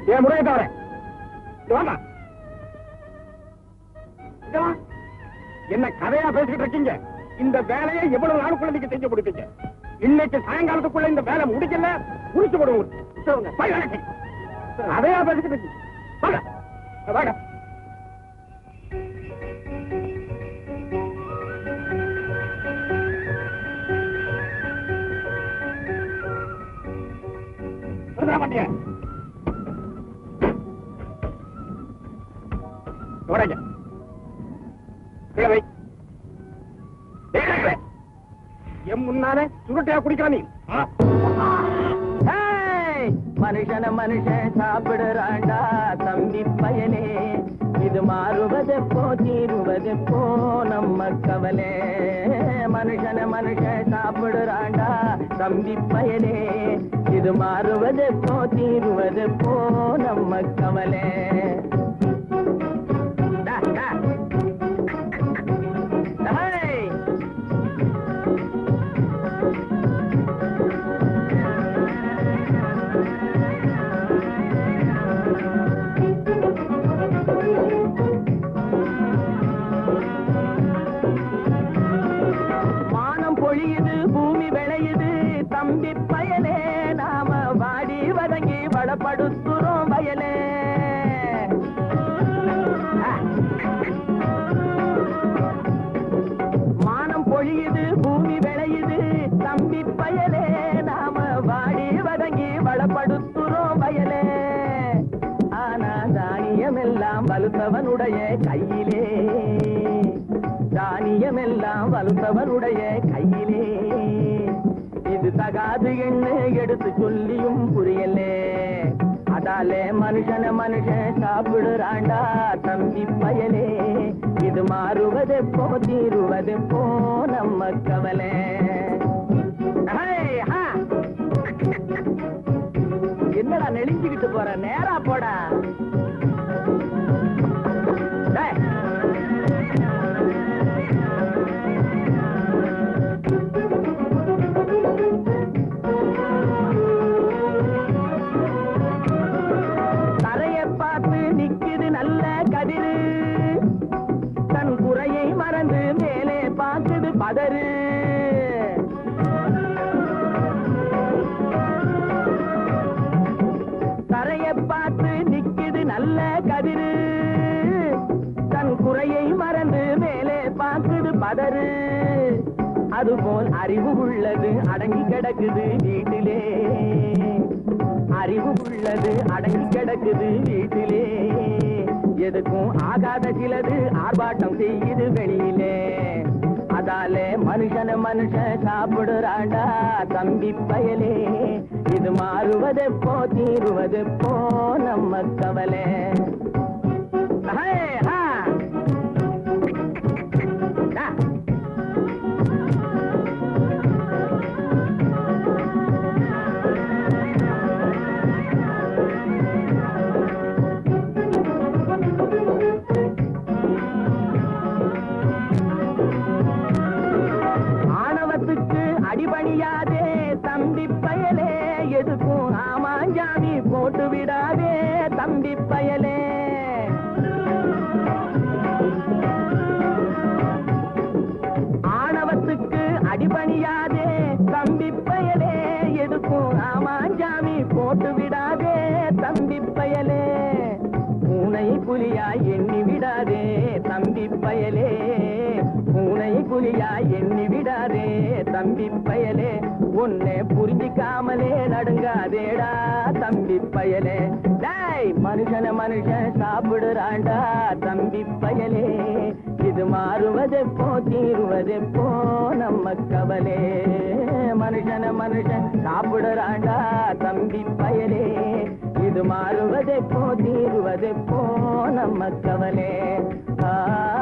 ஏன் முறையை தவிர வாமா இங்க வா. என்ன கதையா பேசிக்கிட்டு இருக்கீங்க இந்த வேலையை எவ்வளவு நாளுக்குள்ள நீங்க செஞ்சு முடிப்பீங்க இன்னைக்கு சாயங்காலத்துக்குள்ள இந்த வேலை முடிக்கல முடிச்சு போடுவோம் போய் வேலைக்கு. கதையா பேசிக்கிட்டு இருக்கீங்க வாங்க. வாங்க நிறுத்தா மாட்டியா? உடைங்க. கீழே வை. ஏய், கீழே வை. என் முன்னாலே சுருட்டையா குடிக்கிற நீ ஆ? ஹேய்! மனுஷன மனுஷன் சாப்பிடுறாண்டா தம்பி பயலே இது மாறுவதெப்போ தீருவதெப்போ நம்ம கவலை மனுஷன மனுஷன் சாப்பிடுறாண்டா தம்பி பயலே இது மாறுவதெப்போ தீருவதெப்போ நம்ம கவலை டா, டா. ஹேய்! வானம் பொழியுது பூமி விளையுது தம்பி பயலே நாம வாடி வதங்கி வளப்படுத்துறோம் வயலே ஆ. வானம் பொழியுது பூமி விளையுது தம்பி பயலே நாம வாடி வதங்கி வளப்படுத்துறோம் வயலே ஆனா தானியமெல்லாம் வலுத்தவனுடைய கையிலே தானியமெல்லாம் வலுத்தவனுடைய கையிலே இது தகாது என்று எடுத்து சொல்லியும் புரியலே அதாலே மனுஷன மனுஷன் சாப்பிடுறாண்டா தம்பி பயலே இது மாறுவதெப்போ தீருவதெப்போ நம்ம கவலை ஹேய், ஹா. என்னடா நெளிஞ்சுக்கிட்டு போற நேரா போடா டேய். தரைய பார்த்து நிக்குது நல்ல கதிரு தன் குறையை மறந்து மேலே பார்க்குது பதறு தரைய பார்த்து நிக்குது நல்ல கதிரு தன் குறையை மறந்து மேலே பார்க்குது பதறு அதுபோல் அறிவு உள்ளது அடங்கி கிடக்குது வீட்டிலே அறிவு உள்ளது அடங்கி கிடக்குது வீட்டிலே எதுக்கும் ஆகாத சிலது ஆர்ப்பாட்டம் செய்யுது வெளியிலே அதாலே மனுஷன மனுஷன் சாப்பிடுறாண்டா தம்பி பயலே இது மாறுவதெப்போ தீருவதெப்போ நம்ம கவலை ஹே, ஹா. டா. ஆணவத்துக்கு அடிபணியாதே தம்பி பயலே எதுக்கும் ஆமாஞ்சாமி போட்டு விடாதே தம்பி பயலே ஆணவத்துக்கு அடிபணியாதே தம்பி பயலே எதுக்கும் ஆமாஞ்சாமி போட்டு விடாதே தம்பி பயலே பூனை புலியாய் எண்ணி விடாதே தம்பி பயலே பூனை புலியாய் எண்ணி விடாதே தம்பி பயலே உன்னை புரிஞ்சிக்காமலே நடுங்காதேடா தம்பி பயலே டேய் மனுஷன மனுஷன் சாப்பிடுறாண்டா தம்பி பயலே இது மாறுவதெப்போ தீருவதெப்போ நம்ம கவலே மனுஷன மனுஷன் சாப்பிடுறாண்டா தம்பி பயலே இது மாறுவதெப்போ தீருவதெப்போ நம்ம கவலே ஆ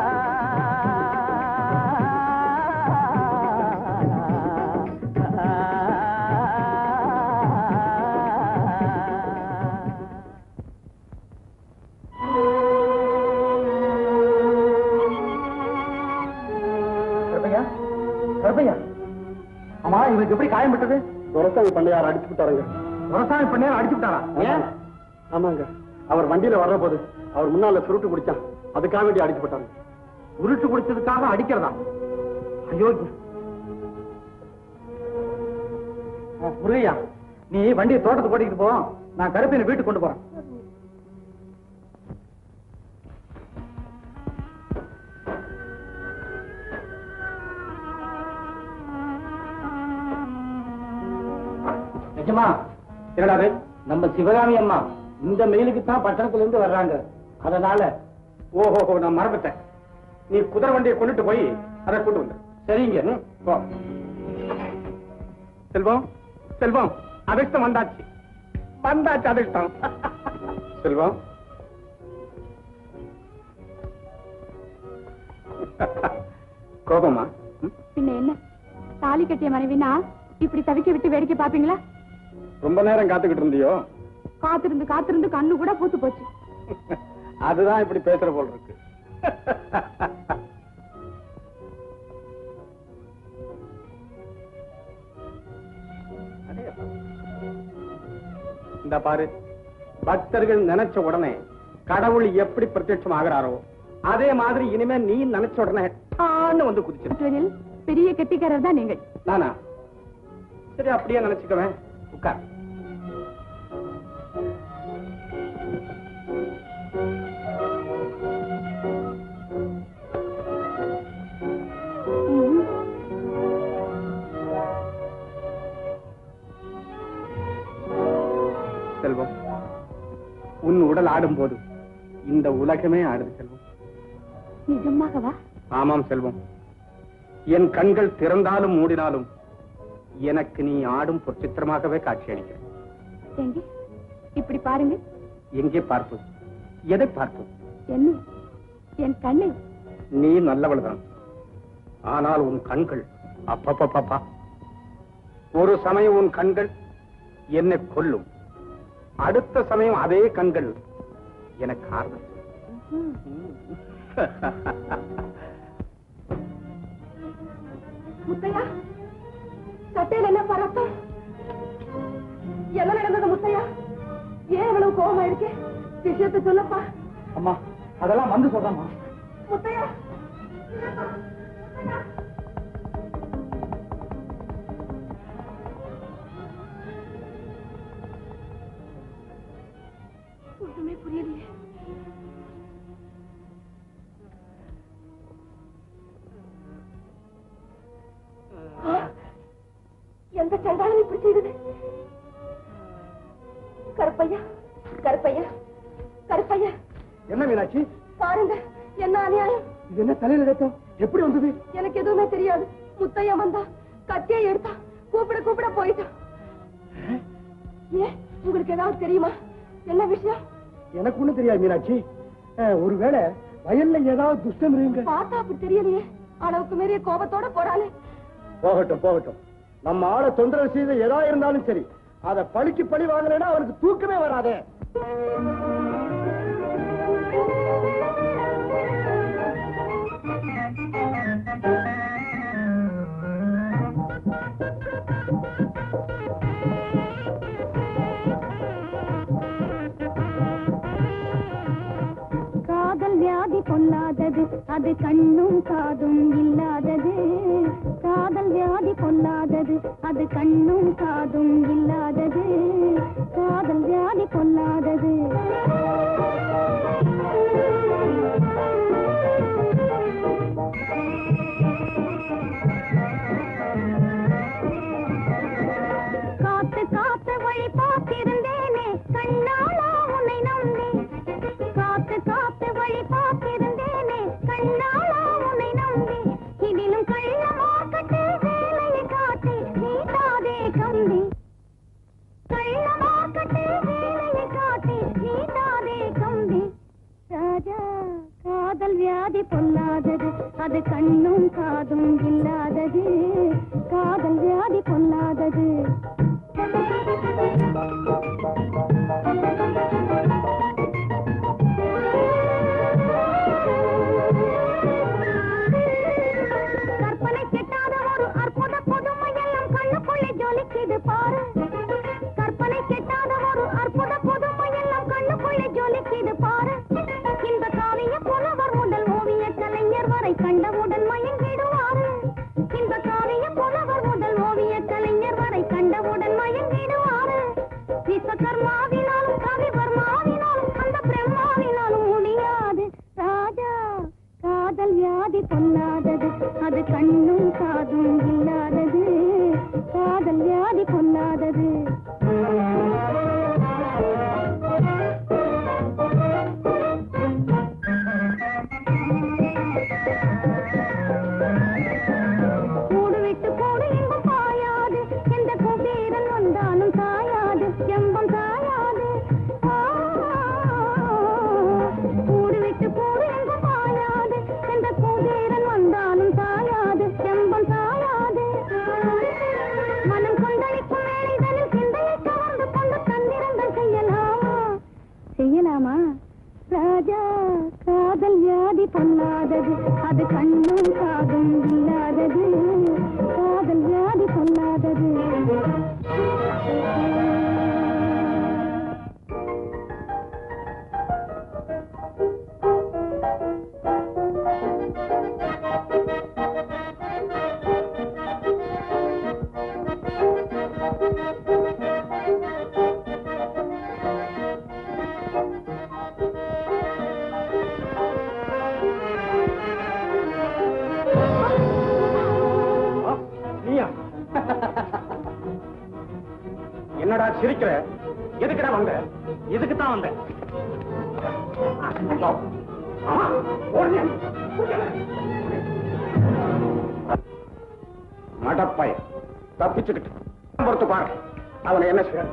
கருப்பையா கருப்பையா ஆமா இவனுக்கு எப்படி காயம் விட்டது துரசாமி பண்ணையார் அடிச்சு விட்டாருங்க துரசாமி பண்ணையார் அடிச்சு விட்டாரா ஏன் ஆமாங்க அவர் வண்டியில வர்ற போது அவர் முன்னால சுருட்டு குடிச்சான் அதுக்காக வேண்டி அடிச்சு போட்டாங்க உருட்டு குடிச்சதுக்காக அடிக்கிறதா ஐயோ முருகையா நீ வண்டியை தோட்டத்துக்கு ஓட்டிக்கிட்டு போ நான் கருப்பினை வீட்டுக்கு கொண்டு போறேன் நிஜமா என்னடா அது? நம்ம சிவகாமி அம்மா இந்த மெயிலுக்கு தான் பட்டணத்துல இருந்து வர்றாங்க அதனால ஓஹோ நான் மறந்துட்டேன் நீ குதிரை வண்டியை கொண்டுட்டு போய் அதை கொண்டு வந்து சரிங்க ம், போ செல்வம் செல்வம் அதிர்ஷ்டம் வந்தாச்சு வந்தாச்சு அதிர்ஷ்டம் செல்வம் கோபமா ம்? பின்ன என்ன தாலி கட்டிய மனைவினா இப்படி தவிக்க விட்டு வேடிக்கை பாப்பீங்களா ரொம்ப நேரம் காத்துக்கிட்டு இருந்தியோ காத்திருந்து காத்திருந்து கண்ணு கூட பூத்து போச்சு அதுதான் இப்படி பேசுற போல இருக்கு இந்த பாரு பக்தர்கள் நினைச்ச உடனே கடவுள் எப்படி பிரத்யட்சம் ஆகிறாரோ அதே மாதிரி இனிமே நீ நினைச்ச உடனே டான்னு வந்து குதிச்சிரு தொழில் பெரிய கெட்டிக்காரர் தான் நீங்கள் நானா சரி அப்படியே நினைச்சுக்குவேன் உட்கார் ம். செல்வம் உன் உடல் ஆடும்போது இந்த உலகமே ஆடுது செல்வம் நிஜமாகவா ஆமாம் செல்வம் என் கண்கள் திறந்தாலும் மூடினாலும் எனக்கு நீ ஆடும் பொற்சித்திரமாகவே காட்சியளிக்கிற எங்க இப்படி பாருங்க எங்கே பார்ப்பது எதை பார்ப்பது என்ன என் கண்ணை நீ நல்லவள்தான் ஆனால் உன் கண்கள் அப்பப்பப்பா ஒரு சமயம் உன் கண்கள் என்னை கொல்லும் அடுத்த சமயம் அதே கண்கள் எனக்கு ஆறுதல் முத்தையா சட்டையில என்ன பரத்தம் என்ன நடந்தது முத்தையா ஏன் இவ்வளவு கோபமா இருக்கு விஷயத்தை சொல்லப்பா அம்மா அதெல்லாம் வந்து சொல்றேம்மா முத்தையா ஒண்ணுமே புரியலையே ஆ, எந்த சண்டாளம் இப்படி செய்தது கருப்பையா கருப்பையா கருப்பையா என்ன மீனாட்சி பாருங்க என்ன அநியாயம் இது என்ன தலையில ரத்தம் எப்படி வந்தது எனக்கு எதுவுமே தெரியாது முத்தையா வந்தா கத்தியை எடுத்தா கூப்பிட கூப்பிட போயிட்டான் ஏன் உங்களுக்கு ஏதாவது தெரியுமா என்ன விஷயம் எனக்கு ஒண்ணும் தெரியாது மீனாட்சி ஒருவேளை வயல்ல ஏதாவது துஷ்டம் இருங்க பார்த்தா அப்படி தெரியலையே அளவுக்கு மீறிய கோபத்தோட போறானே போகட்டும் போகட்டும் நம்ம ஆளை தொந்தரவு செய்த எதா இருந்தாலும் சரி அத பழிக்கு பழி வாங்கலைன்னா அவனுக்கு தூக்கமே வராதே காதல் வியாதி பொல்லாதது அது கண்ணும் காதும் இல்லாதது காதல் வியாதி பொல்லாதது அது கண்ணும் காதும் இல்லாதது காதல் வியாதி பொல்லாதது காத்து காத்து வழி பார்த்திருந்தேனே கண்ணாளா உன்னை நம்பி காத்து காத்து வழி பார்த்திருந்தேனே கண்ணாளா உன்னை நம்பி இதிலும் கள்ள மார்க்கட்டு வேலையை காட்டி நீட்டாதே கம்பி கள்ள மார்க்கட்டு வேலையை காட்டி நீட்டாதே கம்பி ராஜா காதல் வியாதி பொல்லாதது அது கண்ணும் காதும் இல்லாதது காதல் வியாதி பொல்லாதது கற்பனை கெட்டாத ஒரு அற்புத புதுமை எல்லாம் கண்ணுக்குள்ளே ஜொலிக்குது பாரு கற்பனை கெட்டாத ஒரு அற்புத புதுமை எல்லாம் கண்ணு சொல்லலாமா ராஜா காதல் வியாதி பொல்லாதது அது கண்ணும் காதும் இல்லாதது காதல் வியாதி பொல்லாதது ஆ, நீயா என்னடா சிரிக்கிற எதுக்குடா வந்த எதுக்கு தான் வந்த நடப்பய தப்பிச்சுக்கிட்டு பொறுத்து பாரு அவனை என்ன செய்யணும்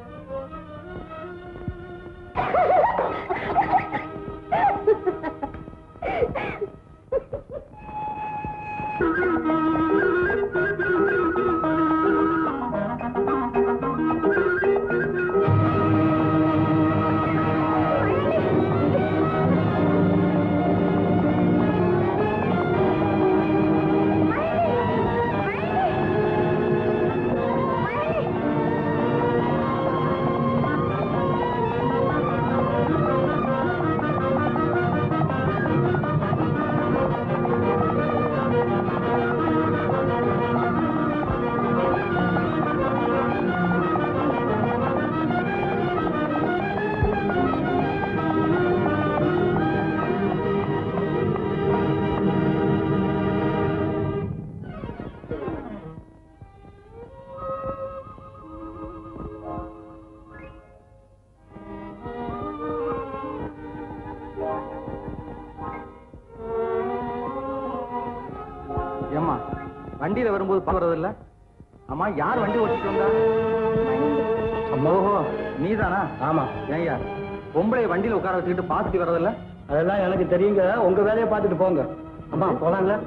ஏம்மா வண்டியில வரும்போது பாக்குறது இல்ல அம்மா யார் வண்டி ஓட்டிட்டு வந்தா ஓஹோ நீதானா ஆமா ஏய்யா பொம்பளை வண்டியில உட்கார வச்சுக்கிட்டு பாத்துட்டு வர்றதில்ல அதெல்லாம் எனக்கு தெரியுங்க உங்க வேலையை பார்த்துட்டு போங்க அம்மா போலாம்ல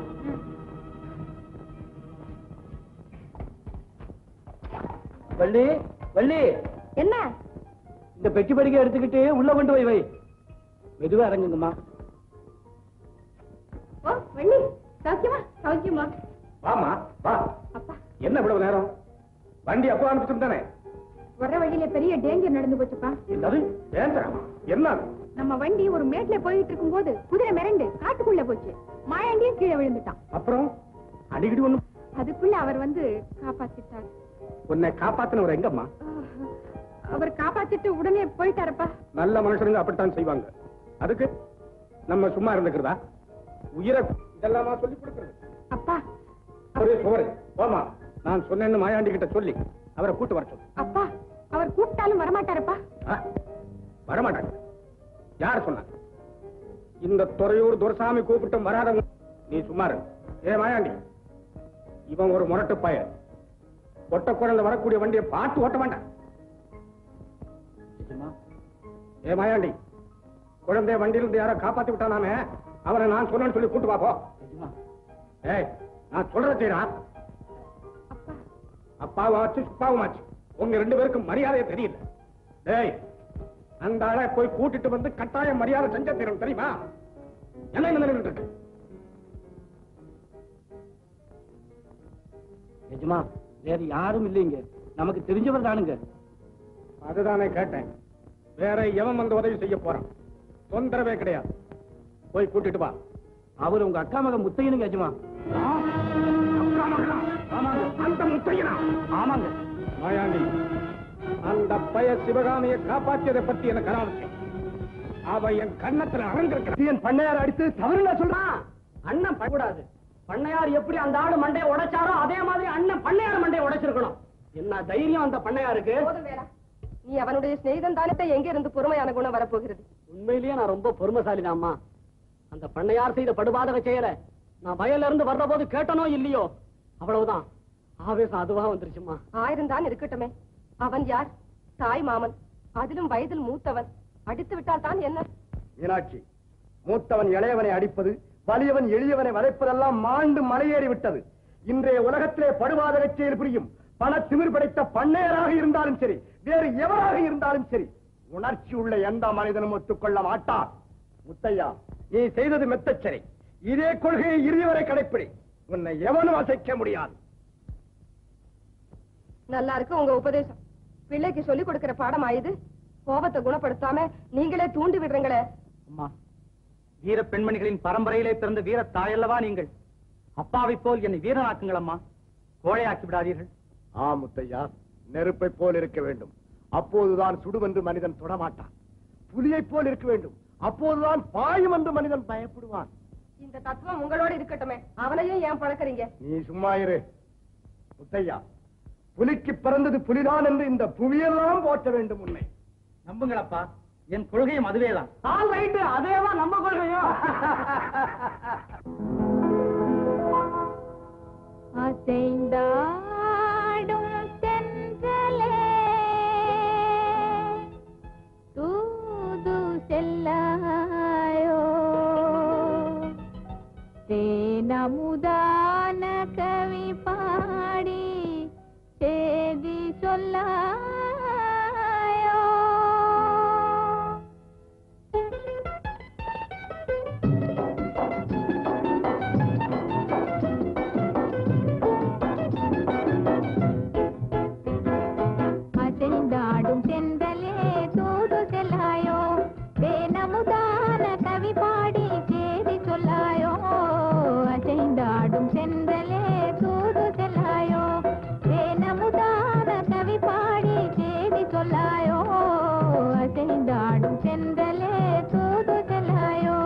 வள்ளி வள்ளி என்ன இந்த பெட்டி படிக்க எடுத்துக்கிட்டு உள்ள கொண்டு போய் வை மெதுவா இறங்குங்கம்மா ஓ வள்ளி சௌக்கியமா சௌக்கியமா வாமா வா அப்பா என்ன இவ்வளவு நேரம் வண்டி அப்போ அனுப்பிச்சு தானே வர்ற வழியில பெரிய டேஞ்சர் நடந்து போச்சுப்பா என்னது ஏந்திரமா என்ன அது? நம்ம வண்டி ஒரு மேட்ல போயிட்டு இருக்கும்போது குதிரை மிரண்டு காட்டுக்குள்ள போச்சு மாயாண்டியும் கீழே விழுந்துட்டான் அப்புறம் அடிக்கடி ஒண்ணு அதுக்குள்ள அவர் வந்து காப்பாத்திட்டார் உன்னை காப்பாத்தினவர் எங்கம்மா ஆஹ், அவர் காப்பாத்திட்டு உடனே போயிட்டாரப்பா நல்ல மனுஷனுங்க அப்படித்தான் செய்வாங்க அதுக்கு நம்ம சும்மா இருந்துக்கிறதா உயிரை இதெல்லாமா சொல்லி கொடுக்கிறது அப்பா ஒரு சுவரு போமா நான் சொன்னேன்னு மாயாண்டி கிட்ட சொல்லி அவரை கூட்டு வர சொல்லு அப்பா அவர் கூப்பிட்டாலும் வரமாட்டாரப்பா ஆ? வரமாட்டாங்க யார் சொன்னா இந்த துறையூர் துரசாமி கூப்பிட்டும் வராதவங்க நீ சும்மா இரு ஏ மாயாண்டி இவன் ஒரு முரட்டு பையன் ஒட்ட குழந்தை வரக்கூடிய வண்டியை பார்த்து ஓட்ட வேண்டாம் ஏ மாயாண்டி குழந்தைய வண்டியிலிருந்து யாரோ காப்பாத்தி விட்டானாமே அவனை நான் சொன்னேன்னு சொல்லி கூட்டு வா போ ஏய் நான் சொல்றத செய்யறா அப்பாவாச்சு சுப்பாவுமாச்சு உங்க ரெண்டு பேருக்கும் மரியாதையே தெரியல டேய் அந்த ஆளை போய் கூட்டிட்டு வந்து கட்டாயம் மரியாதை செஞ்ச தீரும் தெரியுமா என்ன என்ன நின்னுட்டு இருக்கு எஜமா வேற யாரும் இல்லைங்க நமக்கு தெரிஞ்சவர் தானுங்க அதுதானே கேட்டேன் வேற எவன் வந்து உதவி செய்ய போறான் தொந்தரவே கிடையாது போய் கூட்டிட்டு வா அவர் உங்க அக்கா மகன் முத்தையனுங்க எஜமா அக்கா மகனா? அந்த முத்தையனா ஆமாங்க மாயாண்டி அந்த பய சிவகாமியை காப்பாற்றியதை பத்தி எனக்கு அனாவசியம் அவ என் கண்ணத்துல அறந்திருக்கிறான் என் பண்ணையார் அடித்து தவறுல சொல்றான் அண்ணன் பண்ணக்கூடாது பண்ணையார் எப்படி அந்த ஆடு மண்டையை உடைச்சாரோ அதே மாதிரி அண்ணன் பண்ணையார் மண்டையை உடைச்சிருக்கணும் என்ன தைரியம் அந்த பண்ணையாருக்கு போதும் வேறா நீ அவனுடைய சிநேகிதன் தானே எங்க இருந்து பொறுமையான குணம் வரப்போகிறது உண்மையிலேயே நான் ரொம்ப பொறுமைசாலிதாம்மா அந்த பண்ணையார் செய்த படுபாதக செயல நான் வயல்ல இருந்து வர்ற போது கேட்டனோ இல்லையோ அவ்வளவுதான் ஆவேசம் அதுவா வந்துருச்சுமா ஆயிரம் தான் இருக்கட்டுமே அவன் யார் தாய் மாமன் அதிலும் வயதில் மூத்தவன் அடித்து விட்டால் தான் என்ன மீனாட்சி மூத்தவன் இளையவனை அடிப்பது வலியவன் எளியவனை வதைப்பதெல்லாம் மாண்டு மலையேறி விட்டது இன்றைய உலகத்திலே படுவாத செயல் புரியும் பல திமிர் படைத்த பண்ணையராக இருந்தாலும் சரி வேறு எவராக இருந்தாலும் சரி உணர்ச்சி உள்ள எந்த மனிதனும் ஒத்துக்கொள்ள மாட்டான் முத்தையா நீ செய்தது மெத்தச்சரி இதே கொள்கையை இறுதி வரை கடைப்பிடி உன்னை எவனும் அசைக்க முடியாது நல்லா இருக்கு உங்க உபதேசம் பிள்ளைக்கு சொல்லி கொடுக்கிற பாடம் ஆயுது கோபத்தை குணப்படுத்தாம நீங்களே தூண்டி விடுறீங்களே அம்மா வீர பெண்மணிகளின் பரம்பரையிலே பிறந்த வீர தாயல்லவா நீங்கள் அப்பாவை போல் என்னை வீரனாக்குங்கள் அம்மா கோழையாக்கி விடாதீர்கள் ஆ முத்தையா நெருப்பை போல் இருக்க வேண்டும் அப்போதுதான் சுடுவென்று மனிதன் தொடமாட்டான் புலியைப் போல் இருக்க வேண்டும் அப்போதுதான் பாயும் என்று மனிதன் பயப்படுவான் இந்த தத்துவம் உங்களோட இருக்கட்டுமே அவனையும் ஏன் பழக்கறீங்க நீ சும்மா இரு முத்தையா புலிக்கு பிறந்தது புலிதான் என்று இந்த புவியெல்லாம் போற்ற வேண்டும் உன்னை நம்புங்கள் அப்பா என் கொள்கையும் அதுவேதான் ஆல் ரைட்டு அதேதான் நம்ம கொள்கையும் அசைந்தாடும் தென்றலே தூது செல்லாயோ தேனமுதான கவி பாடி சேதி சொல்லாயோ அசைந்தாடும் தென்றலே தூது செல்லாயோ தேனமுதான கவி பாடி சேதி சொல்லாயோ அசைந்தாடும் தென்றலே தூது செல்லாயோ தேனமுதான கவி பாடி சேதி சொல்லாயோ அசைந்தாடும் தென்றலே தூது செல்லாயோ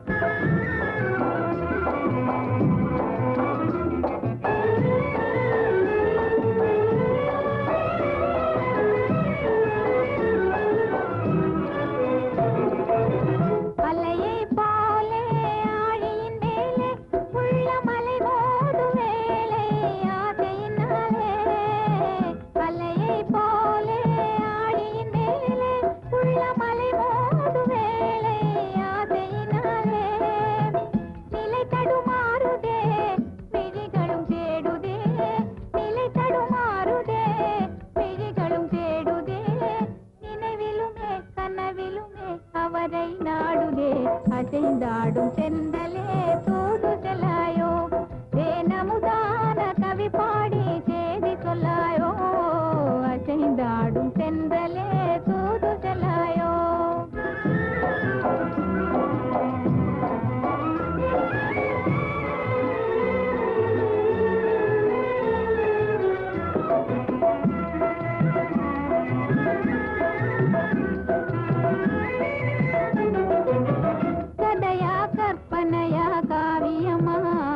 அலையை போலே ஆழியின் மேலே உள்ள மலை மோது வேலை ஆசையினாலே அலையை போலே ஆழியின் மேலே உள்ள மலை மோது வேலை ஆசையினாலே நிலை தடுமாறுதே விழிகளும் தேடுதே நிலை தடுமாறுதே விழிகளும் தேடுதே நினைவிலுமே கனவிலுமே அவரை நாடுதே அசைந்தாடும் செந்தலே தூது செல்லாயோ தேனமுதான கவி பாடி சேதி சொல்லாயோ அசைந்தாடும் செந்தலே தூது செல்லாயோ கதையா கற்பனையா காவியமா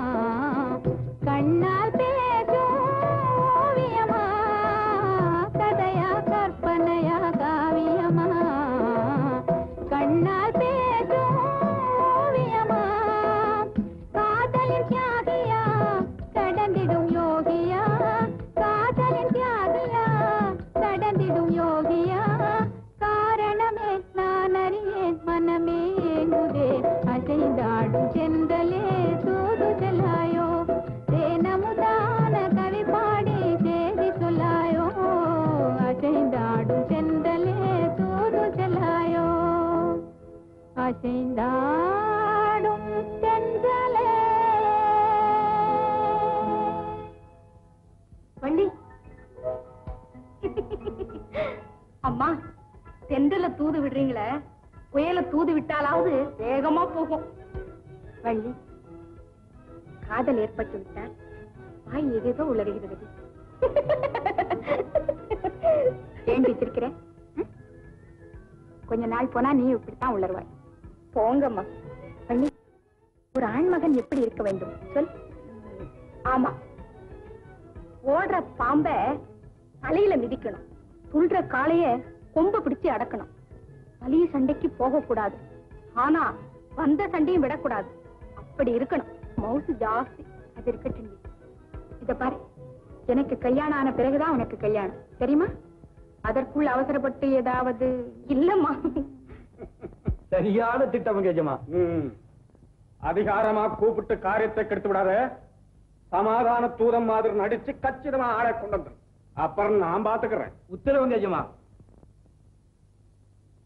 கண்ணால் பேசும் ஓவியமா கதையா கற்பனையா காவியமா கண்ணால் பேசும் ஓவியமா காதலின் தியாகியா கடந்திடும் யோகியா காதலின் தியாகியா கடந்திடும் யோகியா காரணமே நான் அறியேன் மனமே ஏங்குதே அசைந்தாடும் சென்றலே தூது செல்லாயோ தேனமுதான கவி பாடி சேதி சொல்லாயோ அசைந்தாடும் சென்றலே தூது செல்லாயோ அசைந்தாடும் தென்றலே வள்ளி அம்மா தென்றல தூது விடுறீங்களே புயல தூது விட்டாலாவது வேகமா போகும் வள்ளி காதல் ஏற்பட்டு விட்டால் வாய் ஏதேதோ உளறுகிறது ஏன் வச்சிருக்கிற கொஞ்ச நாள் போனா நீ இப்படித்தான் உளருவாய் போங்கம்மா வள்ளி ஒரு ஆண்மகன் எப்படி இருக்க வேண்டும் சொல் ஆமா ஓடுற பாம்ப தலையில மிதிக்கணும் துள்ற காளைய கொம்ப பிடிச்சு அடக்கணும் வலிய சண்டைக்கு போக கூடாது ஆனா வந்த சண்டையும் விடக்கூடாது அப்படி இருக்கணும் மவுசு ஜாஸ்தி அது இருக்கட்டும் இத பாரு எனக்கு கல்யாணம் ஆன பிறகுதான் உனக்கு கல்யாணம் தெரியுமா அதற்குள் அவசரப்பட்டு ஏதாவது இல்லம்மா சரியான திட்டம் கேஜமா அதிகாரமா கூப்பிட்டு காரியத்தை கெடுத்து விடாத சமாதான தூதம் மாதிரி நடிச்சு கச்சிதமா ஆளை கொண்டு வந்துரு அப்புறம் நான் பாத்துக்கிறேன் உத்தரவு கேஜமா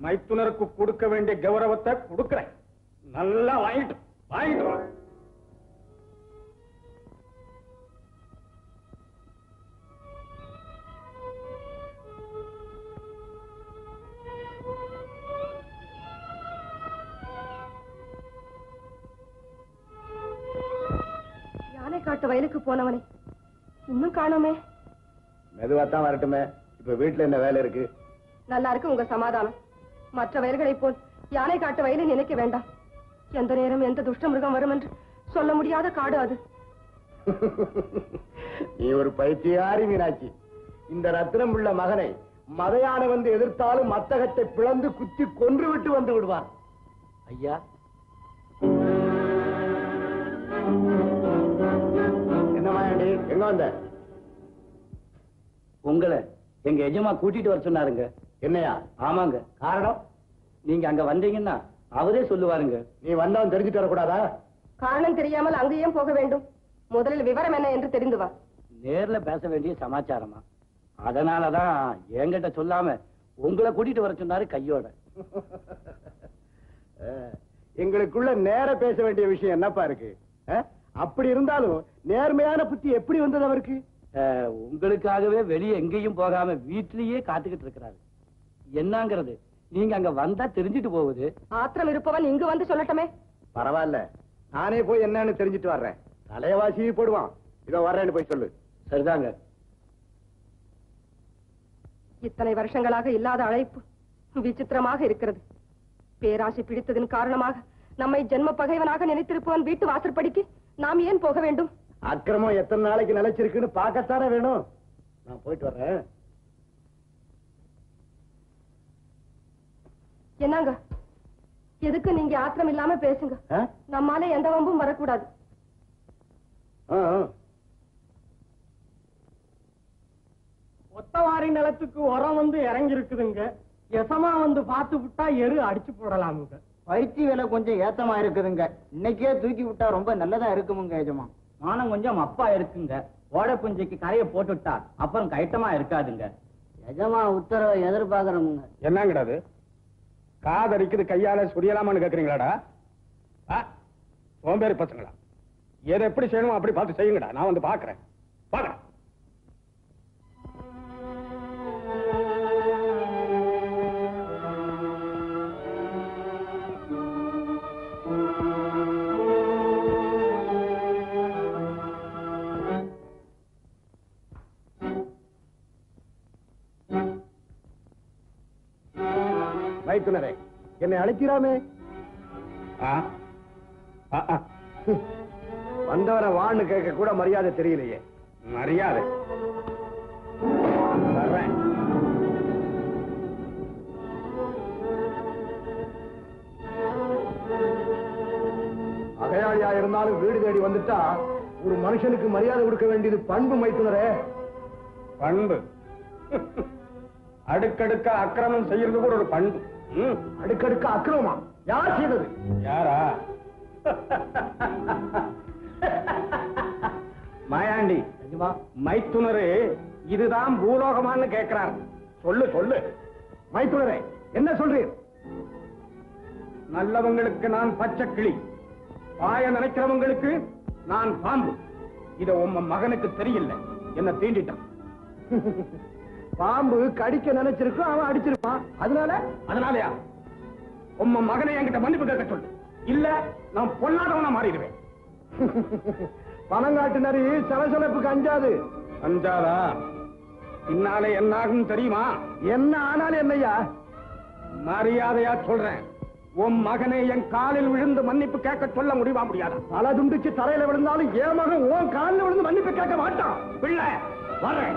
மைத்துனருக்கு கொடுக்க வேண்டிய கௌரவத்தை கொடுக்கிறேன் நல்லா வாங்கிட்டு வாங்கிட்டு வா யானை காட்டு வயலுக்கு போனவனே இன்னும் காணோமே மெதுவா தான் வரட்டுமே இப்ப வீட்டுல என்ன வேலை இருக்கு நல்லா இருக்கு உங்க சமாதானம் மற்ற வயல்களைப் போல் யானை காட்டு வயலை நினைக்க வேண்டாம் எந்த நேரம் எந்த துஷ்ட மிருகம் வரும் என்று சொல்ல முடியாத காடு அது நீ ஒரு பைத்தியாரி மீனாட்சி இந்த ரத்னம் உள்ள மகனை மதையான வந்து எதிர்த்தாலும் மத்தகத்தை பிளந்து குத்தி கொன்று விட்டு வந்து விடுவான் ஐயா என்ன மாயாண்டி எங்க வந்த உங்களை எங்க எஜமா கூட்டிட்டு வர சொன்னாருங்க என்னையா ஆமாங்க காரணம் நீங்க அங்க வந்தீங்கன்னா அவரே சொல்லுவாருங்க நீ வந்தவன் தெரிஞ்சுட்டு வரக்கூடாதா காரணம் தெரியாமல் அங்கேயும் போக வேண்டும் முதலில் விவரம் என்ன என்று தெரிந்து வா நேர்ல பேச வேண்டிய சமாச்சாரமா அதனாலதான் என்கிட்ட சொல்லாம உங்களை கூட்டிட்டு வர சொன்னாரு கையோட அஹ், எங்களுக்குள்ள நேர பேச வேண்டிய விஷயம் என்னப்பா இருக்கு அஹ்? அப்படி இருந்தாலும் நேர்மையான புத்தி எப்படி வந்தது அவருக்கு அஹ், உங்களுக்காகவே வெளியே எங்கேயும் போகாம வீட்லயே காத்துக்கிட்டு இருக்கிறாரு என்னங்கிறது நீங்க அங்க வந்தா தெரிஞ்சிட்டு போகுது ஆத்திரம் இருப்பவன் இங்கு வந்து சொல்லட்டுமே பரவாயில்ல நானே போய் என்னன்னு தெரிஞ்சுட்டு வர்றேன் தலையவாசி போடுவான் இதோ வர்றேன்னு போய் சொல்லு சரிதாங்க இத்தனை வருஷங்களாக இல்லாத அழைப்பு விசித்திரமாக இருக்கிறது பேராசை பிடித்ததன் காரணமாக நம்மை ஜென்ம பகைவனாக நினைத்திருப்பவன் வீட்டு வாசற்படிக்கு நாம் ஏன் போக வேண்டும் அக்கிரமம் எத்தனை நாளைக்கு நிலைச்சிருக்குன்னு பார்க்கத்தானே வேணும் நான் போயிட்டு வர்றேன் என்னங்க எதுக்கு நீங்க ஆத்திரம் இல்லாம பேசுங்க ஆ? நம்மால எந்த வம்பும் வரக்கூடாது ஆ, ஆ. ஒத்தவாரி நிலத்துக்கு உரம் வந்து இறங்கி இருக்குதுங்க எசமா வந்து பார்த்து விட்டா எரு அடிச்சு போடலாமுங்க பருத்தி விலை கொஞ்சம் ஏத்தமா இருக்குதுங்க இன்னைக்கே தூக்கி விட்டா ரொம்ப நல்லதா இருக்குமுங்க எஜமா மானம் கொஞ்சம் அப்பா இருக்குங்க ஓடை புஞ்சிக்கு கரையை போட்டுட்டா அப்புறம் கைட்டமா இருக்காதுங்க எஜமா உத்தரவை எதிர்பார்க்கறோமுங்க என்னங்கடாது காதரிக்குது கையால சுரியலாமான்னு கேக்குறீங்களாடா ஆ? சோம்பேறி பசங்களா எதை எப்படி செய்யணுமோ அப்படி பார்த்து செய்யுங்கடா நான் வந்து பாக்குறேன் பாக்குறேன் மைத்துனரே என்னை அழைக்கிறாமே வந்தவரை வான்னு கேட்க கூட மரியாதை தெரியலையே மரியாதை வர்றேன் அகையாளியா இருந்தாலும் வீடு தேடி வந்துட்டா ஒரு மனுஷனுக்கு மரியாதை கொடுக்க வேண்டியது பண்பு மைத்துனரே பண்பு அடுக்கடுக்க அக்கிரமம் செய்யறது கூட ஒரு பண்பு அடுக்கடுக்க அக்கிரமமா யார் செய்தது யாரா மாயாண்டி மைத்துனரு இதுதான் பூலோகமான்னு கேட்கிறார் சொல்லு சொல்லு மைத்துனரே என்ன சொல்றீர் நல்லவங்களுக்கு நான் பச்சை கிளி பாய நினைக்கிறவங்களுக்கு நான் பாம்பு இத உம்ம மகனுக்கு தெரியல என்ன தீண்டிட்டான் பாம்பு கடிக்க நினைச்சிருக்கும் அவன் அடிச்சிருப்பான் அதனால அதனாலயா உம்ம மகனை என்கிட்ட மன்னிப்பு கேட்க சொல்லு இல்ல நான் பொல்லாதவனா மாறிடுவேன் பணங்காட்டு நரி சலசலப்புக்கு அஞ்சாது அஞ்சாதா பின்னாலே என்ன ஆகும் தெரியுமா என்ன ஆனாலும் என்னையா மரியாதையா சொல்றேன் உன் மகனை என் காலில் விழுந்து மன்னிப்பு கேட்க சொல்ல முடியுமா முடியாதா தலை துண்டிச்சு தரையில விழுந்தாலும் என் மகன் உன் காலில் விழுந்து மன்னிப்பு கேட்க மாட்டான் பிள்ளை வரேன்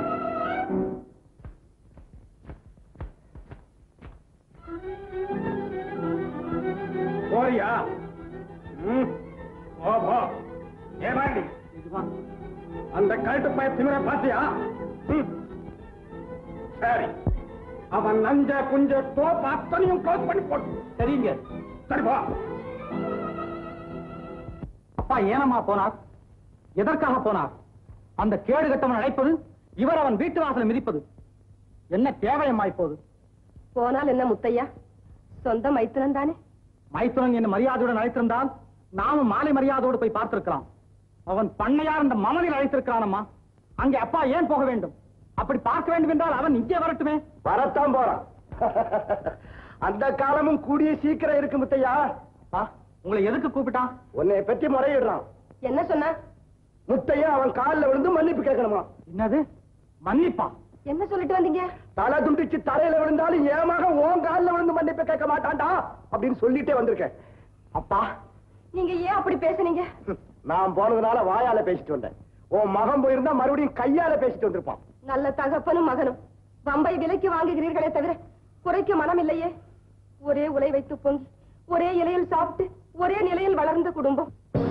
போறியா ம், போ போ ஏமாண்டி அந்த கழுட்டு பய திமிர பாத்தியா ம். சரி அவன் நஞ்ச குஞ்ச தோப்பு அத்தனையும் க்ளோஸ் பண்ணி போட்டு சரிங்க சரி போ அப்பா ஏனம்மா போனார் எதற்காக போனார் அந்த கேடு கட்டவன் அழைப்பது இவர் அவன் வீட்டு வாசலை மிதிப்பது என்ன தேவையம்மா இப்போது போனால் என்ன முத்தையா சொந்த மைத்துனன் தானே மைத்துனன் என்ன மரியாதையுடன் அழைத்திருந்தால் நாமும் மாலை மரியாதையோடு போய் பார்த்திருக்கலாம் அவன் பண்ணையார் அந்த மமனில் அழைத்திருக்கிறானம்மா அங்கே அப்பா ஏன் போக வேண்டும் அப்படி பார்க்க வேண்டும் என்றால் அவன் இங்கே வரட்டுமே வரத்தான் போறான் அந்த காலமும் கூடிய சீக்கிரம் இருக்கு முத்தையா அப்பா உங்களை எதுக்கு கூப்பிட்டான் உன்னை பற்றி முறையிடுறான் என்ன சொன்ன முத்தையா அவன் காலில் விழுந்து மன்னிப்பு கேட்கணுமா என்னது மன்னிப்பா என்ன சொல்லிட்டு வந்தீங்க தலை துண்டிச்சு தரையில விழுந்தாலும் ஏமாக உன் காலில் விழுந்து மன்னிப்பு கேட்க மாட்டான்டா அப்படின்னு சொல்லிட்டே வந்திருக்கேன் அப்பா நீங்க ஏன் அப்படி பேசுனீங்க நான் போனதுனால வாயால பேசிட்டு வந்தேன் உன் மகன் போயிருந்தா மறுபடியும் கையால பேசிட்டு வந்திருப்பான் நல்ல தகப்பனும் மகனும் பம்பை விலைக்கு வாங்குகிறீர்களே தவிர குறைக்க மனம் இல்லையே ஒரே உலை வைத்து பொங்கி ஒரே இலையில் சாப்பிட்டு ஒரே நிலையில் வளர்ந்த குடும்பம்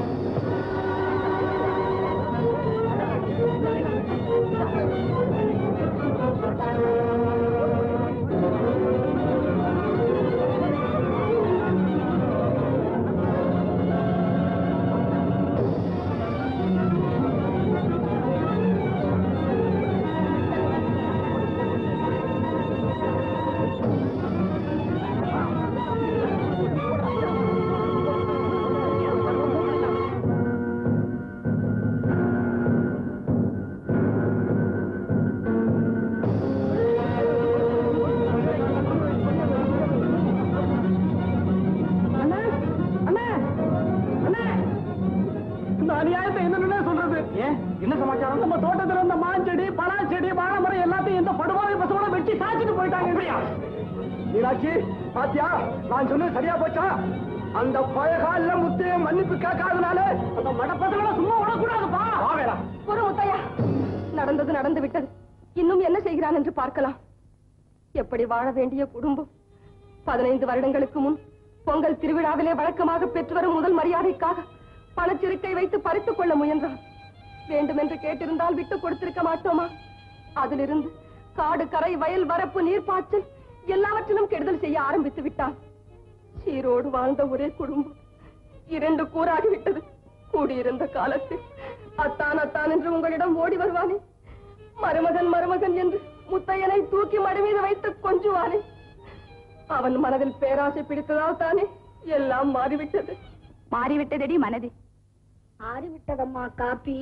இந்த அநியாயத்தை என்னன்னு சொல்றது ஏன் என்ன சமாச்சாரம் நம்ம தோட்டத்துல இருந்த மாஞ்செடி பலா செடி வாழை மரம் எல்லாத்தையும் இந்த படுவாரை பசங்கள வெட்டி சாய்ச்சிட்டு போயிட்டாங்க எப்படியா மீனாட்சி பாத்தியா நான் சொன்னது சரியா போச்சா அந்த பழகால முத்தைய மன்னிப்பு கேட்காதனால அந்த மடப்பசங்கள சும்மா விடக்கூடாதுப்பா வாவேடா ஒரு முத்தையா நடந்தது நடந்து விட்டது இன்னும் என்ன செய்கிறான் என்று பார்க்கலாம் எப்படி வாழ வேண்டிய குடும்பம் பதினைந்து வருடங்களுக்கு முன் பொங்கல் திருவிழாவிலே வழக்கமாக பெற்று வரும் முதல் மரியாதைக்காக பணச்சிறுக்கை வைத்து பறித்துக் கொள்ள முயன்றான் வேண்டுமென்று கேட்டிருந்தால் விட்டு கொடுத்திருக்க மாட்டோமா அதிலிருந்து காடு கரை வயல் வரப்பு நீர்ப்பாய்ச்சல் எல்லாவற்றிலும் கெடுதல் செய்ய ஆரம்பித்து விட்டான் சீரோடு வாழ்ந்த ஒரே குடும்பம் இரண்டு கூறாகி விட்டது கூடியிருந்த காலத்தில் அத்தான் அத்தான் என்று உங்களிடம் ஓடி வருவானே மருமகன் மருமகன் என்று முத்தையனை தூக்கி மடி மீது வைத்து கொஞ்சுவானே அவன் மனதில் பேராசை பிடித்ததால் தானே எல்லாம் மாறிவிட்டது மாறிவிட்டதடி மனது மாறிவிட்டதம்மா காப்பி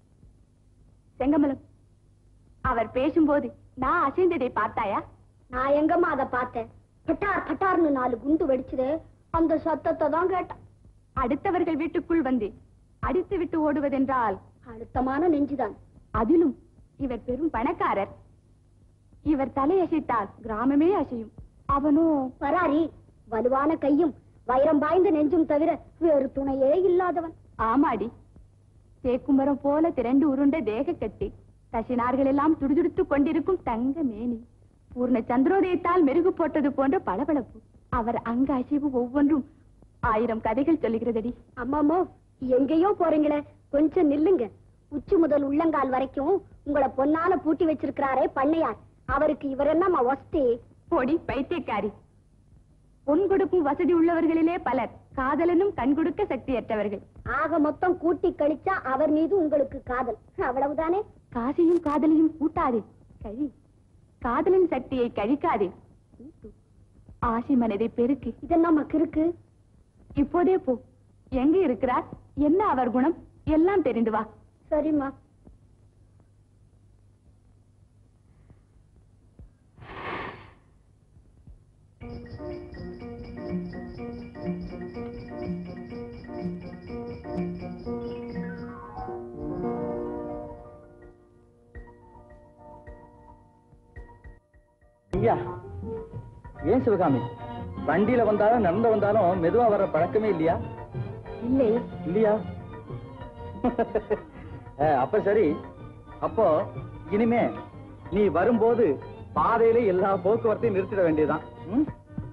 செங்கமலம் அவர் பேசும்போது நான் அசைந்ததை பார்த்தாயா நான் எங்கம்மா அதை பார்த்தேன் பட்டார் பட்டார்னு நாலு குண்டு வெடிச்சது அந்த சத்தத்தை தான் கேட்டேன் அடுத்தவர்கள் வீட்டுக்குள் வந்து அடித்து விட்டு ஓடுவதென்றால் அழுத்தமான நெஞ்சுதான் அதிலும் இவர் பெரும் பணக்காரர் இவர் தலையசைத்தால் கிராமமே அசையும் அவனோ பராரி வலுவான கையும் வைரம் பாய்ந்த நெஞ்சும் தவிர வேறு துணையே இல்லாதவன் ஆமாடி தேக்குமரம் போல திரண்டு உருண்ட தேக கட்டி தசினார்கள் எல்லாம் துடிதுடித்துக் கொண்டிருக்கும் தங்க மேனி பூர்ண சந்திரோதயத்தால் மெருகு போட்டது போன்ற பளபளப்பு அவர் அங்க அசைவு ஒவ்வொன்றும் ஆயிரம் கதைகள் சொல்லுகிறதடி அம்மாமோ எங்கேயோ போறீங்களே கொஞ்சம் நில்லுங்க உச்சி முதல் உள்ளங்கால் வரைக்கும் உங்களை பொன்னால பூட்டி வச்சிருக்கிறாரே பண்ணையார் அவருக்கு இவர் என்னம்மா ஒஸ்தி பொடி பைத்தியக்காரி பொன் கொடுக்கும் வசதி உள்ளவர்களிலே பலர் காதலனும் கண் கொடுக்க சக்தியற்றவர்கள் ஆக மொத்தம் கூட்டி கழிச்சா அவர் மீது உங்களுக்கு காதல் அவ்வளவுதானே காசையும் காதலையும் கூட்டாதே கழி காதலின் சக்தியை கழிக்காதே கூட்டு. ஆசை மனதை பெருக்கு இதென்னம்மா கிறுக்கு இப்போதே போ எங்க இருக்கிறார் என்ன அவர் குணம் எல்லாம் தெரிந்து வா சரிம்மா ஐயா ஏன் சிவகாமி வண்டியில வந்தாலும் நடந்து வந்தாலும் மெதுவா வர்ற பழக்கமே இல்லையா இல்லை இல்லையா அஹ், அப்ப சரி அப்போ இனிமே நீ வரும்போது பாதையில எல்லா போக்குவரத்தையும் நிறுத்திட வேண்டியதுதான் ம்?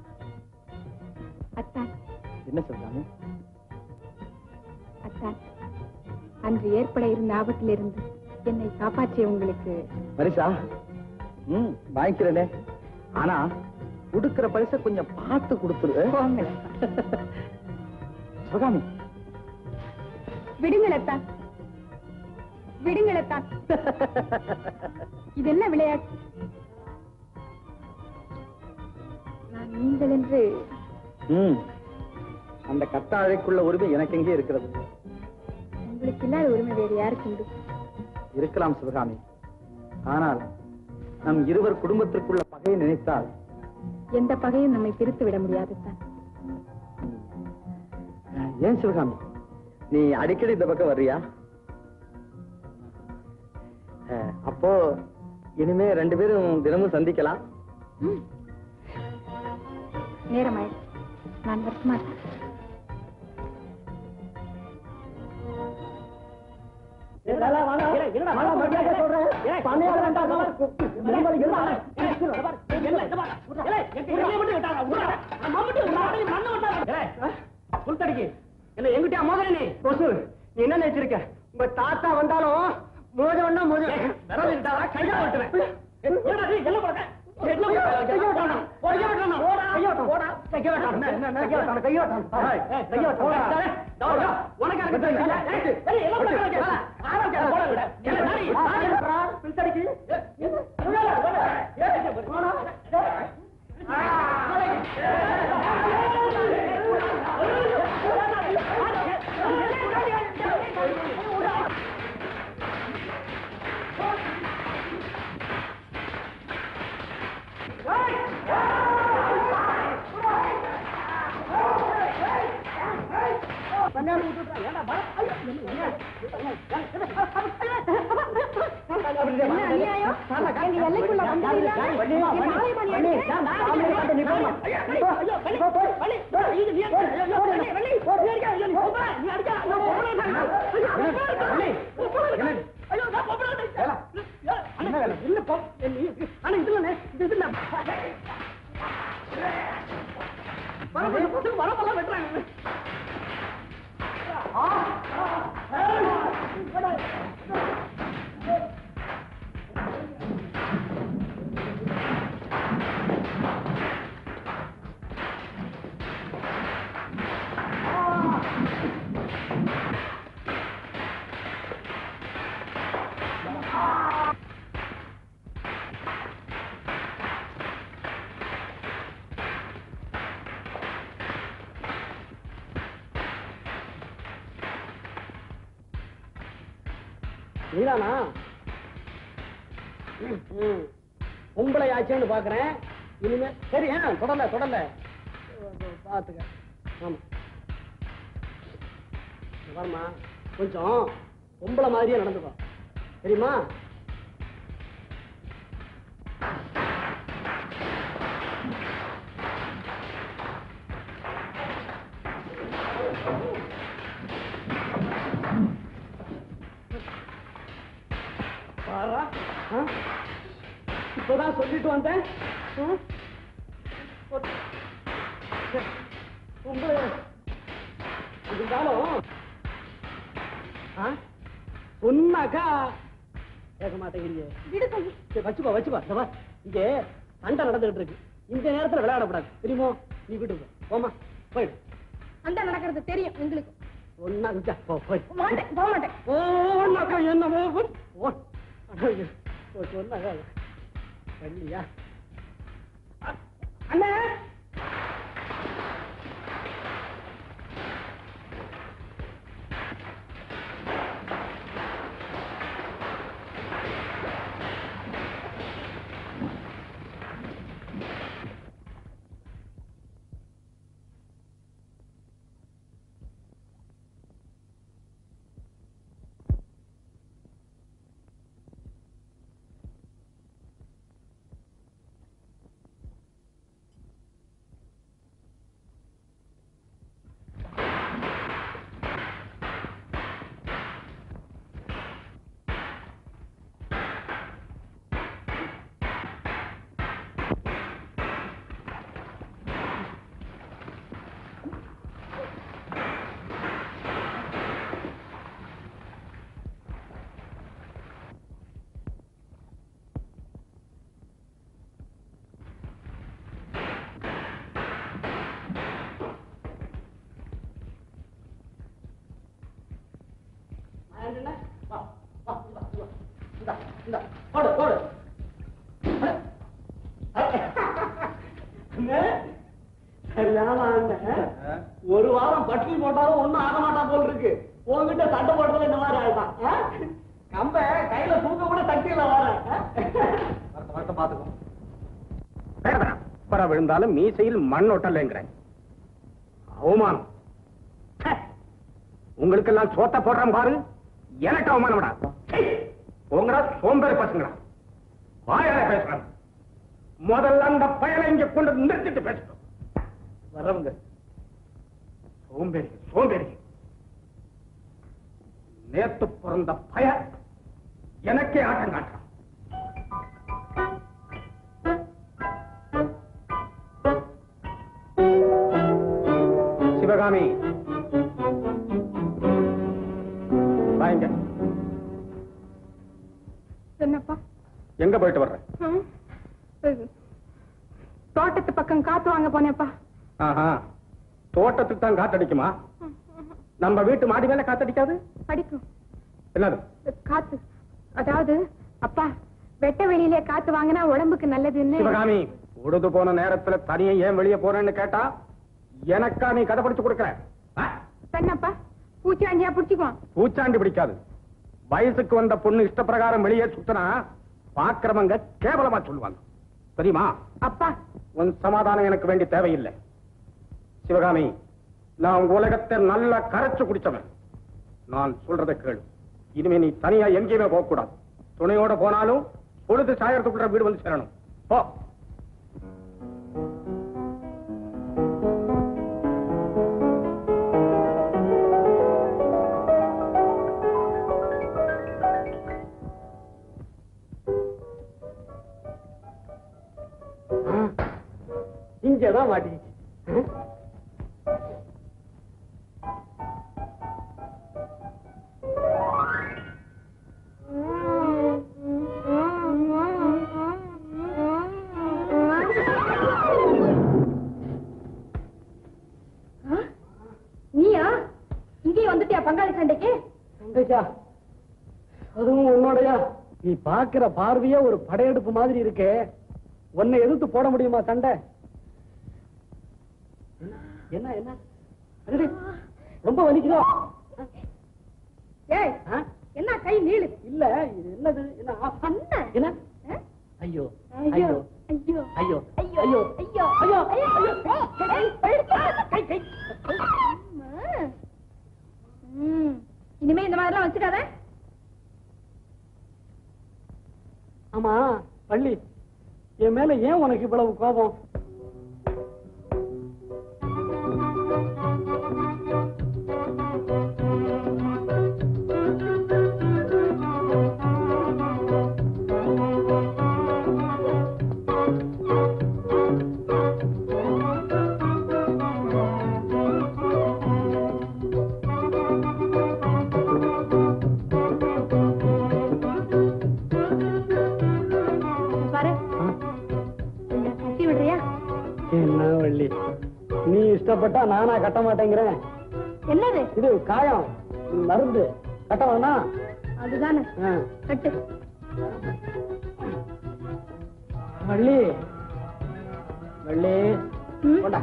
அத்தான் என்ன சிவகாமி அத்தான் அன்று ஏற்பட இருந்த ஆபத்திலிருந்து என்னை காப்பாற்றிய உங்களுக்கு பரிசா ம் வாங்கிக்கிறேனே ஆனா கொடுக்கிற பரிசை கொஞ்சம் பார்த்து கொடுத்துரு போங்கள் சிவகாமி விடுங்கள் அத்தான் விடுங்கள் அத்தான் இது என்ன விளையாட்டு நான் நீங்கள் என்று ம் அந்த கத்தாழைக்குள்ள உரிமை எனக்கு எங்கே இருக்கிறது உங்களுக்கு இல்லாத உரிமை வேறு யாருக்கு உண்டு இருக்கலாம் சிவகாமி ஆனால் நம் இருவர் குடும்பத்திற்குள்ள பகையை நினைத்தால் எந்த பகையும் நம்மை பிரித்து விட முடியாது தான் அஹ், ஏன் சிவகாமி நீ அடிக்கடி இந்த பக்கம் வர்றியா அஹ், அப்போ இனிமே ரெண்டு பேரும் தினமும் சந்திக்கலாம் நேரமாயிடுச்சு நான் வரட்டுமா புல்தடிக்கு என்ன எங்கிட்டயா மோதல நீ கொசு நீ என்ன நினைச்சிருக்க உங்க தாத்தா வந்தாலும் மோதவன்னா மோத விரல் இருந்தா கையா ஓட்டுவேன் என்னடா நீ என்ன பண்ற என்ன பண்ற? கையை வெட்டானா? கையை வெட்டானா? கையை வெட்டானா? போடா. கையை வெட்டானா? கையை வெட்டானா? கையை வெட்டானா? ஏய், கையை வெட்டானா? டேய், டேய், உனக்கு எனக்கு தெரியல. ஏய், ஏய், என்ன பண்ற? ஏய், ஆரம்பிக்காத, போடா விட. ஏய், நாடி, நாடி. பில்தடிக்கு. ஏய், ஏய், விடாத, விடாத. ஏய், ஏய், போடா. என்ன அநியாயம்? எங்க எல்லைக்குள்ள வந்தீங்களா? என் மாலை மணி அடிச்சு. நீதானா ம், ம். பொம்பளை ஆச்சேன்னு பாக்குறேன் இனிமே சரி ஆ, தொடரல தொடரல பாத்துக்க ஆமா இங்க பாரும்மா கொஞ்சம் பொம்பளை மாதிரியே நடந்துக்கோ தெரியுமா பாரா ஆ? இப்பதான் சொல்லிட்டு வந்தேன் ஆ? ஒரு- சரி. பொம்பளை இருந்தாலும் ஆ? சொன்னாக்கா கேட்க மாட்டேங்கிறீங்க சரி, வச்சுப்பா வச்சுப்பா இந்த பார், இங்கே சண்டை நடந்துகிட்டு இருக்கு இந்த நேரத்துல விளையாடக்கூடாது தெரியுமோ நீ வீட்டுக்கு போ. போம்மா போயிடு சண்டை நடக்கிறது தெரியும் உங்களுக்கு ஒன்னா விட்டா போ போய் மாட்டேன் போக மாட்டேன் ஓன்னாக்கா என்ன போ ஓ ஓ சொன்னாக்கா வள்ளியா அண்ணே சரியான அண்ணன். ஒரு வாரம் பட்டினி போட்டாலும் ஒண்ணும் ஆக மாட்டான் போல் இருக்கு உங்ககிட்ட சண்டை போட்டதுல இந்த மாதிரி ஆயிட்டான் ஆ? கம்ப கையில தூக்க கூட சக்தியில வரேன் வருத்த வருத்த பாத்துக்கோ பர விழுந்தாலும் மீசையில் மண் ஒட்டலைங்கிறேன் அவமானம் ச்சே. உங்களுக்கெல்லாம் சோத்த போடுறேன் பாரு எனக்கு அவமானம்டா ச்சே. உங்களா சோம்பேறி பசங்களா வாயால பேசுறேன் முதல்ல அந்த பயனை இங்க கொண்டு வந்து நிறுத்திட்டு பேசணும் வர்றவங்க சோம்பேறி சோம்பேறி நேத்து பிறந்த பய எனக்கே ஆட்டம் காட்டுறான் சிவகாமி வாங்க என்னப்பா எங்க போயிட்டு வர்ற ம்? இது, தோட்டத்து பக்கம் காத்து வாங்க போனேப்பா ஆஹா தோட்டத்துக்கு தான் காத்தடிக்குமா நம்ம வீட்டு மாடி மேல காத்தடிக்காது அடிக்கும் என்னது காத்து அதாவது அப்பா வெட்ட வெளியிலே காத்து வாங்கினா உடம்புக்கு நல்லதுன்னு சிவகாமி உடுது போன நேரத்துல தனியா ஏன் வெளியே போறேன்னு கேட்டா எனக்கா நீ கதை படிச்சு கொடுக்கற ஆ? என்னப்பா பூச்சாண்டியா பிடிச்சிக்குவான் பூச்சாண்டி பிடிக்காது வயசுக்கு வந்த பொண்ணு இஷ்டப்பிரகாரம் வெளியே சுத்தினா பாக்குறவங்க கேவலமா சொல்லுவாங்க தெரியுமா அப்பா உன் சமாதானம் எனக்கு வேண்டி தேவையில்லை சிவகாமி நான் உலகத்தை நல்லா கரைச்சு குடிச்சவன் நான் சொல்றதை கேளு இனிமே நீ தனியா எங்கேயுமே போக கூடாது துணையோட போனாலும் பொழுது சாயறதுக்குள்ள வீடு வந்து சேரணும் போ இங்கதான் மாட்டிக்கிச்சு நீயா இங்கேயும் வந்துட்டியா பங்காளி சண்டைக்கு சண்டைக்கா அதுவும் உன்னோடயா நீ பாக்குற பார்வையே ஒரு படையெடுப்பு மாதிரி இருக்கே உன்னை எதிர்த்து போட முடியுமா சண்டை என்ன என்ன அடடே, ரொம்ப வலிக்குதோ ஏய் ஆ? என்ன கை நீளு இல்ல இது என்னது என்ன ஆ, அண்ணா என்ன ஆ? ஐயோ ஐயோ ஐயோ ஐயோ ஐயோ ஐயோ ஐயோ ஐயோ ஐயோ ஐயோ கை கை ம் இனிமே இந்த மாதிரிலாம் வச்சுக்காத ஆமா பள்ளி என் மேல ஏன் உனக்கு இவ்வளவு கோபம் பாரு கொஞ்சம் கட்டி விடுறியா என்ன வள்ளி நீ இஷ்டப்பட்டா நானா கட்ட மாட்டேங்கிறேன் என்னது இது காயம் மருந்து கட்ட வேணாம் அதுதானே ஆ. கட்டு வள்ளி வள்ளி ம்? கொண்டா.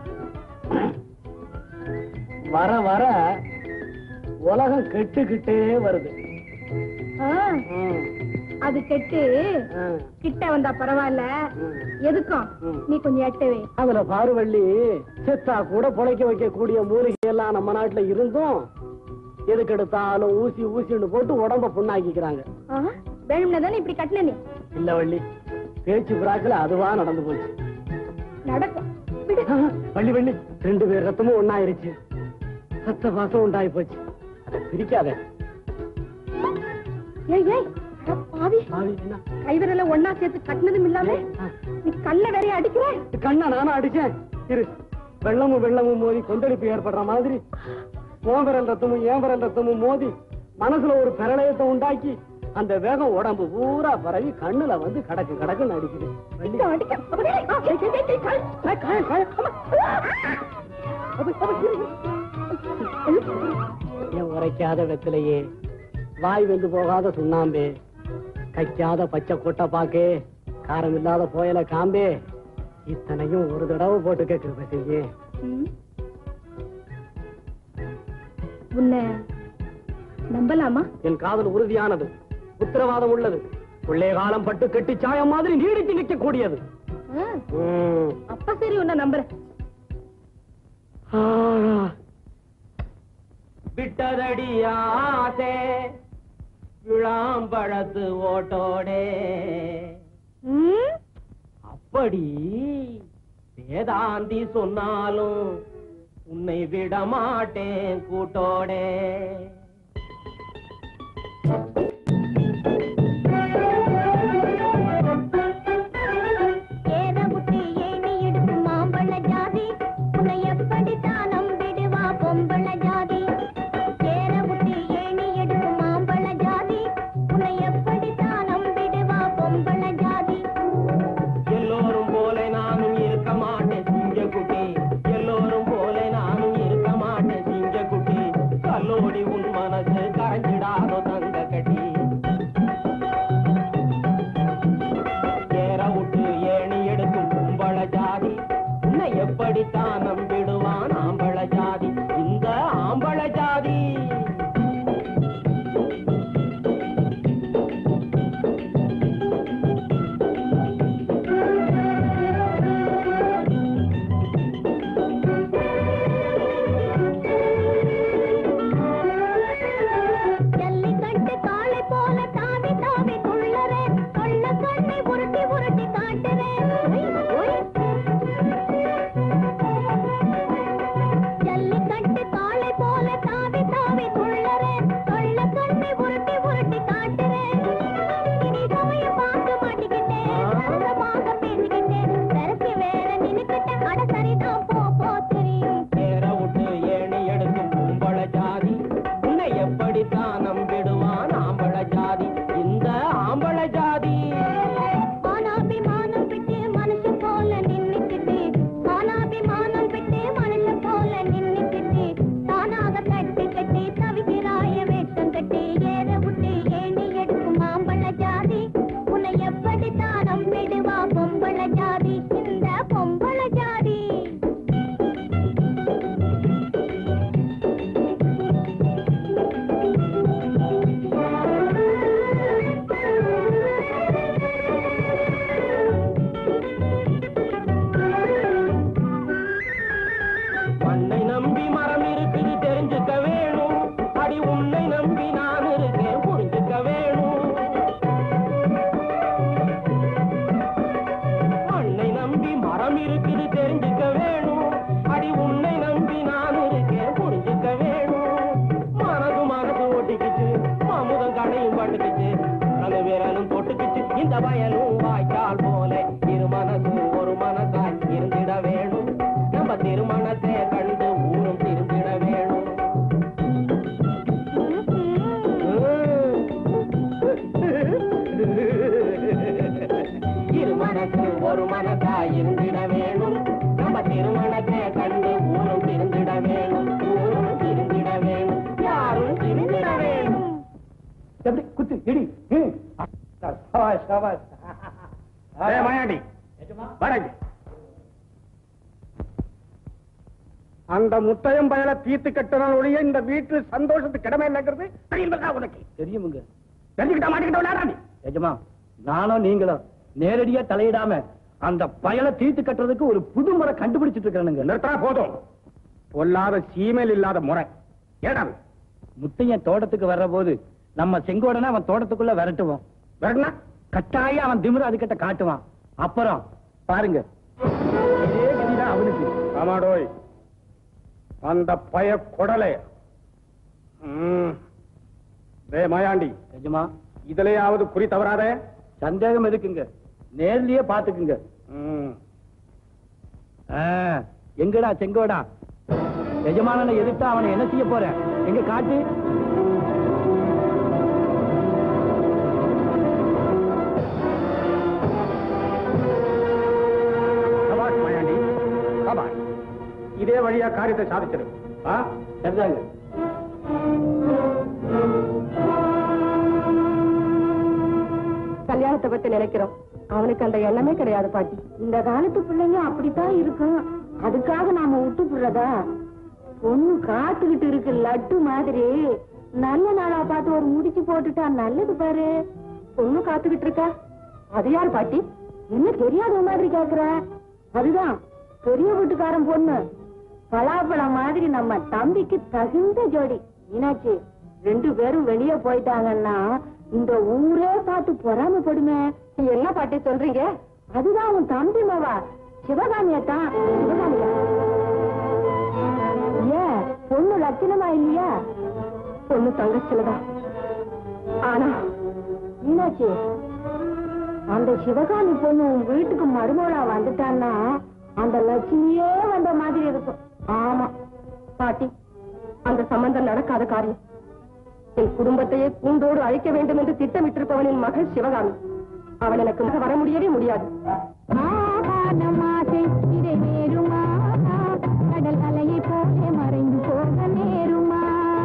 வர வர உலகம் கெட்டுக்கிட்டே வருது ஆ, ம், அது கெட்டு ஆ, கிட்ட வந்தா பரவாயில்ல ம். எதுக்கும் ம். நீ கொஞ்சம் எட்டவே அதுல பாரு வள்ளி செத்தா கூட பொழைக்க வைக்கக்கூடிய மூலிகை எல்லாம் நம்ம நாட்டுல இருந்தும் எதுக்கு எடுத்தாலும் ஊசி ஊசின்னு போட்டு உடம்ப புண்ணாக்கிக்கிறாங்க வேணும்னா தானே இப்படி கட்டின நீ இல்ல வள்ளி பேச்சு பிராக்குல அதுவா நடந்து போச்சு நடக்கும் விடு ஆ, வள்ளி வள்ளி ரெண்டு பேர் ரத்தமும் ஒண்ணாயிருச்சு ரத்த பாசம் உண்டாயி போச்சு அதை பிரிக்காத ஏய் ஏய் அட பாவி பாவி, என்ன? கைவிரல ஒன்னா சேர்த்து கட்டினதும் இல்லாம ஆ. நீ கண்ண வேறைய அடிக்கிற கண்ணை நானும் அடிச்சேன் இரு வெள்ளமும் வெள்ளமும் மோதி கொந்தளிப்பு ஏற்படுற மாதிரி உன் விரல் ரத்தமும் என் விரல் ரத்தமும் மோதி மனசுல ஒரு பிரளயத்தை உண்டாக்கி அந்த வேகம் உடம்பு பூரா பரவி கண்ணுல வந்து கடக்கு கடக்குன்னு அடிக்குது வள்ளி. அடிக்க, அடிக்க. ஏய், ஏய், ஏய், ஏய், ஏய், கால். ஏய், காயம், காயம். அது, அது, இரு, இரு. என் உரைக்காத வெத்திலையே வாய் வெந்து போகாத சுண்ணாம்பே கைக்காத பச்சை கொட்டை பாக்கே காரம் இல்லாத புயல காம்பே இத்தனையும் ஒரு தடவை போட்டு கேட்கிற பத்தியே ம். உன்னை நம்பலாமா என் காதல் உறுதியானது உத்தரவாதம் உள்ளது உள்ளே காலம் பட்டு கட்டி சாயம் மாதிரி நீடித்து நிற்கக்கூடியது ஆ, ம். அப்ப சரி உன்னை நம்புறேன் ஆ. விட்டதடி ஆசை விழாம்பழத்து ஓட்டோடே ம், அப்படி வேதாந்தி சொன்னாலும் உன்னை விட மாட்டேன் கூட்டோடே ஏத புத்தி ஏணி எடுக்கும் மாம்பழ ஜாதி உன்னை எப்படித்தான் நம்பிடுவா பொம்பள ஜாதி ஏத புத்தி ஏணி எடுக்கும் மாம்பழ ஜாதி உன்னை எப்படித்தான் நம்பிடுவா பொம்பள ஜாதி எல்லோரும் போல நானும் இருக்க மாட்டேன் சிங்க குட்டி எல்லோரும் போல நானும் இருக்க மாட்டேன் சிங்க குட்டி கல்லோடி உன் மனசு கரைஞ்சிடாதோ தங்க கட்டி ஏற விட்டு ஏணி எடுக்கும் கும்பள ஜாதி உன்னை எப்படித்தான் நம்பிடுவான் ஆம்பள ஜாதி இந்த ஆம்பள ஜாதி ஜல்லிக்கட்டு காளை போல தாவி தாவி துள்ளறே கொள்ள கண்ணை உருட்டி உருட்டி காட்டுறேன் ஜல்லிக்கட்டு காளை போல தாவி தாவி துள்ளறே கொள்ள கண்ணை உருட்டி உருட்டி காட்டுறேன் இனி சமயம் பார்க்க மாட்டிக்கிட்டேன் சரசமாக பேசிக்கிட்டேன் சரசி வேற நினைக்கிட்டேன் அட சரிதான் போ போ தெரியும் ஏற விட்டு ஏணி எடுக்கும் கும்பள ஜாதி உன்னை எப்படித்தான் நம்பிடுவான் ஆம்பள ஜாதி இந்த ஆம்பள ஜாதி மானாபிமானம் விட்டு மனுஷ போல நின்னுக்கிட்டு மானாபிமானம் விட்டு மனுஷ போல நின்னுக்கிட்டு தானாக கட்டி கட்டி தவிக்கிறாய வேஷம் கட்டி ஏற விட்டு ஏணி எடுக்கும் மாம்பழ ஜாதி உன்னை எப்படித்தான் நம்பிடுவா பொம்பள ஜாதி இந்த பொம்பள ஜாதி மண்ணை நம்பி மரம் இருக்குது தெரிஞ்சுக்க வேணும் அடி உன்னை நம்பி நான் இருக்கேன் புரிஞ்சுக்க வேணும் மண்ணை நம்பி மரம் இருக்குது தெரிஞ்சுக்க வேணும் அடி உன்னை நம்பி நான் இருக்கேன் புரிஞ்சுக்க வேணும் மனது மனது ஓட்டிக்கிச்சு அமுதம் கடையும் பட்டுக்கிச்சு அந்த விரலும் தொட்டுக்கிச்சு இந்த வயலும் வாய்க்கால் போல இரு மனசு ஒரு மனசாய் இருந்திட வேணும் நம்ம திருமணத்தை கண்டு ஊரும் திருந்திட வேணும் இரு மனசு ஒரு மனசாய் இருந்திட வேணும் நம்ம திருமணத்தை கண்டு ஊரும் திருந்திட வேணும் ஊரும் திருந்திட வேணும் யாரும் திருந்திட வேணும் எப்படி குத்து இடி ம். சபாஷ், சபாஷ். ஏய், மாயாண்டி வரங்க அந்த முத்தையம் பயல தீர்த்து கட்டினால் ஒழிய இந்த வீட்டு சந்தோஷத்துக்கு இடமே இல்லைங்கிறது தெரியுங்களா உனக்கு தெரியுமுங்க தெரிஞ்சுக்கிட்ட மாட்டிக்கிட்ட விளையாடாடி எஜமா நானும் நீங்களும் நேரடியா தலையிடாம அந்த பயலை தீர்த்து கட்டுறதுக்கு ஒரு புது முறை கண்டுபிடிச்சிட்டு இருக்கிறானுங்க நிறுத்தா போதும் பொல்லாத சீமையில் இல்லாத முறை ஏடா முத்தையன் தோட்டத்துக்கு வர்ற போது நம்ம செங்கோடனை அவன் தோட்டத்துக்குள்ள விரட்டுவோம் வரணும்னா கட்டாயம் அவன் திமிரு அதுகிட்ட காட்டுவான் அப்புறம் பாருங்க இதே கதிதான் அவனுக்கு ஆமாடோய் அந்த பய கொடலை ம். டேய் மாயாண்டி எஜமா இதுலயாவது குறி தவறாதே சந்தேகம் எதுக்குங்க நேர்லயே பாத்துக்குங்க ம். ஆ, எங்கடா செங்கோடா எஜமானனை எதிர்த்து அவனை என்ன செய்ய போறேன் எங்க காட்டு சபாஷ் மாயாண்டி சபாஷ் இதே வழியா காரியத்தை சாதிச்சிரு ஆ? சரிதாங்க கல்யாணத்தை பத்தி நினைக்கிறோம் அவனுக்கு அந்த எண்ணமே கிடையாது பாட்டி இந்த காலத்து பிள்ளைங்க அப்படித்தான் இருக்கும் அதுக்காக நாம விட்டு போடுறதா பொண்ணு காத்துக்கிட்டு இருக்கு லட்டு மாதிரி நல்ல நாளா பார்த்து ஒரு முடிச்சு போட்டுட்டா நல்லது பாரு பொண்ணு காத்துக்கிட்டு இருக்கா அது யார் பாட்டி என்ன தெரியாத மாதிரி கேக்குற அதுதான் பெரிய வீட்டுக்காரன் பொண்ணு பலாப்பழம் மாதிரி நம்ம தம்பிக்கு தகுந்த ஜோடி மீனாட்சி ரெண்டு பேரும் வெளியே போயிட்டாங்கன்னா இந்த ஊரே பார்த்து பொறாமப்படுமே என்ன பாட்டி சொல்றீங்க அதுதான் உன் தம்பி மாவா சிவகாமியத்தான் சிவகாமியா ஏன் பொண்ணு லட்சணமா இல்லையா பொண்ணு தங்கச்சிலதான் ஆனா மீனாட்சி அந்த சிவகாமி பொண்ணு உன் வீட்டுக்கு மருமகளா வந்துட்டான்னா அந்த லட்சுமியே வந்த மாதிரி இருக்கும் ஆமா பாட்டி அந்த சம்பந்தம் நடக்காத காரியம் என் குடும்பத்தையே கூண்டோடு அழிக்க வேண்டும் என்று திட்டமிட்டிருப்பவனின் மகள் சிவகாமி அவள் எனக்கு மக வர முடியவே முடியாது ஆகாதமாசை நிறைவேறுமா கடல் அலையை போல மறைந்து போக நேருமா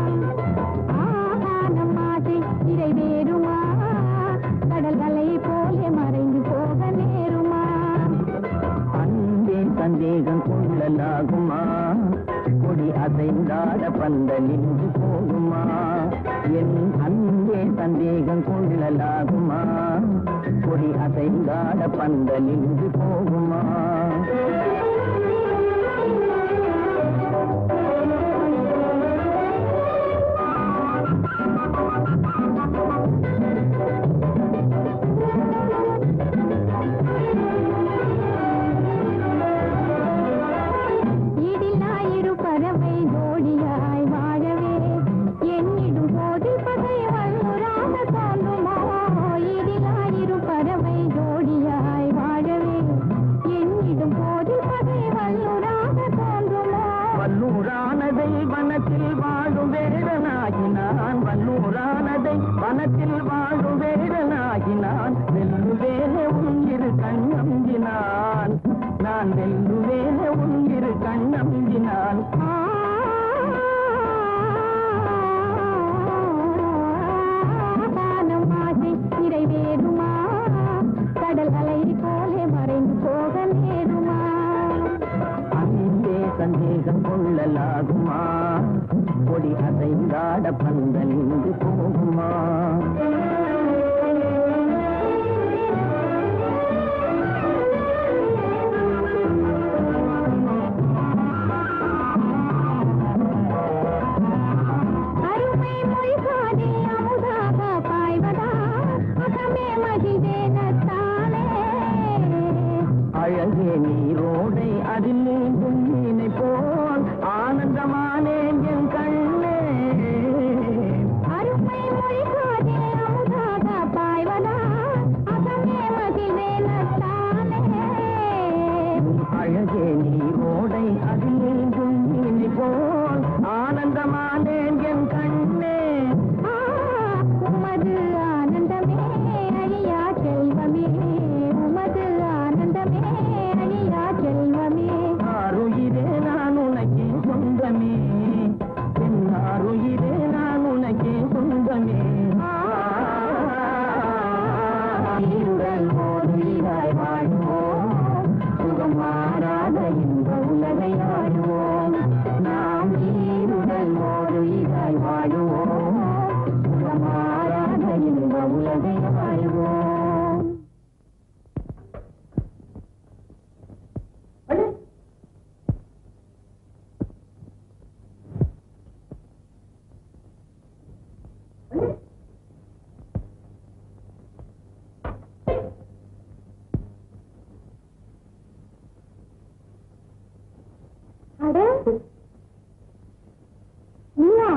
ஆகாதமாசை நிறைவேறுமா கடல் அலையை போல மறைந்து போக நேருமா அன்பே சந்தேகம் கொள்ளலாகுமா கொடி அசைந்தாட பந்த நின்று போகுமா என் அன்பே சந்தேகம் கொள்ளலாகுமா கொடி அசைந்தாட பந்த நின்று போகுமா இடிலாயிரு பறவை ஜோடியாய் வாழவே எண்ணிடும் போதில் பகை வல்லுறாக தோன்றுமோ இடிலாயிரு பறவை ஜோடியாய் வாழவே எண்ணிடும் போதில் பகை வல்லுறாக தோன்றுமோ வல்லூரானதை வனத்தில் வாழும் வேடனாகினான் வல்லூரானதை வனத்தில் வாழும் வேடனாகினான் வெல்லுவேனே உன் இரு கண்ணம்பினான் நான் வெல்லுவேனே உன் இரு கண்ணம்பினான் ஆகானம் ஆசை நிறைவேறுமா கடல் அலை போலே மறைந்து போக நேருமா அன்பே சந்தேகம் கொள்ளலாகுமா கொடி அசைந்தாட பந்த நின்று போகுமா அருமை மொழிகாதே அமுதாக பாய்வதா அகமே மகிழேனத்தானே அழகே நீரோடை அதில் நீந்தும் மீனை போல் ஆனந்தமானேன் என் கண்ணே அருமை மொழிகாதே அமுதாக பாய்வதா அகமே மகிழேனத்தானே அழகே நீரோடை அதில் நீந்தும் மீனை போல் ஆனந்தமானேன் என் கண்ணே ஆ, உமது ஆனந்தமே அழியா செல்வமே உமது ஆனந்தமே அழியா செல்வமே ஆறுயிரே நான் உனக்கே சொந்தமே என் ஆறுயிரே நான் உனக்கே சொந்தமே உயிருடன் ஓருயிராய் வாழ்வோம் சுகம் மாறாத இந்த உலகை ஆடுவோம் நாம் ஈருடன் ஓருயிராய் வாழுவோம் சுகம் மாறாத இந்த உலகை ஆடுவோம் அட நீயா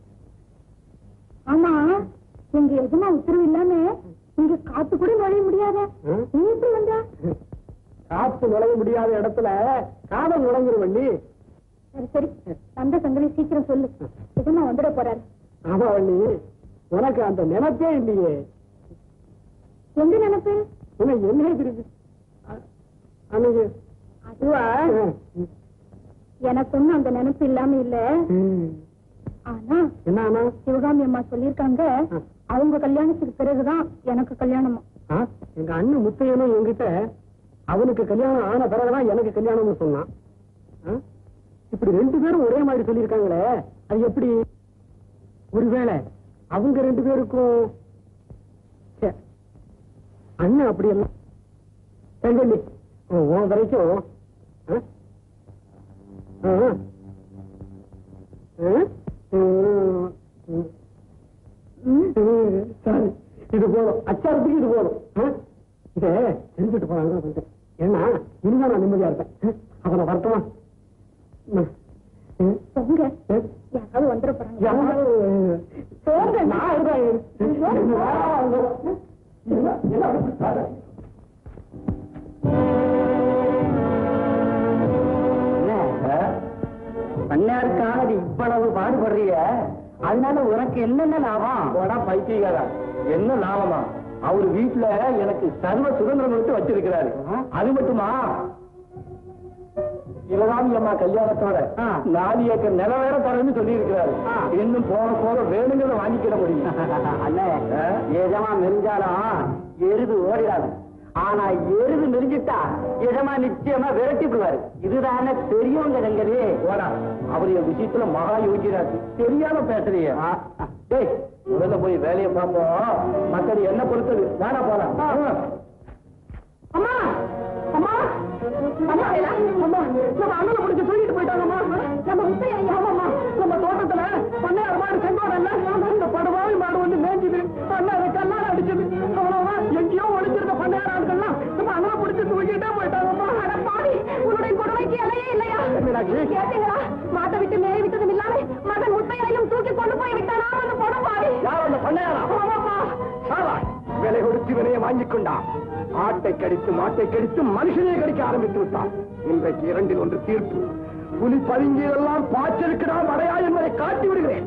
ஆமா எங்க எதுனா உத்தரவு இல்லாம இங்க காத்து கூட நுழைய முடியாத நீ எப்படி வந்தா காத்து நுழைய முடியாத இடத்துல காதல் நுழைஞ்சிரு வள்ளி சரி சரி வந்த சங்கதி சீக்கிரம் சொல்லு எதுனா வந்துட போறாரு ஆமா வள்ளி உனக்கு அந்த நினைப்பே இல்லையே எங்க நினைப்பு உனக்கு என்ன இருக்கு அ- அன்னைக்கு அதுவா எனக்கு ஒண்ணும் அந்த நினைப்பு இல்லாம இல்ல ஆனா என்ன ஆனா சிவகாமி அம்மா சொல்லிருக்காங்க அவங்க கல்யாணத்துக்கு பிறகுதான் எனக்கு கல்யாணமா ஆ? எங்க அண்ணன் முத்தையனும் என்கிட்ட அவனுக்கு கல்யாணம் ஆன பிறகுதான் எனக்கு கல்யாணம்னு சொன்னான் ஆ? இப்படி ரெண்டு பேரும் ஒரே மாதிரி சொல்லியிருக்காங்களே அது எப்படி ஒருவேளை அவங்க ரெண்டு பேருக்கும் ச்சே, அண்ணன் அப்படி எல்லாம் செங்கல்லி உன் வரைக்கும் ஆ? ஆ? ஆ? ம், ம். சரி இது போதும் அச்சாரத்துக்கு இது போதும் ஆ? இதை தெரிஞ்சுட்டு போறாங்க வந்துட்டேன் ஏன்னா இனிதான் நான் நிம்மதியா இருப்பேன் ஆ? அவனை வரட்டுமா ம். ம். போங்க ஆ? யாராவது வந்துட போறாங்க யாரு? போங்க. நான் இருக்கேன். என்ன- என்ன அப்படி பாரு? பண்ணையாருக்காக நீ இவ்வளவு பாடுபடுறிய அதனால உனக்கு என்னென்ன லாபம் போடா பைத்தியக்காரா என்ன லாபமா அவர் வீட்டுல எனக்கு சர்வ சுதந்திரம் கொடுத்து வச்சிருக்கிறாரு அது மட்டுமா சிவகாமி அம்மா கல்யாணத்தோட ஆ. நாலு ஏக்கர் நிலம் வேற தரேன்னு சொல்லி இருக்கிறாரு ஆ. இன்னும் போக போக வேணுங்கிறத வாங்கிக்கிட முடியும் அண்ணே ஆ? எஜமா மெரிஞ்சாலும் எருது ஓடிடாது ஆனா எருது மெரிஞ்சிட்டா எஜமா நிச்சயமா விரட்டி விடுவாரு இதுதானே பெரியவங்க ஜங்கரி போடா அவர் என் விஷயத்துல மகா யோகிராரு தெரியாம பேசுறீங்க டேய் முதல்ல போய் வேலையை பார்ப்போம் மத்தது என்ன பொறுத்தது வேணா போலாம் அம்மா அம்மா அம்மா அம்மா நம்ம அண்ணனை பிடிச்சு தூக்கிட்டு போயிட்டாங்கம்மா நம்ம முத்தையா ஆமாம்மா நம்ம தோட்டத்துல பண்ணையார் மாடு செங்கோடல்ல இந்த படுவாவி மாடு வந்து மேய்ஞ்சுது அண்ணா அதை கல்லால அடிச்சது அவ்வளவுதான் எங்கேயோ ஒளிஞ்சிருந்த பண்ணையார் ஆட்கள்லாம் நம்ம அண்ணனை பிடிச்சு தூக்கிட்டே போயிட்டாங்கம்மா அட பாவி உன்னுடைய கொடுமைக்கு எல்லையே இல்லையா கேட்டீங்களா மாட்டை விட்டு மேய விட்டதும் இல்லாம மகன் முத்தையனையும் தூக்கி கொண்டு போய் விட்டானா அந்த படுபாவி யார் அந்த பண்ணையாரா ஆமாப்பா சாவாய். விலை கொடுத்து விலையை வாங்கிக் கொண்டான் ஆட்டை கடித்து மாட்டை கடித்து மனுஷனை கடிக்க ஆரம்பித்து விட்டான் இன்றைக்கு இரண்டில் ஒன்று தீர்ப்பு புலி பதுங்கியதெல்லாம் பாய்ச்சலுக்கு நான் அடையா என்பதை காட்டி விடுகிறேன்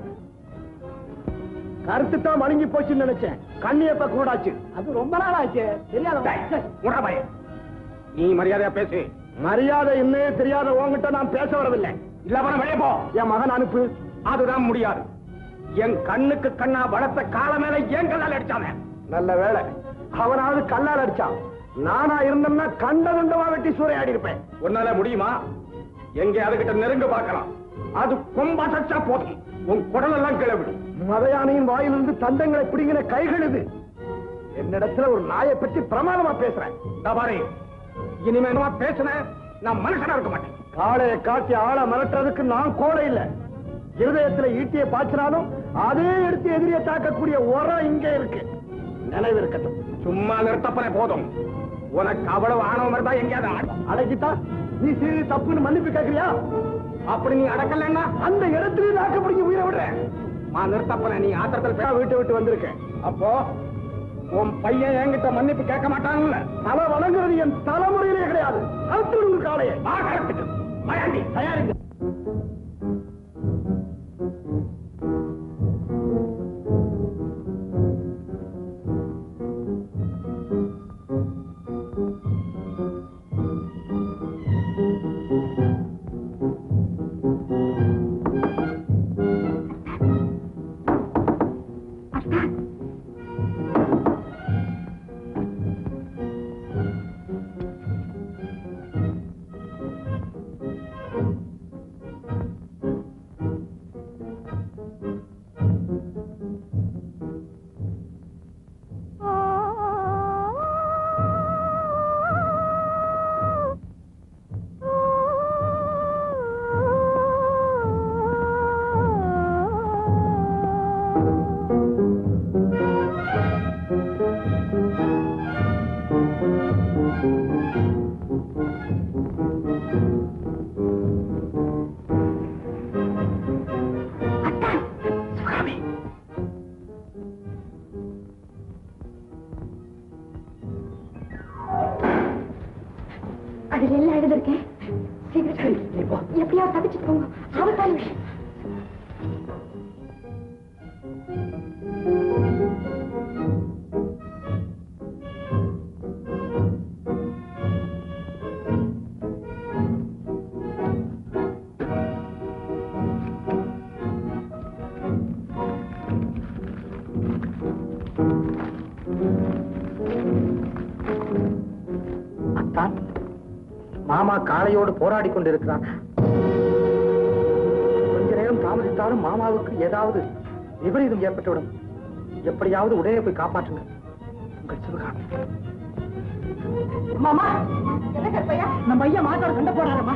கருத்து தான் மழுங்கி போச்சுன்னு நினைச்சேன் கண்ணியப்ப கூடாச்சு அது ரொம்ப நாள் ஆச்சு தெரியாத நீ மரியாதையா பேசு மரியாதை என்ன தெரியாத உன்கிட்ட நான் பேச வரவில்லை இல்ல அவன வெளியே போ என் மகன் அனுப்பு அதுதான் முடியாது என் கண்ணுக்கு கண்ணா வளர்த்த கால மேல ஏன் கல்லால் அடிச்சானே நல்ல வேலை அவனாவது கல்லால் அடிச்சான் நானா இருந்தேன்னா கண்ட கண்டமா வெட்டி சூறையாடி இருப்பேன் உன்னால முடியுமா எங்க அதுகிட்ட நெருங்க பார்க்கலாம் அது கொம்பசச்சா போதும் உன் குடல் எல்லாம் கிளவிடும் மதையானையின் வாயிலிருந்து தந்தங்களை பிடிங்கிற கைகள் இது என்னிடத்துல ஒரு நாயை பற்றி பிரமாதமா பேசுறேன் இதோ பாரு இனிமே என்னமா பேசுனேன் நான் மனுஷனா இருக்க மாட்டேன் காளையை காட்டி ஆளை மிரட்டுறதுக்கு நான் கோடை இல்ல இருதயத்துல ஈட்டியை பாய்ச்சினாலும் அதே எடுத்து எதிரியை தாக்கக்கூடிய உரம் இங்கே இருக்கு நினைவு இருக்கட்டும் சும்மா நிறுத்தப்பனே போதும் உனக்கு அவ்வளவு ஆணவம் இருந்தா எங்கேயாவது அடக்கிட்டா நீ சீரி தப்புன்னு மன்னிப்பு கேட்கறியா அப்படி நீ அடக்கலன்னா அந்த இடத்துல நாக்க பிடிக்க உயிரை விடுறேன் மா நிறுத்தப்பன நீ ஆத்திரத்தில் பேச வீட்டு விட்டு வந்திருக்க அப்போ உன் பையன் என்கிட்ட மன்னிப்பு கேட்க மாட்டான்ல தலை வணங்குறது என் தலைமுறையிலே கிடையாது அழுத்து காலையை பயண்டி தயாரிங்க அதுல எல்லாம் எழுதிருக்கேன் சீக்கிரம் எப்படியாவது தப்பிச்சுட்டு போங்க ஆபத்தான விஷயம் ஆ மாமா காளையோடு போராடி கொண்டிருக்கிறான் கொஞ்ச நேரம் தாமதித்தாலும் மாமாவுக்கு ஏதாவது விபரீதம் ஏற்பட்டுவிடும் எப்படியாவது உடனே போய் காப்பாற்றுங்க உங்கள் சிவகாமி மாமா நம்ம ஐயா மாட்டோட சண்டை போறாரம்மா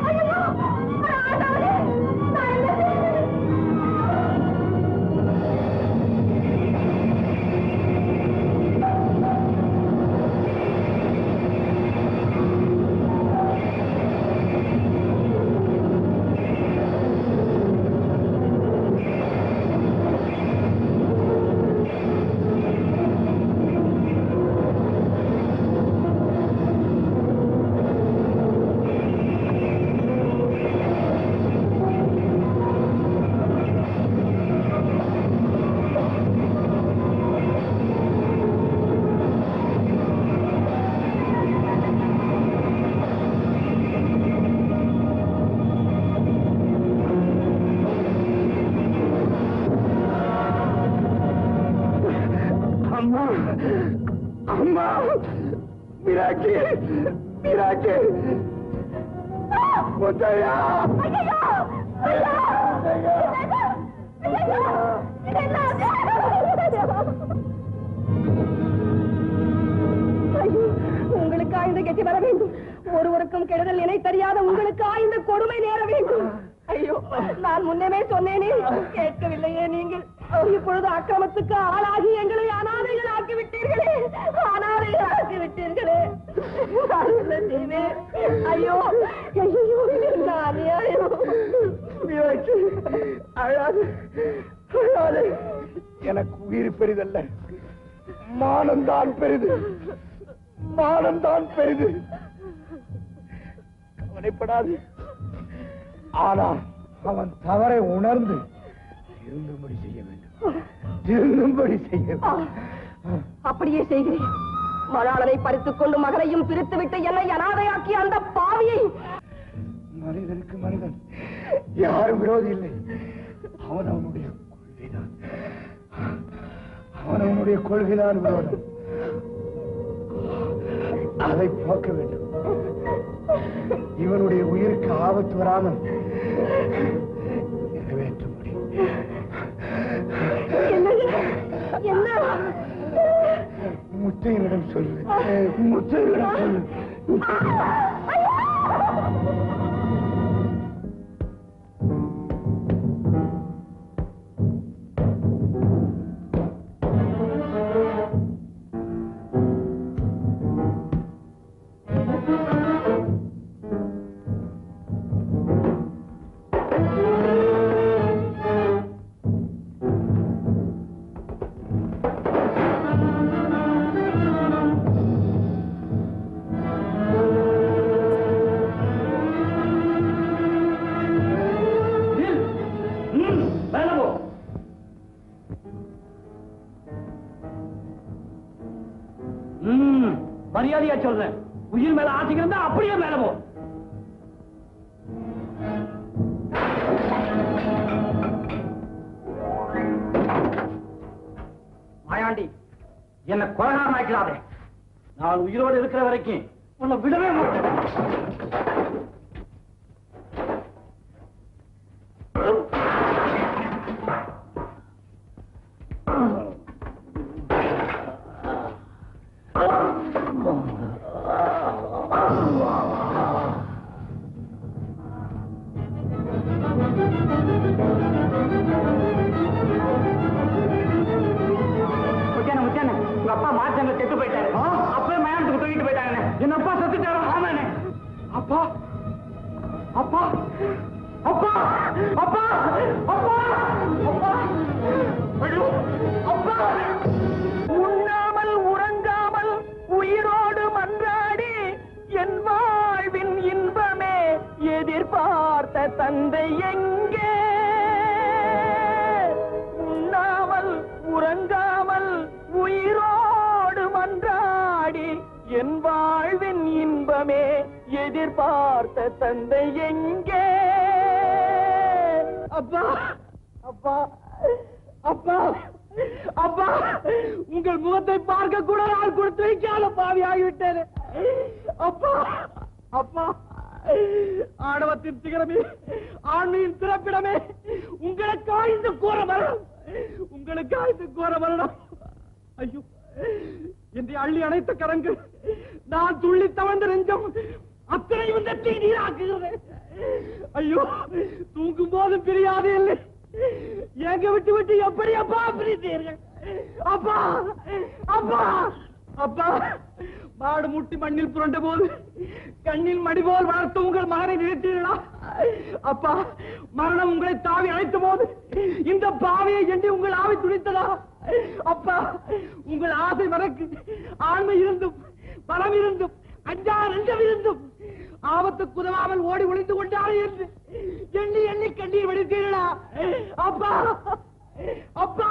அம்மா அம்மா மீராட்சி மீராட்சி முத்தையா உங்களுக்கு ஆய்ந்த கெட்டி வர வேண்டும் ஒருவருக்கும் கெடுதல் நினை தெரியாத உங்களுக்கு ஆய்ந்த கொடுமை நேர வேண்டும் ஐயோ நான் முன்னமே சொன்னேனே கேட்கவில்லையே நீங்கள் இப்பொழுது அக்கிரமத்துக்கு ஆளாகி எங்களை அனாதைகள் ஆக்கி விட்டீர்களே அனாதைகள் ஆக்கி விட்டீர்களே நான் என்ன செய்வேன் ஐயோ ஐயோ இது என்ன அநியாயம் மீனாட்சி அழாது அழாது எனக்கு உயிர் பெரிதல்ல மானம்தான் பெரிது மானம்தான் பெரிது கவலைப்படாது ஆனால் அவன் தவறை உணர்ந்து திருந்தும்படி செய்ய வேண்டும் திருந்தும்படி செய்ய வேண்டும் அப்படியே செய்கிறேன் மணாளனை பறித்துக் கொண்டு மகனையும் பிரித்துவிட்டு என்னை அனாதையாக்கிய அந்த பாவியை மனிதனுக்கு மனிதன் யாரும் விரோதி இல்லை அவன் அவனுடைய கொள்கைதான் அவன் அவனுடைய கொள்கைதான் விரோதம் அதை போக்க வேண்டும் இவனுடைய உயிருக்கு ஆபத்து வராமல் நிறைவேற்றும்படி என்ன முத்தையனிடம் சொல்லு முத்தையனிடம் சொல்லு மரியாதையா சொல்றேன் உயிர் மேல ஆசைக்கு இருந்தா அப்படியே மேல போ மாயாண்டி என்ன கொலகாரம் ஆக்கிறாதே நான் உயிரோடு இருக்கிற வரைக்கும் உன்னை விடவே மாட்டேன் முத்தியானே முத்தியானே உங்க அப்பா மாத்தங்க செத்து போயிட்டாரு அப்பவே மயானத்துக்கு தூக்கிட்டு போயிட்டாங்கண்ணே என் அப்பா செத்துட்டாரு ஆமாண்ணே அப்பா அப்பா அப்பா அப்பா அப்பா அப்பா ஐயோ அப்பா உண்ணாமல் உறங்காமல் உயிரோடு மன்றாடி என் வாழ்வின் இன்பமே எதிர்பார்த்த தந்தை எங்கே உண்ணாமல் உறங்காமல் உயிரோடு மன்றாடி என் வாழ்வின் இன்பமே எதிர்பார்த்த தந்தை எங்கே அப்பா அப்பா அப்பா அப்பா உங்கள் முகத்தை பார்க்க கூட நான் கொடுத்து வைக்காத பாவி ஆகிவிட்டேன் அப்பா அப்பா ஆணவத்தின் சிகரமே ஆண்மையின் பிறப்பிடமே உங்களுக்கா இந்த கோர மரணம் உங்களுக்கா இந்த கோர மரணம் ஐயோ என்று அள்ளி அணைத்த கரங்கு நான் துள்ளி தவழ்ந்த நெஞ்சம் அத்தனையும் இந்த தீ நீராக்குகிறது ஐயோ தூங்கும் போதும் பிரியாதே இல்லை எங்க விட்டு விட்டு எப்படி அப்பா பிரித்தீர்கள் அப்பா அப்பா அப்பா மாடு முட்டி மண்ணில் புரண்ட போது கண்ணில் மடி போல் வளர்த்து உங்கள் மகனை நிறுத்தீர்களா அப்பா மரணம் உங்களை தாவி அழைத்த போது இந்த பாவியை எண்ணி உங்கள் ஆவி துணித்ததா அப்பா உங்கள் ஆசை மறக்கு ஆண்மை இருந்தும் பலம் இருந்தும் அஞ்சா நெஞ்சம் இருந்தும் ஆபத்துக்கு உதவாமல் ஓடி ஒளிந்து கொண்டாரே என்று எண்ணி எண்ணி கண்ணீர் வடித்தீர்களா அப்பா அப்பா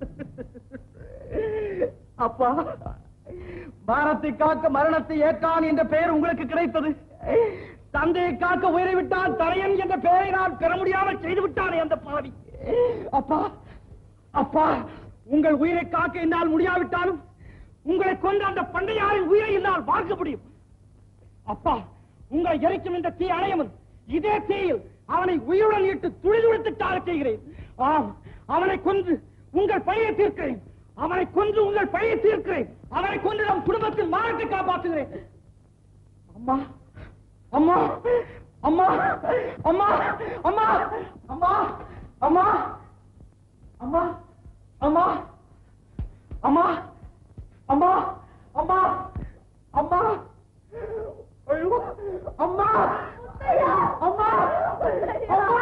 அப்பா பாரத்தை காக்க மரணத்தை ஏற்கான் என்ற பெயர் உங்களுக்கு கிடைத்தது தந்தையை காக்க உயிரை விட்டான் தரையன் என்ற பெயரை நான் பெற முடியாமல் செய்து விட்டானே அந்த பாவி அப்பா அப்பா உங்கள் உயிரை காக்க என்னால் முடியாவிட்டாலும் உங்களை கொண்ட அந்த பண்டையாரின் உயிரை என்னால் பார்க்க முடியும் அப்பா உங்களை எரிக்கும் இந்த தீ அணையவன் இதே தீயில் அவனை உயிருடன் இட்டு துளிதுளித்து தாழச் செய்கிறேன் ஆம் அவனை கொன்று உங்கள் பழியை தீர்க்கிறேன் அவனை கொன்று உங்கள் பழியை தீர்க்கிறேன் அவனை கொன்று நம் குடும்பத்தின் மானத்தை காப்பாற்றுகிறேன் அம்மா அம்மா அம்மா அம்மா அம்மா அம்மா அம்மா அம்மா அம்மா அம்மா அம்மா அம்மா அம்மா ஐயோ அம்மா அம்மா அம்மா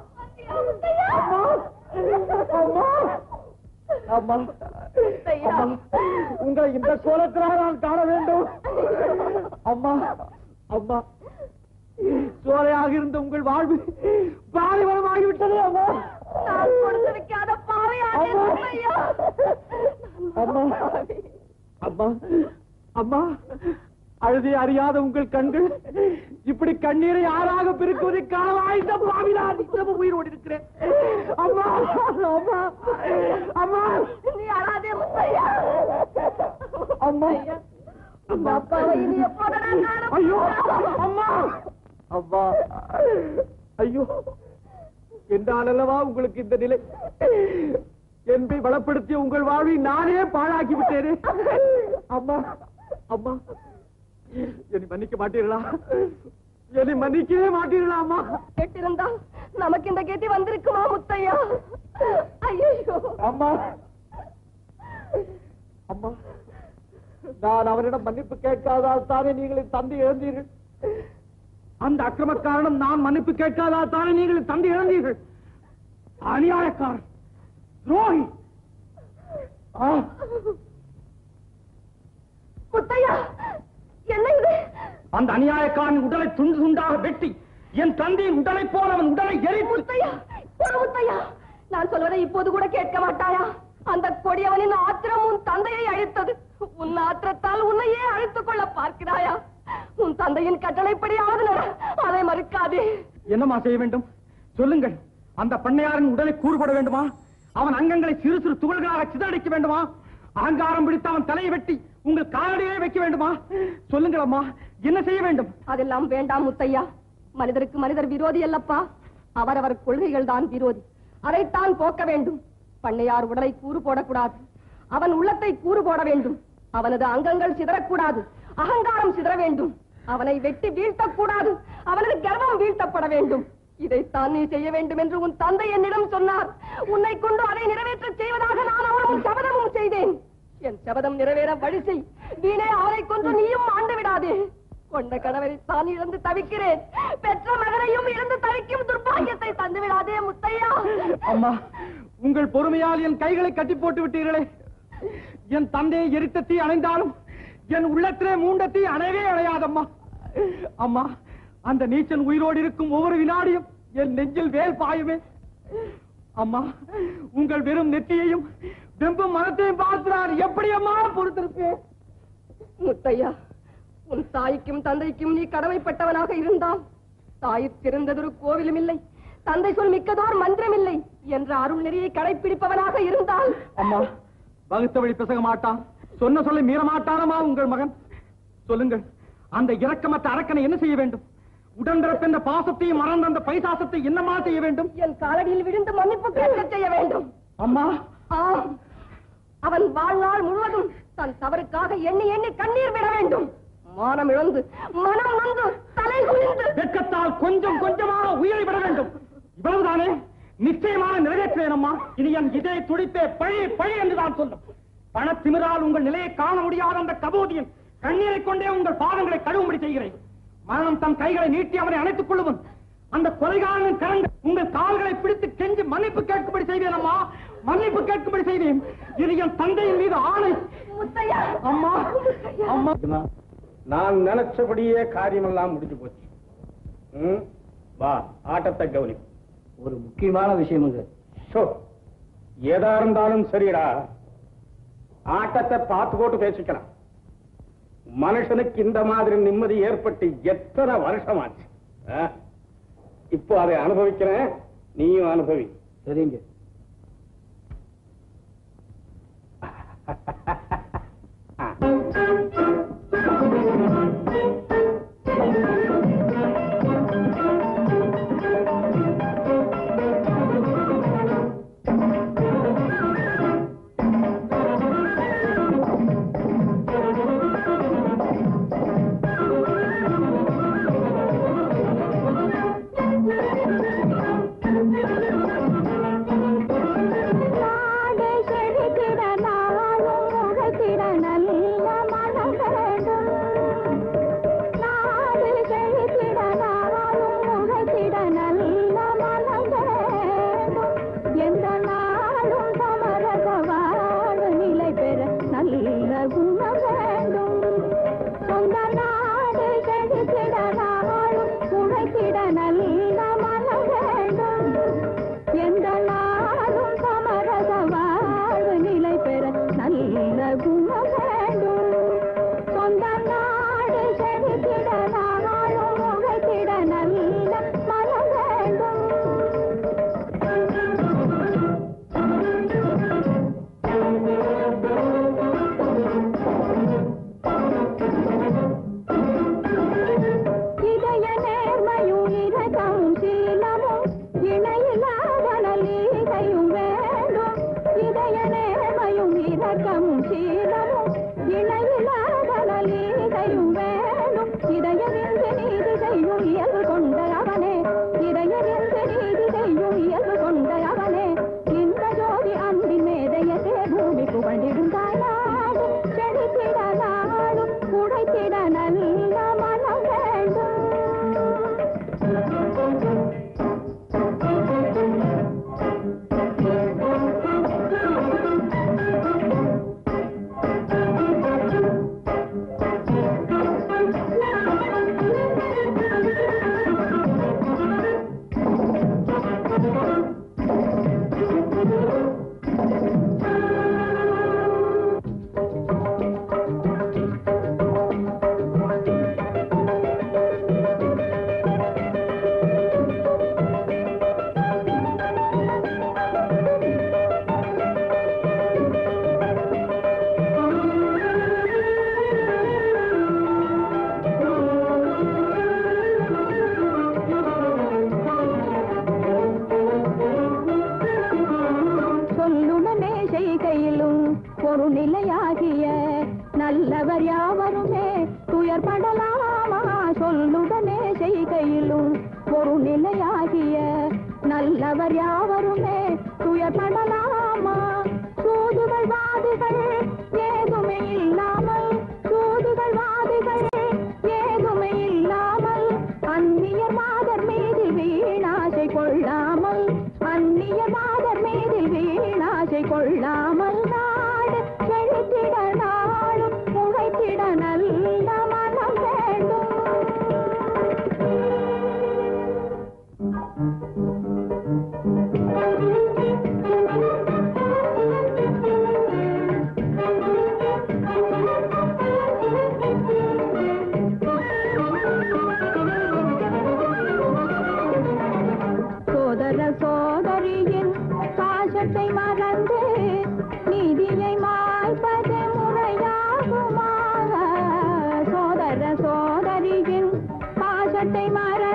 அம்மா அம்மா அம்மா உங்களை இந்த கோலத்திலாக நான் காண வேண்டும் அம்மா அம்மா சோலையாக இருந்த உங்கள் வாழ்வு பாலைவனமாகிவிட்டது அம்மா நான் கொடுத்து வைக்காத பாவையாக அம்மா அம்மா அம்மா அழுதி அறியாத உங்கள் கண்கள் இப்படி கண்ணீரை ஆறாக பெருக்குவதை காணவா இந்த பாவிதான் நிச்சயமும் உயிரோடு இருக்கிறேன் அம்மா அம்மா அம்மா நீ அழாதே முத்தையா அம்மா இந்த அப்பாவை இனி எப்போதடா காண ஐயோ அம்மா அம்மா ஐயோ என்றால் அல்லவா உங்களுக்கு இந்த நிலை என்பை வளப்படுத்திய உங்கள் வாழ்வை நானே பாழாக்கி விட்டேனே அம்மா அம்மா என்னை மன்னிக்க மாட்டீர்களா என்னை மன்னிக்கவே மாட்டீர்களா அம்மா கேட்டிருந்தா நமக்கு இந்த கெதி வந்திருக்குமா முத்தையா ஐயோ அம்மா அம்மா நான் அவனிடம் மன்னிப்பு கேட்காதால் தானே நீங்கள் என் தந்தை இழந்தீர்கள் அந்த அக்கிரம காரணம் நான் மன்னிப்பு கேட்காதால் தானே நீங்கள் என் தந்தை இழந்தீர்கள் அநியாயக்காரன் துரோகி ஆ, முத்தையா என்ன இது அந்த அநியாயக்காரன் உடலை துண்டு துண்டாக வெட்டி என் தந்தையின் உடலை போல அவன் உடலை எரித்து முத்தையா போடு முத்தையா நான் சொல்வதை இப்போது கூட கேட்க மாட்டாயா அந்த கொடியவனின் ஆத்திரம் உன் தந்தையை அழித்தது உன் ஆத்திரத்தால் உன்னையே அழித்துக் கொள்ள பார்க்கிறாயா உன் தந்தையின் கட்டளைப்படியாவது நட அதை மறுக்காதே என்னமா செய்ய வேண்டும் சொல்லுங்கள் அந்த பண்ணையாரின் உடலை கூறுபட வேண்டுமா அவன் அங்கங்களை சிறு சிறு துகள்களாக சிதறடிக்க வேண்டுமா அகங்காரம் பிடித்து அவன் தலையை வெட்டி உங்கள் காலடியே வைக்க வேண்டுமா சொல்லுங்கள் அம்மா என்ன செய்ய வேண்டும் அதெல்லாம் வேண்டாம் முத்தையா மனிதருக்கு மனிதர் விரோதி அல்லப்பா அவரவர் கொள்கைகள் தான் விரோதி அதைத்தான் போக்க வேண்டும் பண்ணையார் உடலை கூறு போடக்கூடாது அவன் உள்ளத்தை கூறு போட வேண்டும் அவனது அங்கங்கள் சிதறக்கூடாது அகங்காரம் சிதற வேண்டும் அவனை வெட்டி வீழ்த்தக்கூடாது அவனது கர்வம் வீழ்த்தப்பட வேண்டும் இதைத்தான் நீ செய்ய வேண்டும் என்று உன் தந்தை என்னிடம் சொன்னார் உன்னை கொண்டு அதை நிறைவேற்ற செய்வதாக நான் அவனும் சபதமும் செய்தேன் என் சபதம் நிறைவேற வழி செய் வீணே அவரை கொன்று நீயும் ஆண்டு விடாதே கொண்ட கணவரை தான் இழந்து தவிக்கிறேன் பெற்ற மகனையும் இழந்து தவிக்கும் துர்பாகியத்தை தந்து விடாதே முத்தையா அம்மா உங்கள் பொறுமையால் என் கைகளை கட்டி போட்டு விட்டீர்களே என் தந்தையை எரித்த தீ அணைந்தாலும் என் உள்ளத்திலே மூண்ட தீ அணையவே அணையாதம்மா அம்மா அந்த நீச்சல் உயிரோடு இருக்கும் ஒவ்வொரு வினாடியும் என் நெஞ்சில் வேல் பாயுமே அம்மா உங்கள் வெறும் நெற்றியையும் வெம்பும் மனத்தையும் பார்த்து நான் எப்படி அம்மா பொறுத்திருப்பேன் முத்தையா உன் தாய்க்கும் தந்தைக்கும் நீ கடமைப்பட்டவனாக இருந்தால் தாயிற் சிறந்ததொரு கோவிலும் இல்லை தந்தை சொல் மிக்கதோர் மன்றம் இல்லை என்ற அருள் நெறியை கடைப்பிடிப்பவனாக இருந்தால் அம்மா வகுத்த வழி பிசக மாட்டான் சொன்ன சொல்லை மீற மாட்டானமா உங்கள் மகன் சொல்லுங்கள் அந்த இரக்கமற்ற அரக்கனை என்ன செய்ய வேண்டும் உடன்பிறப்பு என்ற பாசத்தையும் மறந்த அந்த பைசாசத்தை என்னமா செய்ய வேண்டும் என் காலடியில் விழுந்து மன்னிப்பு கேட்க செய்ய வேண்டும் அம்மா ஆம் அவன் வாழ்நாள் முழுவதும் தன் தவறுக்காக எண்ணி எண்ணி கண்ணீர் விட வேண்டும் மானம் இழந்து மனம் நொந்து தலை குனிந்து வெட்கத்தால் கொஞ்சம் கொஞ்சமாக உயிரை விட வேண்டும் இவ்வளவுதானே நிச்சயமாக நிறைவேற்றுவேன் அம்மா இனி என் இதய துடிப்பே பழி பழி என்று தான் சொல்லும் பணத்திமிரால் உங்கள் நிலையை காண முடியாத அந்த கபோதியின் கண்ணீரை கொண்டே உங்கள் பாதங்களை கழுவும்படி செய்கிறேன் மரணம் தன் கைகளை நீட்டி அவனை அணைத்துக் கொள்ளுவன் அந்த கொலைகாரனின் கரங்கள் உங்கள் கால்களை பிடித்து கெஞ்சி மன்னிப்பு கேட்கும்படி செய்வேன் அம்மா மன்னிப்பு கேட்கும்படி செய்வேன் இது என் தந்தையின் மீது ஆணை முத்தையா அம்மா அம்மா நான் நினைச்சபடியே காரியமெல்லாம் முடிஞ்சு போச்சு ம், வா ஆட்டத்தை கவனி ஒரு முக்கியமான விஷயம் இது சோ ஏதா இருந்தாலும் சரிடா ஆட்டத்தை பார்த்து போட்டு பேசிக்கலாம் மனுஷனுக்கு இந்த மாதிரி நிம்மதி ஏற்பட்டு எத்தனை வருஷமாச்சு ஆ? இப்போ அதை அனுபவிக்கிறேன் நீயும் அனுபவி சரிங்க நாடு செழித்திட நாளும் முகத்திட நல்ல மனம் வேண்டும் நாடு செழித்திட நாளும் முகத்திட நல்ல மனம் வேண்டும் எந்த நாளும் சமரச வாழ்வு நிலை பெற நல்ல குணம் வேண்டும் சொந்த நாடு செழித்திட நாளும் உழைத்திட நல்ல மனம் வேண்டும் எந்த நாளும் சமரச வாழ்வு நிலை பெற நல்ல குணம் வேண்டும் சொந்த நாடு செழித்திட நாளும் உழைத்திட நல்ல மனம் வேண்டும் இதய நேர்மையும் இரக்கமும் சீலமும் இணையில்லாத நல்லீகையும் வேண்டும் இதய நேர்மையும் இரக்கமும் சீலமும் இணையில்லாத நல்லீகையும் வேண்டும் இதயவிருந்து நீதி செய்யும் இயல்பு கொண்ட அவனே இதயவிருந்து நீதி செய்யும் இயல்பு கொண்ட அவனே இந்த ஜோதி அன்பின் மேதையதே பூமி புகழிடும் தாயாடு செழித்திட நாடும் உடைத்திட நல்ல மனம் வேண்டும் சொல்லுடனே செய்கையிலும் ஒரு நிலையாகிய நல்லவர் யாவருமே துயர்படலாமா சொல்லுடனே செய்கையிலும் ஒரு நிலையாகிய நல்லவர் யாவருமே துயர்படலாமா சூதுகள் வாதிகள் ஏதுமே இல்லாமல் சூதுகள் வாதிகள் ஏதுமே இல்லாமல் அந்நியர் மாதர் மீதில் வீணாசை கொள்ளாமல் அந்நியர் மாதர் மீதில் வீணாசை கொள்ளாமல் நாடு செழித்திட நாளும் உழைத்திட நல்ல மனம் வேண்டும் சோதர சோதரியின் பாசத்தை மறந்து நீதியை மாய்ப்பது முறையாகுமாக சோதர சோதரியின் பாசத்தை மறந்து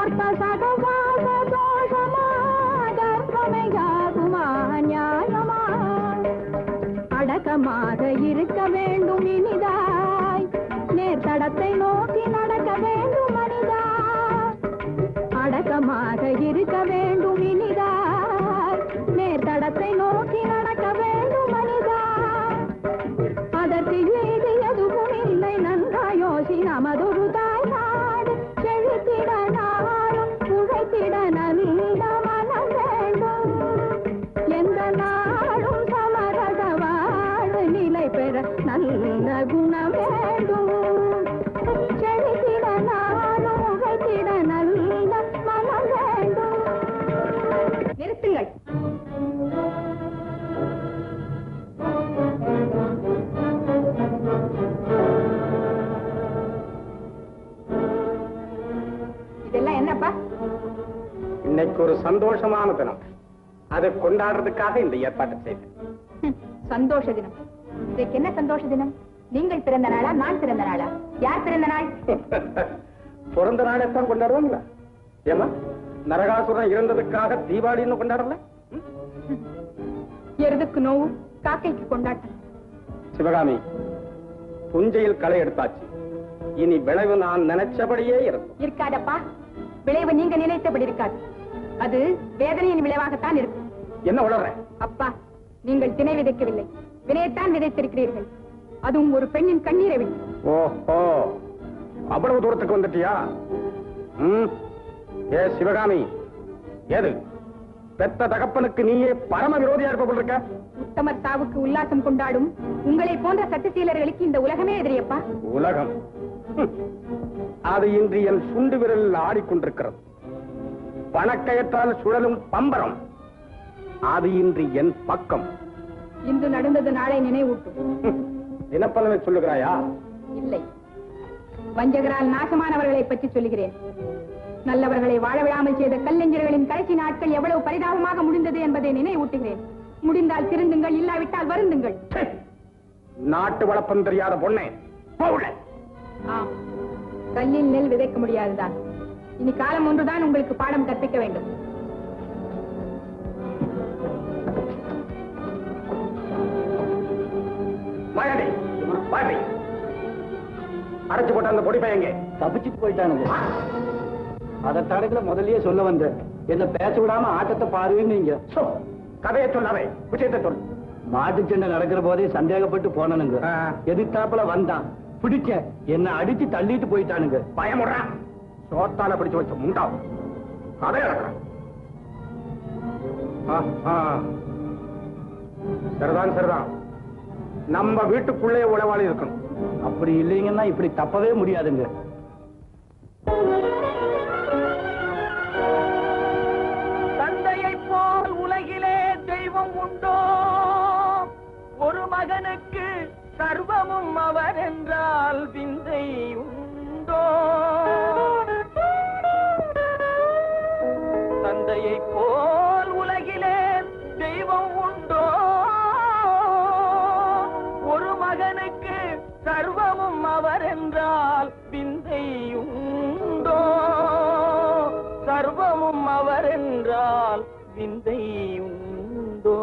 பார்த்த சகவாச தோஷமா கற்பனையாகுமா நியாயமா அடக்கமாக இருக்க வேண்டும் இனிதாய் நேர்த்தடத்தை நோக்கி நடக்க வேண்டும் மனிதா அடக்கமாக இருக்க வேண்டும் இனிதாய் நேர்த்தடத்தை நோக்கி நடக்க வேண்டும் மனிதா அதற்கு ஏது எதுவும் இல்லை நன்றா யோசி நமதொரு தாய் நாடு செழித்திட நாடும் உழைத்திட நல்ல மனம் வேண்டும் எந்த நாடும் சமரச வாழ்வு நிலை பெற நல்ல குணம் வேண்டும் செழித்திட நாடும் உழைத்திட நல்ல மனம் வேண்டும் நிறுத்துங்கள் இதெல்லாம் என்னப்பா இன்னைக்கு ஒரு சந்தோஷமான தினம் அதை கொண்டாடுறதுக்காக இந்த ஏற்பாட்டை செய்தேன் ஹம், சந்தோஷ தினம் இதுக்கு என்ன சந்தோஷ தினம் நீங்கள் பிறந்த நாளா நான் பிறந்த நாளா யார் பிறந்த நாள் பிறந்த நாளை தான் கொண்டாடுவாங்களா ஏமா நரகாசுரன் இறந்ததுக்காக தீபாவளின்னு கொண்டாடல ம்? எருதுக்கு நோவு காக்கைக்கு கொண்டாட்டம் சிவகாமி புஞ்சையில் களை எடுத்தாச்சு இனி விளைவு நான் நினைச்சபடியே இருக்கும் இருக்காதப்பா விளைவு நீங்க நினைத்தபடி இருக்காது அது வேதனையின் விளைவாகத்தான் இருக்கும் என்ன உளற அப்பா நீங்கள் திணை விதைக்கவில்லை வினையத்தான் விதைத்திருக்கிறீர்கள் அதுவும் ஒரு பெண்ணின் கண்ணீரை விட்டு ஓஹோ அவ்வளவு தூரத்துக்கு வந்துட்டியா ம் ஏ சிவகாமி ஏது பெத்த தகப்பனுக்கு நீயே பரம விரோதியா இருப்ப போல இருக்க உத்தமர் சாவுக்கு உல்லாசம் கொண்டாடும் உங்களை போன்ற சட்டசீலர்களுக்கு இந்த உலகமே எதிரியப்பா உலகம் ஹம். அது இன்று என் சுண்டு விரலில் ஆடிக்கொண்டிருக்கிறது பணக்கயத்தால் சுழலும் பம்பரம் அது இன்று என் பக்கம் இன்று நடந்தது நாளை நினைவூட்டும் ஹம். தினப்பலனை சொல்லுகிறாயா இல்லை வஞ்சகரால் நாசமானவர்களை பற்றி சொல்லுகிறேன் நல்லவர்களை வாழ விடாமல் செய்த கல்லெஞ்சர்களின் கடைசி நாட்கள் எவ்வளவு பரிதாபமாக முடிந்தது என்பதை நினைவூட்டுகிறேன் முடிந்தால் திருந்துங்கள் இல்லாவிட்டால் வருந்துங்கள் ச்சே. நாட்டு வளப்பம் தெரியாத பொண்ணே போவுல ஆம் கல்லில் நெல் விதைக்க முடியாதுதான் இனி காலம் ஒன்றுதான் உங்களுக்கு பாடம் கற்பிக்க வேண்டும் வாயடி வாயடி அரைச்சு போட்ட அந்த பொடி பையங்க தப்பிச்சுட்டு போயிட்டானுங்க அதை தடத்துல முதல்லயே சொல்ல வந்தேன் என்ன பேச விடாம ஆட்டத்தை பாருவீங்க சோ, கதையை சொல்லாதே விஷயத்தை சொல் மாட்டு சண்டை நடக்கிற போதே சந்தேகப்பட்டு போனானுங்க ஆ. எதிர்த்தாப்புல வந்தான் பிடிச்ச என்ன அடிச்சு தள்ளிட்டு போயிட்டானுங்க பயமுடுறா சோத்தால பிடிச்சு வச்ச முண்டா கதை நடக்கிறான் சரிதான் சரிதான் நம்ம வீட்டுக்குள்ளே உளவாளி இருக்கணும் அப்படி இல்லைங்கன்னா இப்படி தப்பவே முடியாதுங்க தந்தையை போல் உலகிலே தெய்வம் உண்டோ ஒரு மகனுக்கு சர்வமும் அவர் என்றால் விந்தை உண்டோ தந்தையை போல் உலகிலே தெய்வம் உண்டோ ஒரு மகனுக்கு சர்வமும் அவர் என்றால் விந்தை உண்டோ சர்வமும் அவர் என்றால் விந்தை உண்டோ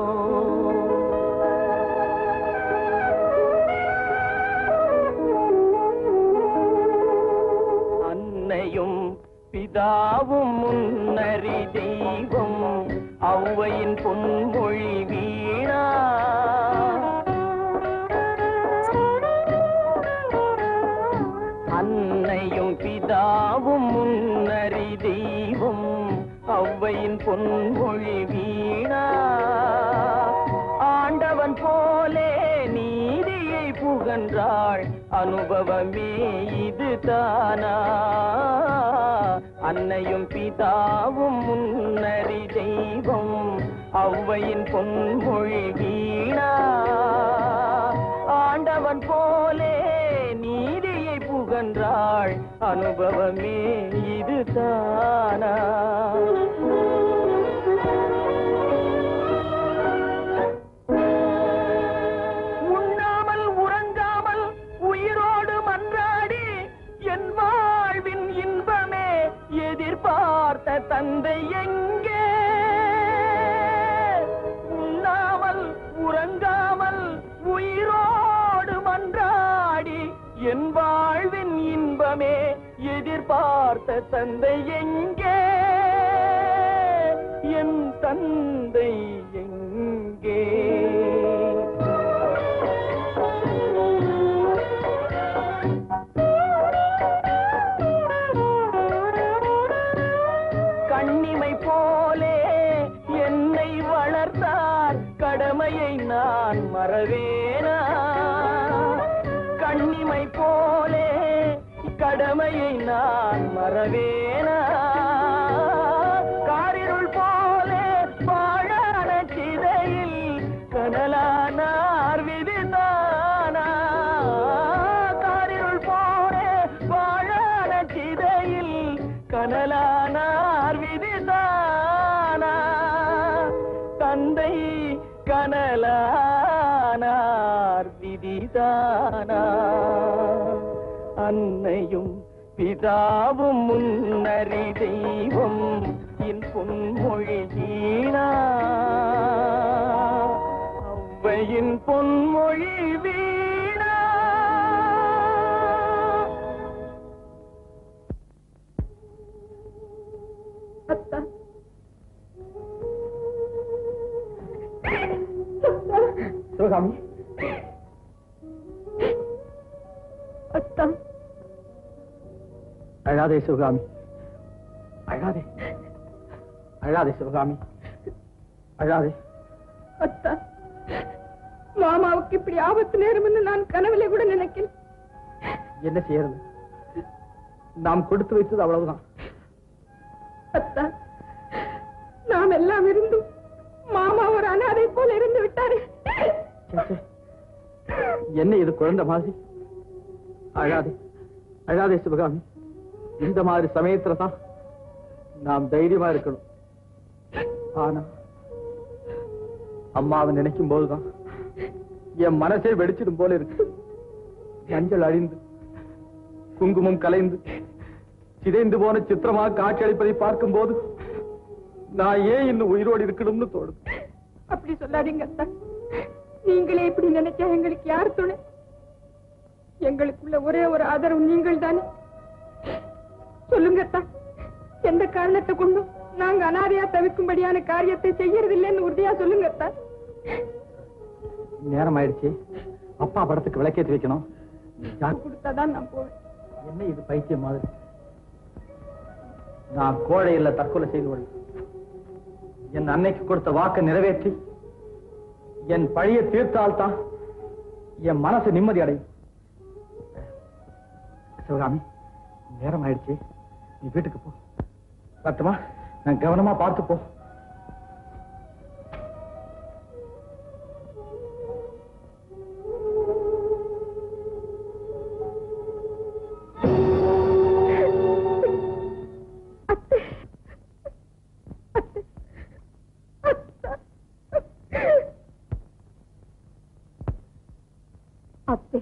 அன்னையும் பிதாவும் முன்னறி தெய்வம் ஔவையின் பொன்மொழி வீணா அன்னையும் பிதாவும் முன்னறி தெய்வம் ஔவையின் பொன்மொழி வீணா ஆண்டவன் போலே நீதியை புகன்றாள் அனுபவமே இது தானா அன்னையும் பிதாவும் முன்னறி தெய்வம் ஔவையின் பொன்மொழி வீணா ஆண்டவன் போலே நீதியை புகன்றாள் அனுபவமே இது தானா உண்ணாமல் உறங்காமல் உயிரோடு மன்றாடி என் வாழ்வின் இன்பமே எதிர்பார் பார்த்த தந்தை எங்கே உண்ணாமல் உறங்காமல் உயிரோடு மன்றாடி என் வாழ்வின் இன்பமே எதிர்பார்த்த தந்தை எங்கே என் தந்தை எங்கே கண்ணிமை போலே என்னை வளர்த்தார் கடமையை நான் மறவேனா கண்ணிமை போலே கடமையை நான் மறவேனா காரிருள் போலே வாழான சிதையில் கனலானார் விதிதானா காரிருள் போலே வாழான சிதையில் கனலானார் விதிதானா தந்தை கனலானார் விதிதானா அன்னையும் பிதாவும் முன்னறி தெய்வம் என் பொன்மொழி வீணா ஔவையின் பொன்மொழி வீணா அத்தா சிவகாமி அத்தா அழாதே சிவகாமி அழாதே அழாதே சிவகாமி அழாதே அத்தா மாமாவுக்கு இப்படி ஆபத்து நேரும்னு நான் கனவுல கூட நினைக்கல என்ன செய்யறது நாம் கொடுத்து வைத்தது அவ்வளவுதான் அத்தா நாம் எல்லாம் இருந்தும் மாமா ஒரு அனாதை போல இருந்து விட்டாரு சே, சே. என்ன இது குழந்தை மாதிரி அழாதே அழாதே சிவகாமி இந்த மாதிரி சமயத்துல தான் நாம் தைரியமா இருக்கணும் ஆனா அம்மாவை நினைக்கும் போதுதான் என் மனசே வெடிச்சிடும் போல இருக்கு மஞ்சள் அழிந்து குங்குமம் கலைந்து சிதைந்து போன சித்திரமா காட்சியளிப்பதை பார்க்கும் போது நான் ஏன் இன்னும் உயிரோடு இருக்கணும்னு தோணுது அப்படி சொல்லாதீங்க அத்தா நீங்களே இப்படி நினைச்சா எங்களுக்கு யார் துணை எங்களுக்குள்ள ஒரே ஒரு ஆதரவு நீங்கள் தானே சொல்லுங்க அத்தா எந்த காரணத்தை கொண்டும் நாங்க அனாதையா தவிக்கும்படியான காரியத்தை செய்யறதில்லைன்னு உறுதியா சொல்லுங்க அத்தா நேரம் ஆயிடுச்சு அப்பா படத்துக்கு விளக்கேற்றி வைக்கணும் யா- கொடுத்தாதான் நான் போவேன் என்ன இது பைத்தியம் மாதிரி நான் கோழை இல்ல தற்கொலை செய்து கொள்ள என் அன்னைக்கு கொடுத்த வாக்கை நிறைவேற்றி என் பழிய தீர்த்தால்தான் என் மனசு நிம்மதி அடையும் சிவகாமி நேரம் ஆயிடுச்சு நீ வீட்டுக்கு போ பத்துமா நான் கவனமா பார்த்து போ அத்தை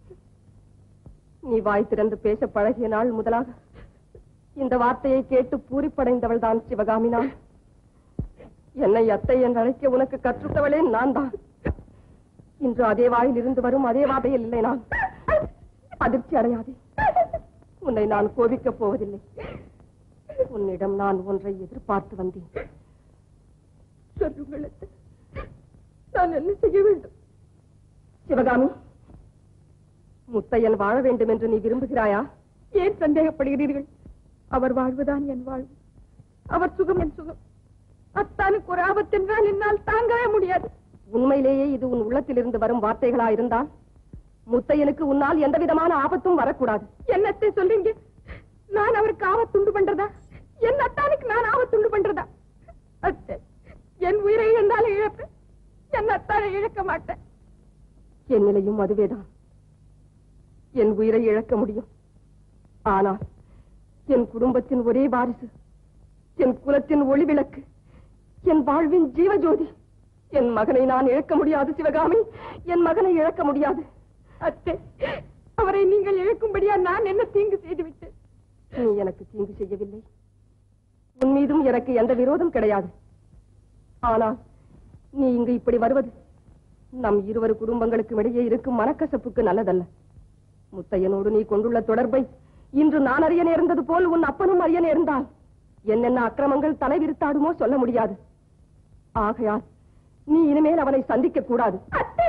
நீ வாய் திறந்து பேச பழகிய நாள் முதலாக இந்த வார்த்தையை கேட்டு பூரிப்படைந்தவள் தான் சிவகாமி நான் என்னை அத்தை என்று அழைக்க உனக்கு கற்றுத்தவளே நான் தான் இன்று அதே வாயில் இருந்து வரும் அதே வார்த்தையில் இல்லை நான் அதிர்ச்சி அடையாதே உன்னை நான் கோபிக்கப் போவதில்லை உன்னிடம் நான் ஒன்றை எதிர்பார்த்து வந்தேன் சொல்லுங்கள் அத்தை. நான் என்ன செய்ய வேண்டும் சிவகாமி முத்தையன் வாழ வேண்டும் என்று நீ விரும்புகிறாயா ஏன் சந்தேகப்படுகிறீர்கள் அவர் வாழ்வுதான் என் வாழ்வு அவர் சுகம் என் சுகம் அத்தானுக்கு ஒரு ஆபத்து என்றால் என்னால் தாங்கவே முடியாது உண்மையிலேயே இது உன் உள்ளத்திலிருந்து வரும் வார்த்தைகளா இருந்தால் முத்தையனுக்கு உன்னால் எந்த விதமான ஆபத்தும் வரக்கூடாது என்னத்தை சொல்றீங்க நான் அவருக்கு ஆபத்துண்டு பண்றதா என் அத்தானுக்கு நான் ஆபத்துண்டு பண்றதா அத்தை என் உயிரை இருந்தாலும் இழப்பேன் என் அத்தானை இழக்க மாட்டேன் என் நிலையும் அதுவேதான் என் உயிரை இழக்க முடியும் ஆனால் என் குடும்பத்தின் ஒரே வாரிசு என் குலத்தின் ஒளி விளக்கு என் வாழ்வின் ஜீவஜோதி என் மகனை நான் இழக்க முடியாது சிவகாமி என் மகனை இழக்க முடியாது அத்தை அவரை நீங்கள் இழக்கும்படியா நான் என்ன தீங்கு செய்து விட்டேன் நீ எனக்கு தீங்கு செய்யவில்லை உன் மீதும் எனக்கு எந்த விரோதம் கிடையாது ஆனால் நீ இங்கு இப்படி வருவது நம் இருவரு குடும்பங்களுக்கு இடையே இருக்கும் மனக்கசப்புக்கு நல்லதல்ல முத்தையனோடு நீ கொண்டுள்ள தொடர்பை இன்று நான் அறிய நேர்ந்தது போல் உன் அப்பனும் அறிய நேர்ந்தால் என்னென்ன அக்கிரமங்கள் தலைவிரித்தாடுமோ சொல்ல முடியாது ஆகையால் நீ இனிமேல் அவனை சந்திக்க கூடாது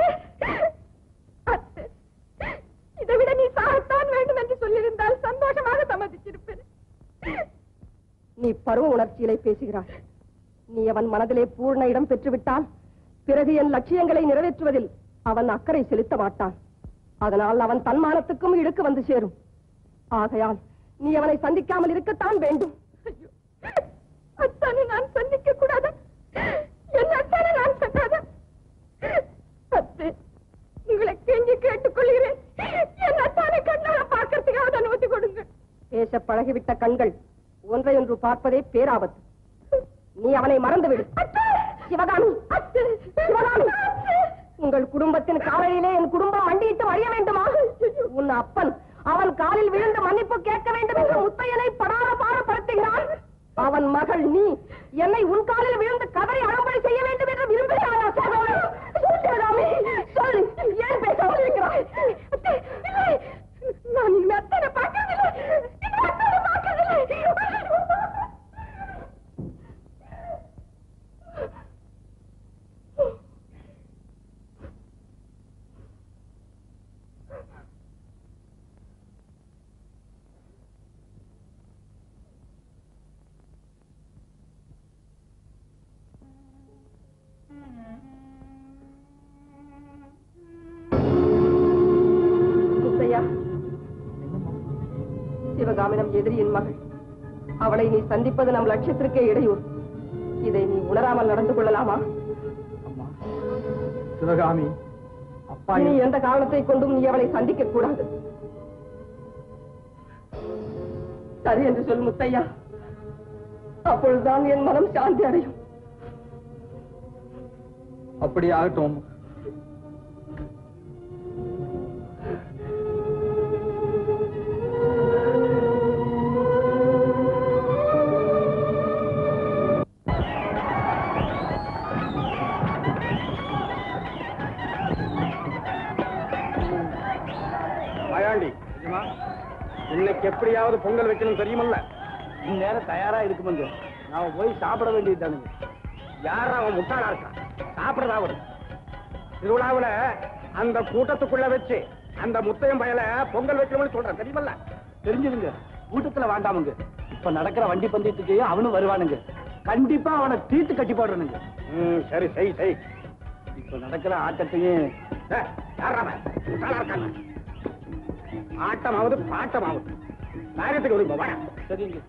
இதை விட நீ சாகத்தான் வேண்டும் என்று சொல்லியிருந்தால் சந்தோஷமாக சம்மதிச்சிருப்பேன் நீ பருவ உணர்ச்சியிலே பேசுகிறாய் நீ அவன் மனதிலே பூர்ண இடம் பெற்றுவிட்டால் பிறகு என் லட்சியங்களை நிறைவேற்றுவதில் அவன் அக்கறை செலுத்த மாட்டான் அதனால் அவன் தன்மானத்துக்கும் இழுக்கு வந்து சேரும் ஆகையால் நீ அவனை சந்திக்காமல் இருக்கத்தான் வேண்டும் அத்தானை நான் சந்திக்க கூடாது என் அத்தானை நான் சந்தாத அத்தே உங்களை கெஞ்சி கேட்டுக்கொள்கிறேன் என் அத்தானை கண்ணால பார்க்கறதுக்காக அனுமதி கொடுங்க பேச பழகிவிட்ட கண்கள் ஒன்றையொன்று பார்ப்பதே பேராபத்து நீ அவனை மறந்துவிடு சிவகாமி சிவகாமி உங்கள் குடும்பத்தின் காலையிலே என் குடும்பம் மண்டியிட்டு அறிய வேண்டுமா உன் அப்பன் அவன் காலில் விழுந்து மன்னிப்பு கேட்க வேண்டும் என்று முத்தையனை படார பாடுபடுத்துகிறான் அவன் மகள் நீ என்னை உன் காலில் விழுந்து கதறி அடம்படி செய்ய வேண்டும் என்று விரும்புகிறாயா சிவகாமி? சிவகாமி சொல் ஏன் பேசாமல் இருக்கிறாய் அத்தே, இல்லை. நான் இனிமே அத்தனை பார்க்கறதில்லை இனிமே அத்தனை பார்க்கறதில்லை முத்தையா சிவகாமினம் எதிரியின் மகள் அவளை நீ சந்திப்பது நம் லட்சியத்திற்கே இடையூறு இதை நீ உணராமல் நடந்து கொள்ளலாமா அம்மா சிவகாமி அப்பா நீ எந்த காரணத்தை கொண்டும் நீ அவளை சந்திக்க கூடாது சரி என்று சொல் முத்தையா அப்பொழுதுதான் என் மனம் சாந்தி அடையும் அப்படி ஆகட்டும் அம்மா. மாயாண்டி இன்னைக்கு எப்படியாவது பொங்கல் வைக்கணும் தெரியுமல்ல இந்நேரம் தயாரா இருக்குமுங்க நாம போய் சாப்பிட வேண்டியதுதானுங்க யார் அவன் முட்டாளா இருக்கான் சாப்பிடறாவது திருவிழாவுல அந்த கூட்டத்துக்குள்ள வச்சு அந்த முத்தையம் பயல பொங்கல் வைக்கணும்னு சொல்றேன் தெரியுமல்ல தெரிஞ்சுதுங்க கூட்டத்துல வேண்டாமுங்க இப்ப நடக்கிற வண்டி பந்தயத்துக்கு அவனும் வருவானுங்க கண்டிப்பா அவனை தீர்த்து கட்டி போடுறனுங்க ம், சரி சரி சரி இப்ப நடக்கிற ஆட்டத்தையும் ஏய், யார்றா அவன்? முட்டாளா இருக்காங்க ஆட்டமாவது பாட்டமாவது காரியத்துக்கு வருங்க வாடா சரிங்க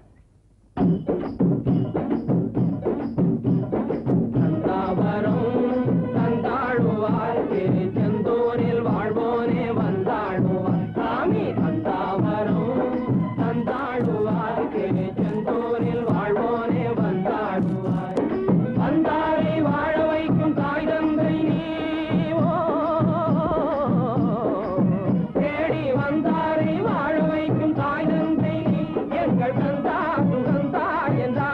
செந்தூரில் வாழ்வோனே வந்தாடுவார் சாமி தந்தாவரம் தந்தாடுவார் செந்தூரில் வாழ்வோனே வந்தாடுவார் வந்தாரை வாழ வைக்கும் தாய் தந்தை நீ ஓ, தேடி வந்தாரை வாழ வைக்கும் தாய் தந்தை நீ எங்கள் தந்தா சுகந்தா என்றா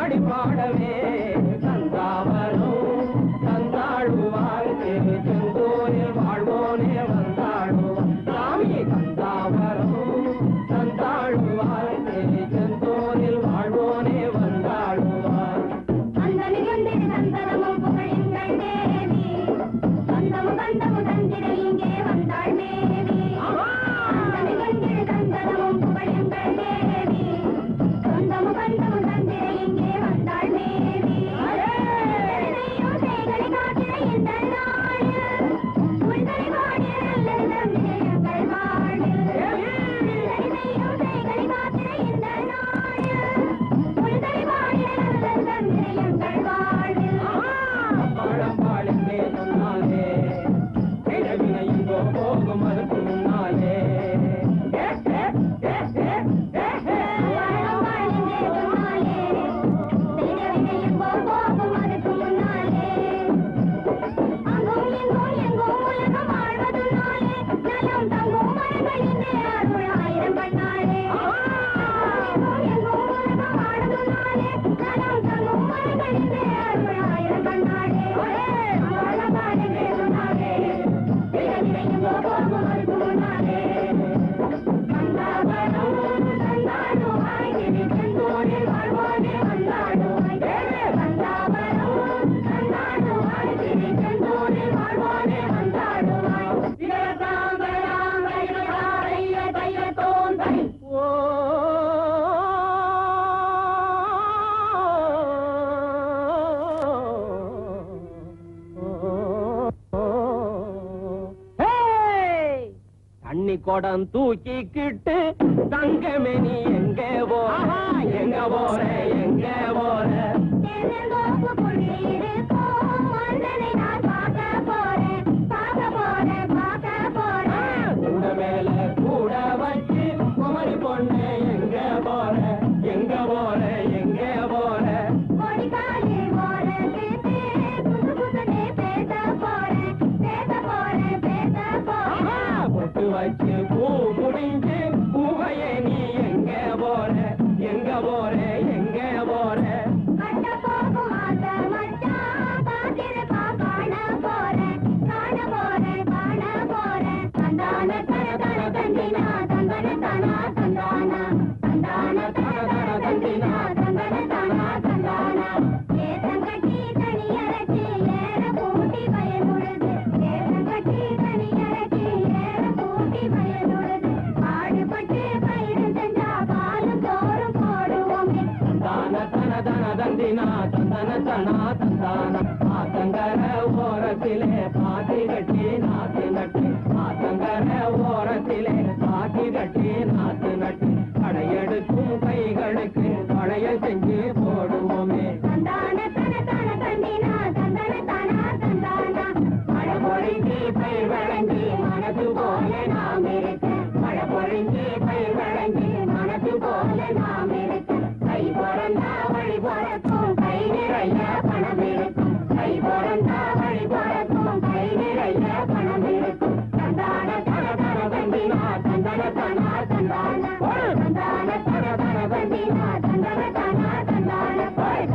குடம் தூக்கிக்கிட்டு தங்கமே நீ எங்க போற எங்க போற எங்க போற தென்னந்தோப்பு புள்ளியிருக்கும் மன்னனை நான் பார்க்க போறேன் பார்க்க போறேன் பார்க்க போறேன் கூட மேல கூட வச்சு குமரி பொண்ணு எங்க போற எங்க போற எங்க போற கொடிக்காலி ஓரத்துக்கு புது புதுனே பேச போறேன் பேச போறேன் பேச போறேன் பொட்டு வச்சு பூ முடிஞ்சு பூவையே நீ எங்க போற எங்க போற எங்க போற கட்ட போகும் ஆசை மச்சான் காத்திருப்பா காண போறேன் காண போறேன் காண போறேன் தந்தான தன தன தந்தினா தந்தன தனா தந்தானா தந்தான தன தன தந்தினா தந்தன தனா தந்தானா ஏத்தங்கட்டி தனியரச்சி ஏற கூட்டி பயனுழுது ஏத்தங்கட்டி தனியரச்சி ஏற கூட்டி பயனுழுது பாடுபட்டு பயிர் செஞ்சா பாலும் சோறும் போடுவோமே தான தன தன தந்தினா தந்தன தனா தந்தான ஆத்தங்கர ஓரத்திலே பாத்தி கட்டி நாத்து நட்டு ஆத்தங்கர ஓரத்திலே பாத்தி கட்டி நாத்து நட்டு கடையெடுக்கும் கைகளுக்கு பழைய செஞ்சு போடுவோமே தந்தான தன தன தந்தினா தந்தன தனா தந்தானா மழை பொழிஞ்சு பயிர் விளைஞ்சு மனது போல நாம் இருக்க மழை பொழிஞ்சு பயிர் விளைஞ்சு மனது போல நாம் இருக்க கை பிறந்தா வழி பிறக்கும் கை நிறைய பணம் இருக்கும் கை பிறந்தா வழி பிறக்கும் கை நிறைய பணம் இருக்கும் தந்தான தன தன தந்தினா தந்தன தனா தந்தானா தந்தான தன தன தந்தினா தந்தன தனா தந்தானா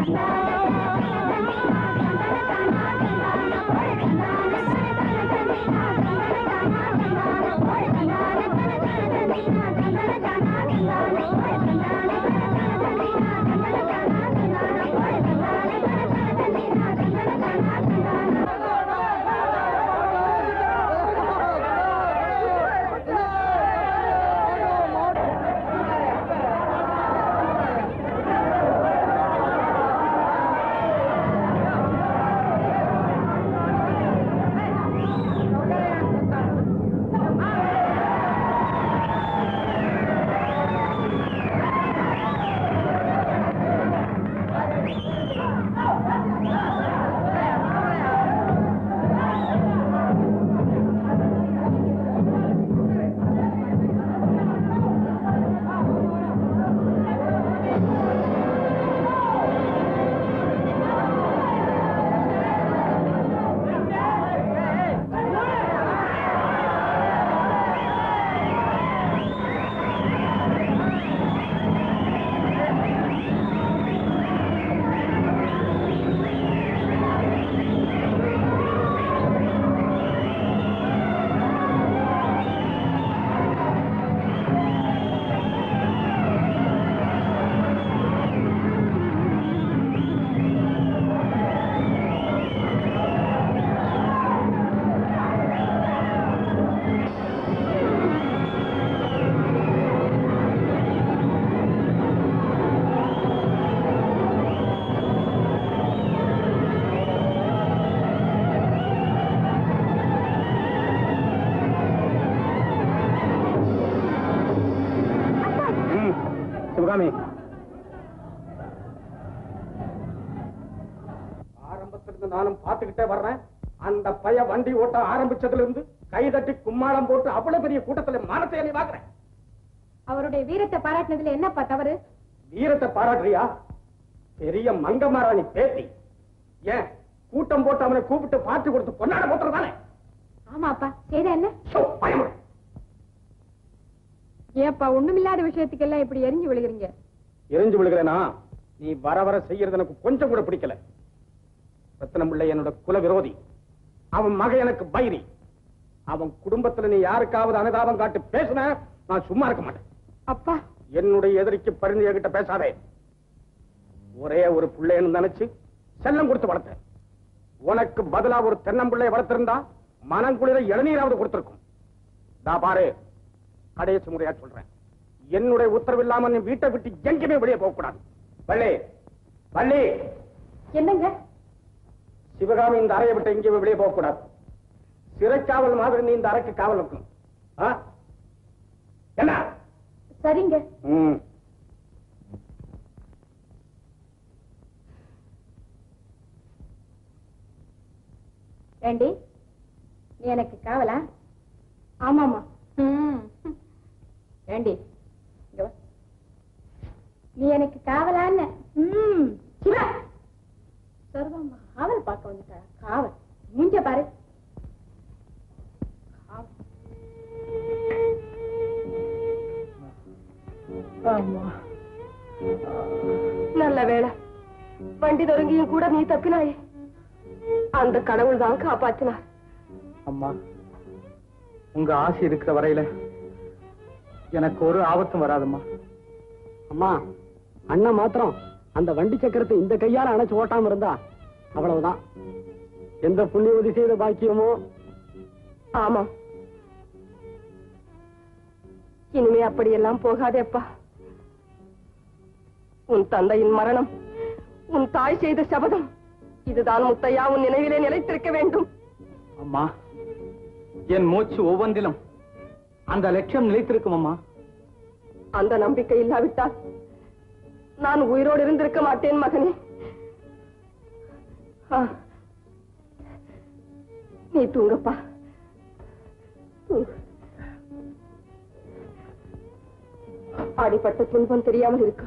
ம், சிவகாமி ஆரம்பத்திலிருந்து நானும் பார்த்துக்கிட்டே வர்றேன் அந்த பைய வண்டி ஓட்ட ஆரம்பிச்சதுல இருந்து கை தட்டி கும்மாளம் போட்டு அவ்வளவு பெரிய கூட்டத்துல மானத்தை நீ பாக்குறேன் அவருடைய வீரத்தை பாராட்டினதுல என்னப்பா தவறு வீரத்தை பாராட்டுறியா பெரிய மங்கமாராணி பேத்தி ஏன் கூட்டம் போட்டு அவனை கூப்பிட்டு பாட்டு கொடுத்து கொண்டாட போட்டுறதானே ஆமாப்பா செய்த என்ன பயமுறை ஏப்பா ஒண்ணுமில்லாத விஷயத்துக்கெல்லாம் இப்படி எரிஞ்சு விழுகிறீங்க எரிஞ்சு விழுகிறேனா நீ வர வர செய்யறது எனக்கு கொஞ்சம் கூட பிடிக்கல ரத்தனம் பிள்ளை என்னோட குல விரோதி அவன் மக எனக்கு பைரி அவன் குடும்பத்துல நீ யாருக்காவது அனுதாபம் காட்டி பேசின நான் சும்மா இருக்க மாட்டேன் அப்பா என்னுடைய எதிரிக்கு பரிந்து என்கிட்ட பேசாதே ஒரே ஒரு பிள்ளைன்னு நினைச்சு செல்லம் கொடுத்து வளர்த்தேன் உனக்கு பதிலா ஒரு தென்னம்பிள்ளைய வளர்த்திருந்தா மனங்குளிர இளநீராவது கொடுத்திருக்கும் தா பாரு கடைசி முறையா சொல்றேன் என்னுடைய உத்தரவு இல்லாம நீ வீட்டை விட்டு எங்கேயுமே வெளியே போக கூடாது வள்ளி வள்ளி என்னங்க சிவகாமி இந்த அறையை விட்டு எங்கேயுமே வெளியே போக கூடாது சிறைக்காவல் மாதிரி நீ இந்த அறைக்கு காவல் இருக்கணும் ஆ? என்ன சரிங்க ம். ஏண்டி நீ எனக்கு காவலா ஆமாமா ஏண்டி இங்க வா. நீ எனக்கு காவலான்னு ம் சிவா சர்வம்மா காவல் பார்க்க வந்துட்டா காவல் மூஞ்ச பாரு ஆமா நல்ல வேளை வண்டி தொடங்கியும் கூட நீ தப்பினாயே அந்த கடவுள் தான் காப்பாத்தினார் அம்மா உங்க ஆசை இருக்கிற வரையில எனக்கு ஒரு ஆபத்தும் வராதும்மா அம்மா அண்ணன் மாத்திரம் அந்த வண்டி சக்கரத்தை இந்த கையால அணைச்சு ஓட்டாம இருந்தா அவ்வளவுதான் எந்த புண்ணியவதி செய்த பாக்கியமோ ஆமா இனிமே அப்படியெல்லாம் போகாதேப்பா உன் தந்தையின் மரணம் உன் தாய் செய்த சபதம் இதுதான் முத்தையா உன் நினைவிலே நிலைத்திருக்க வேண்டும் அம்மா என் மூச்சு ஒவ்வொன்றிலும் அந்த லட்சியம் நிலைத்திருக்கும் அம்மா அந்த நம்பிக்கை இல்லாவிட்டால் நான் உயிரோடு இருந்திருக்க மாட்டேன் மகனே ஆ. நீ தூங்கப்பா தூங்கு. அடிப்பட்ட துன்பம் தெரியாமல் இருக்கு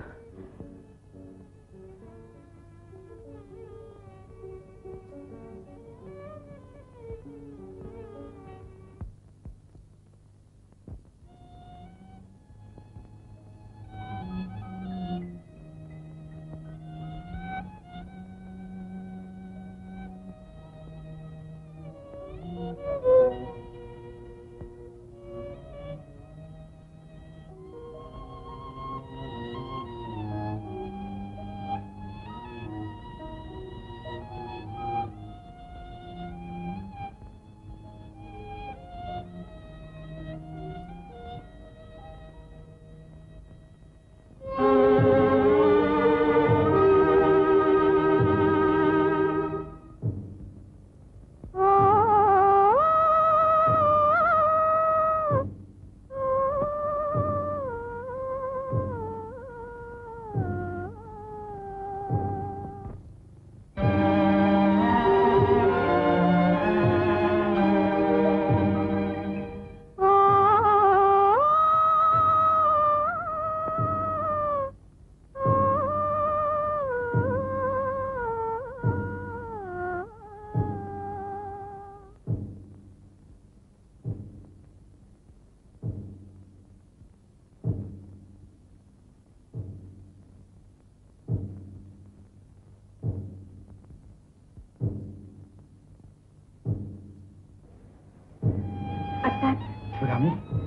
அத்தான் சிவகாமி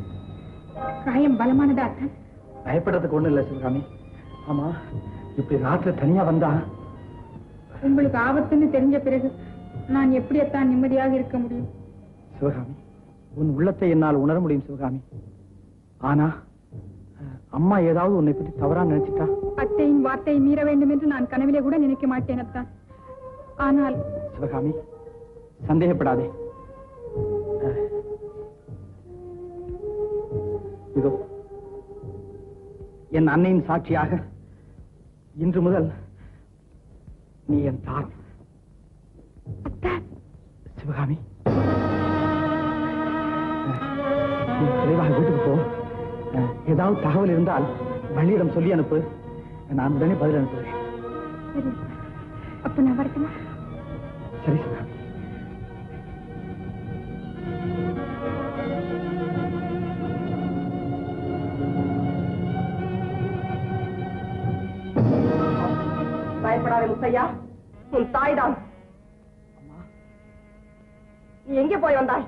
காயம் பலமானதா அத்தான் பயப்படுறதுக்கு ஒண்ணும் இல்ல சிவகாமி ஆமா இப்படி ராத்திரி தனியா வந்தா உங்களுக்கு ஆபத்துன்னு தெரிஞ்ச பிறகு நான் எப்படி அத்தான் நிம்மதியாக இருக்க முடியும் சிவகாமி உன் உள்ளத்தை என்னால் உணர முடியும் சிவகாமி ஆனா அஹ், அம்மா ஏதாவது உன்னை பத்தி தவறா நினைச்சிட்டா அத்தையின் வார்த்தையை மீற வேண்டும் என்று நான் கனவிலே கூட நினைக்க மாட்டேன் அத்தான் ஆனால் சிவகாமி சந்தேகப்படாதே அஹ், இதோ என் அன்னையின் சாட்சியாக இன்று முதல் நீ என் தாய் சிவகாமி அஹ், நீ தெளிவாக வீட்டுக்கு போ அஹ், ஏதாவது தகவல் இருந்தால் வள்ளியிடம் சொல்லி அனுப்பு நான் உடனே பதில் அனுப்புகிறேன் சரி அப்ப நான் வரட்டுமா சரி சிவகாமி பயப்படாதே முத்தையா உன் தாய் தான் நீ எங்கே போய் வந்தாய்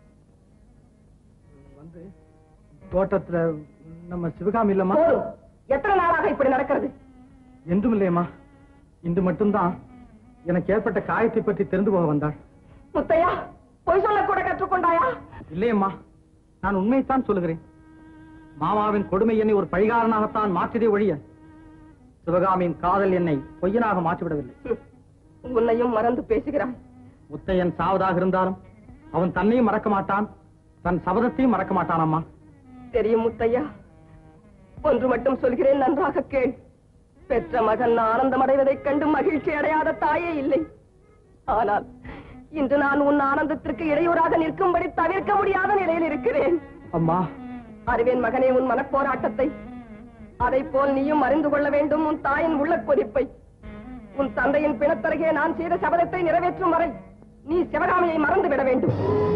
வந்து தோட்டத்துல நம்ம சிவகாமி இல்லம்மா போதும் எத்தனை நாளாக இப்படி நடக்கிறது என்றும் இல்லையம்மா இன்று மட்டும்தான் எனக்கு ஏற்பட்ட காயத்தை பற்றி தெரிந்து போக வந்தாள் முத்தையா பொய் சொல்ல கூட கற்றுக்கொண்டாயா இல்லையம்மா நான் உண்மையைத்தான் சொல்லுகிறேன் மாமாவின் கொடுமை என்னை ஒரு பழிகாரனாகத்தான் மாற்றியதே ஒழிய சிவகாமியின் காதல் என்னை பொய்யனாக மாற்றிவிடவில்லை ஹம், உன்னையும் மறந்து பேசுகிறாய் முத்தையன் சாவதாக இருந்தாலும் அவன் தன்னையும் மறக்க மாட்டான் தன் சபதத்தையும் மறக்க மாட்டான் அம்மா தெரியும் முத்தையா ஒன்று மட்டும் சொல்கிறேன் நன்றாக கேள் பெற்ற மகன் ஆனந்தம் அடைவதைக் கண்டு மகிழ்ச்சி அடையாத தாயே இல்லை ஆனால் இன்று நான் உன் ஆனந்தத்திற்கு இடையூறாக நிற்கும்படி தவிர்க்க முடியாத நிலையில் இருக்கிறேன் அம்மா அறிவேன் மகனே உன் மனப்போராட்டத்தை அதை போல் நீயும் அறிந்து கொள்ள வேண்டும் உன் தாயின் உள்ள கொதிப்பை உன் தந்தையின் பிணத்தருகே நான் செய்த சபதத்தை நிறைவேற்றும் வரை நீ சிவகாமியை மறந்து விட வேண்டும்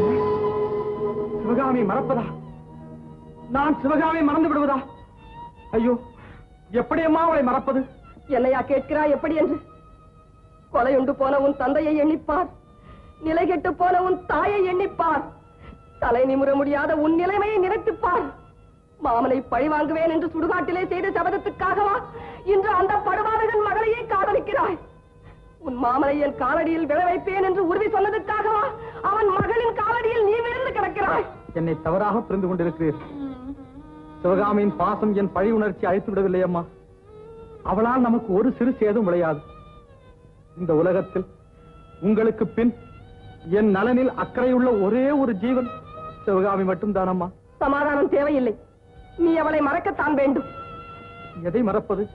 சிவகாமி மறப்பதா நான் சிவகாமி மறந்து விடுவதா ஐயோ எப்படியம்மா அவளை மறப்பது என்னையா கேட்கிறாய் எப்படி என்று கொலையுண்டு போன உன் தந்தையை எண்ணிப்பார் நிலை கெட்டு போன உன் தாயை எண்ணிப்பார் தலை நிமிர முடியாத உன் நிலைமையை நினைத்துப்பார் மாமனை பழி வாங்குவேன் என்று சுடுகாட்டிலே செய்த சபதத்துக்காகவா இன்று அந்த படுவாதகன் மகளையே காதலிக்கிறாய் உன் மாமனை என் காலடியில் விழ வைப்பேன் என்று உறுதி சொன்னதுக்காகவா அவன் மகளின் காலடியில் நீ விழுந்து கிடக்கிறாய் என்னை தவறாக புரிந்து கொண்டிருக்கிறீர் சிவகாமியின் பாசம் என் பழி உணர்ச்சி அழைத்து விடவில்லை அம்மா அவளால் நமக்கு ஒரு சிறு சேதம் விளையாது இந்த உலகத்தில் உங்களுக்கு பின் என் நலனில் அக்கறையுள்ள ஒரே ஒரு ஜீவன் சிவகாமி மட்டும்தான் அம்மா சமாதானம் தேவையில்லை நீ அவளை மறக்கத்தான் வேண்டும் எதை மறப்பது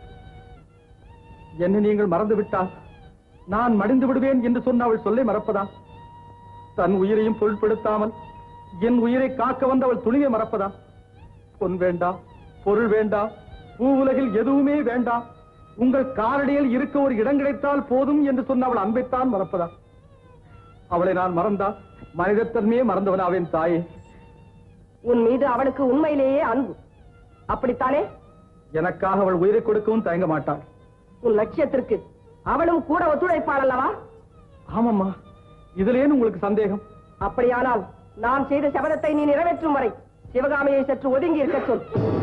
என்னை நீங்கள் மறந்து விட்டால் நான் மடிந்து விடுவேன் என்று சொன்ன அவள் சொல்லை மறப்பதா தன் உயிரையும் பொருட்படுத்தாமல் என் உயிரை காக்க வந்த அவள் துணிவை மறப்பதா பொன் வேண்டாம் பொருள் வேண்டாம் பூ உலகில் எதுவுமே வேண்டாம் உங்கள் காலடியில் இருக்க ஒரு இடம் கிடைத்தால் போதும் என்று சொன்ன அவள் அன்பைத்தான் மறப்பதா அவளை நான் மறந்தால் மனிதத்தன்மையே மறந்தவனாவேன் தாயே உன் மீது அவளுக்கு உண்மையிலேயே அன்பு அப்படித்தானே எனக்காக அவள் உயிரை கொடுக்கவும் தயங்க மாட்டாள் உன் லட்சியத்திற்கு அவளும் கூட ஒத்துழைப்பாள் அல்லவா ஆமாம்மா இதுலேன்னு உங்களுக்கு சந்தேகம் அப்படியானால் நான் செய்த சபதத்தை நீ நிறைவேற்றும் வரை சிவகாமியை சற்று ஒதுங்கி இருக்க சொல்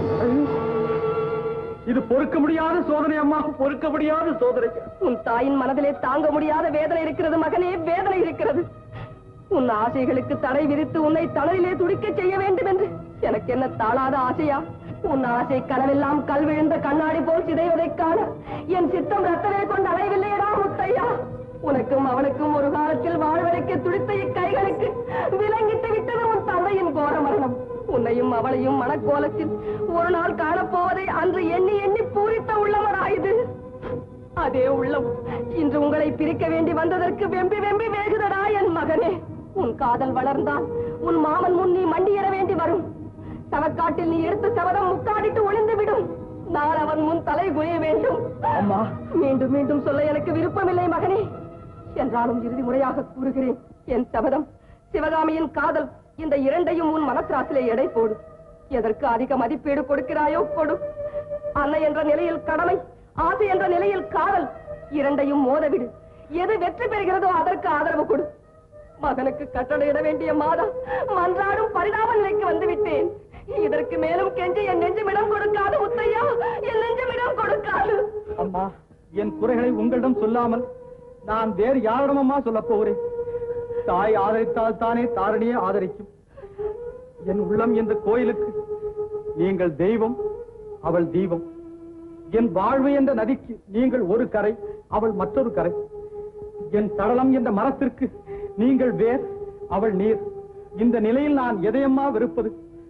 இது பொறுக்க முடியாத சோதனை அம்மா பொறுக்க முடியாத சோதனை உன் தாயின் மனதிலே தாங்க முடியாத வேதனை இருக்கிறது மகனே வேதனை இருக்கிறது உன் ஆசைகளுக்கு தடை விதித்து உன்னை தளரிலே துடிக்க செய்ய வேண்டும் என்று எனக்கு என்ன தாளாத ஆசையா உன் ஆசை கனவெல்லாம் கல் விழுந்த கண்ணாடி போல் சிதைவதைக் காண என் சித்தம் ரத்தமே கொண்டு அலைவில்லையடா முத்தையா உனக்கும் அவனுக்கும் ஒரு காலத்தில் வாழ்வழைக்க துடித்த இக்கைகளுக்கு விலங்கிட்டு விட்டது உன் தந்தையின் கோர மரணம் உன்னையும் அவளையும் மனக்கோலத்தில் ஒரு நாள் காணப்போவதை அன்று எண்ணி எண்ணி பூரித்த உள்ளவராயுது அதே உள்ளம் இன்று உங்களை பிரிக்க வேண்டி வந்ததற்கு வெம்பி வெம்பி வேகுதடா என் மகனே உன் காதல் வளர்ந்தால் உன் மாமன் முன் நீ மண்டியிட வேண்டி வரும் சவக்காட்டில் நீ எடுத்த சபதம் முக்காடிட்டு ஒளிந்து விடும் நான் அவன் முன் தலை குனிய வேண்டும் அம்மா மீண்டும் மீண்டும் சொல்ல எனக்கு விருப்பமில்லை மகனே என்றாலும் இறுதி முறையாக கூறுகிறேன் என் சபதம் சிவகாமியின் காதல் இந்த இரண்டையும் உன் மனத்திராசிலே எடை போடு எதற்கு அதிக மதிப்பீடு கொடுக்கிறாயோ கொடு அன்னை என்ற நிலையில் கடமை ஆசை என்ற நிலையில் காதல் இரண்டையும் மோதவிடு எது வெற்றி பெறுகிறதோ அதற்கு ஆதரவு கொடு மகனுக்கு கட்டளையிட வேண்டிய மாதா மன்றாடும் பரிதாப நிலைக்கு வந்து விட்டேன் இதற்கு மேலும் கெஞ்சி என் நெஞ்சமிடம் கொடுக்காது முத்தையா என் நெஞ்சமிடம் கொடுக்காது அம்மா என் குறைகளை உங்களிடம் சொல்லாமல் நான் வேறு யாரிடம் அம்மா சொல்லப் போகிறேன் தாய் ஆதரித்தால் தானே தாரணியே ஆதரிக்கும் என் உள்ளம் என்ற கோயிலுக்கு நீங்கள் தெய்வம் அவள் தீபம் என் வாழ்வு என்ற நதிக்கு நீங்கள் ஒரு கரை அவள் மற்றொரு கரை என் சடலம் என்ற மரத்திற்கு நீங்கள் வேர் அவள் நீர் இந்த நிலையில் நான் எதையம்மா வெறுப்பது